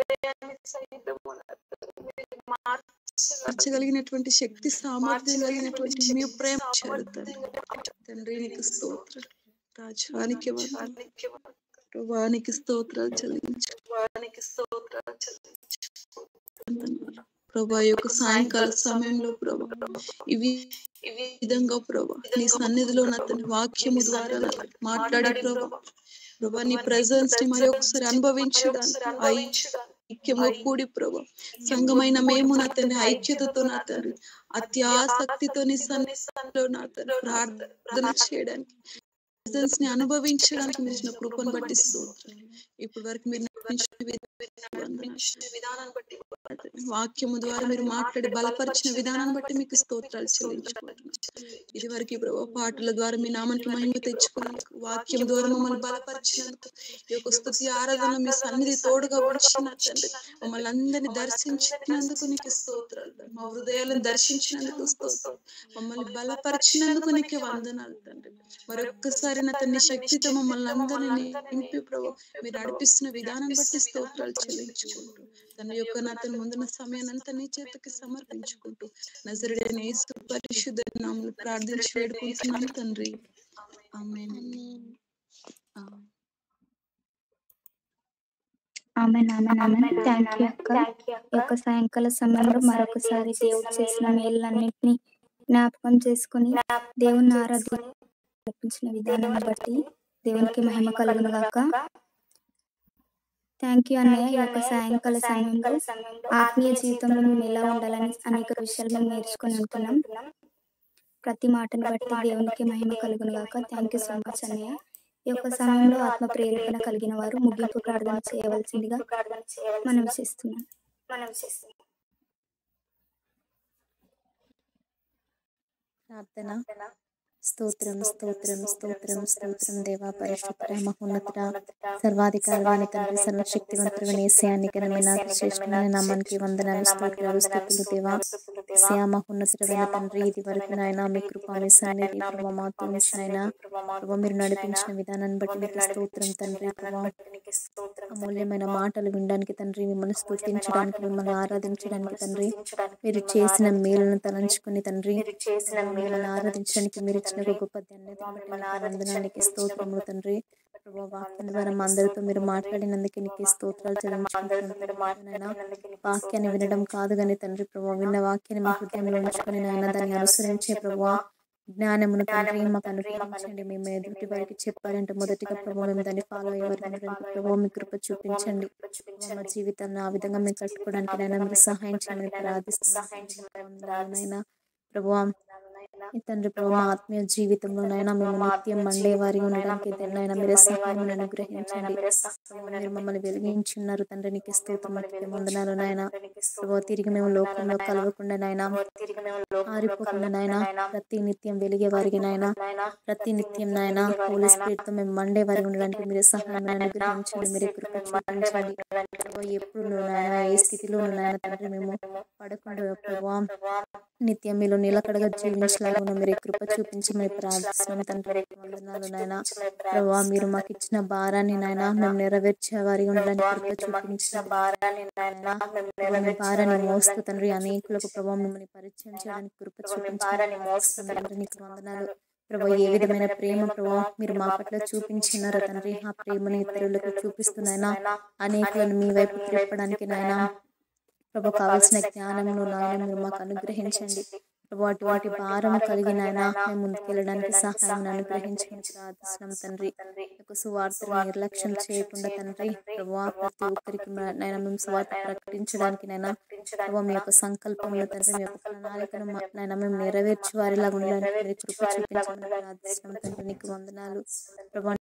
మార్చగలిగినటువంటి శక్తి సామర్థ్యం కలిగినటువంటి మీ ప్రేమ ఇచ్చారు తండ్రి తండ్రి నీకు స్తోత్రం రాజానికి వందనాలు. ప్రభువానికి స్తోత్రాలు చెల్లించు వందనాలు. ప్రభా ఈ యొక్క సాయంకాల సమయంలో ప్రభా ఇవి ఈ విధంగా ప్రభా నీ సన్నిధిలో నా తండ్రి వాక్యము ద్వారా నా తండ్రి మాట్లాడే ప్రభా ప్రభా నీ ప్రెజెన్స్ ని మరి ఒకసారి అనుభవించడానికి ఐక్యంగా కూడి ప్రభా సంఘమైన మేము నా తండ్రి ఐక్యతతో నా తండ్రి అత్యాసక్తితో నీ సన్నిధిలో నా తండ్రి ప్రార్థన చేయడానికి presence ని అనుభవించడానికి మీరు ఇచ్చిన కృపను బట్టి స్తోత్రం ఇప్పటి వరకు మీరు నడిపించిన విధానాన్ని బట్టి వాక్యము ద్వారా మీరు మాట్లాడి బలపరిచిన విధానాన్ని బట్టి మీకు స్తోత్రాలు చెల్లించుకుంటున్నాం ఇది వరకు ప్రభావ పాటల ద్వారా మీ నామానికి మహిమ తెచ్చుకున్నందుకు వాక్యం ద్వారా మమ్మల్ని బలపరిచినందుకు ఈ యొక్క స్థుతి ఆరాధన మీ సన్నిధి తోడుగా ఉంచిన తండ్రి మమ్మల్ని అందరినీ దర్శించినందుకు నీకు స్తోత్రాలు మా హృదయాలను దర్శించినందుకు స్తోత్రం మమ్మల్ని బలపరిచినందుకు నీకే వందనాలు తండ్రి మరొక్కసారి నా తన్ని శక్తితో మమ్మల్ని అందరినీ నింపి ప్రభు మీరు నడిపిస్తున్న విధానం బట్టి స్తోత్రాలు చెల్లించుకుంటూ తన యొక్క నా తన ముందున్న సమయాన్ని అంతా నీ చేతికి సమర్పించుకుంటూ నజరుడైన యేసు పరిశుద్ధ నామములు ప్రార్థించి వేడుకుంటున్నాను తండ్రి ఆమేన్ ఆమేన్. ఆమె ఆమె థ్యాంక్ యూ అక్క ఈ యొక్క సాయంకాల సమయంలో మరొకసారి దేవుడు చేసిన మేళ్ళన్నింటినీ జ్ఞాపకం చేసుకుని దేవుని ఆరాధించిన విధానాన్ని బట్టి దేవునికి మహిమ కలుగును గాక థ్యాంక్ యూ అన్నయ్య ఈ యొక్క సాయంకాల సమయంలో ఆత్మీయ జీవితంలో మేము ఎలా ఉండాలని అనేక విషయాలు మేము నేర్చుకొని ఉంటున్నాం ప్రతి మాటను బట్టి దేవునికి మహిమ కలుగును గాక థ్యాంక్ యూ సో మచ్ అన్నయ్య ఈ యొక్క సమయంలో ఆత్మ ప్రేరేపణ కలిగిన వారు ముగింపు ప్రార్థన చేయవలసిందిగా మనం చేస్తున్నాం మనం చేస్తున్నాం ప్రార్థన స్తోత్రం స్తోత్రం స్తోత్రం స్తోత్రం దేవా పరిశుద్ధ మహోన్నత సర్వాధికారమైన తండ్రి సర్వశక్తివంతుడైన ఏసయాన్ని ఘనమైన శ్రేష్టమైన నామానికి వందనాలు స్తోత్రాలు స్థుతులు దేవా ఏసయా మహోన్నతుడైన తండ్రి ఇది వరకు నాయన మీ కృప మీ సన్నిధి ప్రభావ మాతో ఉంచినాయన ప్రభావ మీరు నడిపించిన విధానాన్ని బట్టి మీకు స్తోత్రం తండ్రి ప్రభావ అమూల్యమైన మాటలు వినడానికి తండ్రి మిమ్మల్ని స్తుతించడానికి మిమ్మల్ని ఆరాధించడానికి తండ్రి మీరు చేసిన మేలును తలంచుకుని తండ్రి చేసిన మేలును ఆరాధించడానికి మీరు ఇచ్చిన ఒక గొప్ప ధన్యత వందనానికి స్తోత్రములు తండ్రి ప్రభా వాక్యం ద్వారా మా అందరితో మీరు మాట్లాడినందుకు నీకు స్తోత్రాలు చెల్లించుకుంటున్నాను వాక్యాన్ని వినడం కాదు కానీ తండ్రి ప్రభా విన్న వాక్యాన్ని మా హృదయంలో ఉంచుకొని నాయన దాన్ని అనుసరించే ప్రభా జ్ఞానమును తండ్రి మాకు అనుగ్రహించండి మేము ఎదుటి వారికి చెప్పాలంటే మొదటిగా ప్రభావ మేము దాన్ని ఫాలో అయ్యేవారు ప్రభావ మీ కృప చూపించండి మా జీవితాన్ని ఆ విధంగా మేము కట్టుకోవడానికి నైనా మీరు సహాయం చేయమని ప్రార్థిస్తున్నాను ప్రభావ ఈ తండ్రి ప్రభు మా ఆత్మీయ జీవితంలో నైనా మేము నిత్యం మండే వారి ఉండడానికి నైనా మీరే సహాయం అనుగ్రహించండి ప్రభు, మీరు మమ్మల్ని వెలిగించి ఉన్నారు తండ్రి నీకు స్తోత్రం వందనాలు నాయన ప్రభు తిరిగి మేము లోకంలో కలవకుండా నాయన ఆరిపోకుండా నాయన ప్రతి నిత్యం వెలిగే వారికి నాయన ప్రతి నిత్యం నాయన హోలీ స్పిరిట్ తో మేము మండే వారికి ఉండడానికి మీరే సహాయం అనుగ్రహించండి మీరే కృప చూపించండి ప్రభు, ఎప్పుడు నాయన ఏ స్థితిలో నాయన తండ్రి మేము పడకుండా ప్రభు నిత్యం మీలో నిలకడగా జీవించలాగా మీరే కృప చూపించమని ప్రార్థిస్తున్నాం తండ్రి వందనాలు నాయన ప్రభా మీరు మాకు ఇచ్చిన భారాన్ని నాయన మేము నెరవేర్చే వారి ఉండడానికి కృప చూపించిన భారాన్ని నాయన ప్రభా, మీ భారాన్ని మోస్తూ తండ్రి అనేకులకు ప్రభావం మిమ్మల్ని పరిచయం చేయడానికి కృప చూపించాలని మోస్తూ తండ్రి నీకు వందనాలు ప్రభా ఏ విధమైన ప్రేమ ప్రభా మీరు మా పట్ల చూపించినారో తండ్రి ఆ ప్రేమని ఇతరులకు చూపిస్తున్నాయినా అనేకులను మీ వైపు తిప్పడానికి నాయన ప్రభు కావాల్సిన జ్ఞానమును నాయన మీరు మాకు అనుగ్రహించండి ప్రభు అటువంటి భారం కలిగిన ఆయన మేము ముందుకెళ్ళడానికి సహాయం అనుగ్రహించమని ప్రార్థిస్తున్నాం తండ్రి యొక్క సువార్తను నిర్లక్ష్యం చేయకుండా తండ్రి ప్రభు ప్రతి ఒక్కరికి నైనా మేము సువార్త ప్రకటించడానికి నైనా ప్రభు మీ యొక్క సంకల్పంలో తండ్రి మీ యొక్క ప్రణాళికను మా- నైనా మేము నెరవేర్చి వారిలాగా ఉండడానికి మీరు కృప చూపించమని ప్రార్థిస్తున్నాం తండ్రి నీకు వందనాలు ప్రభు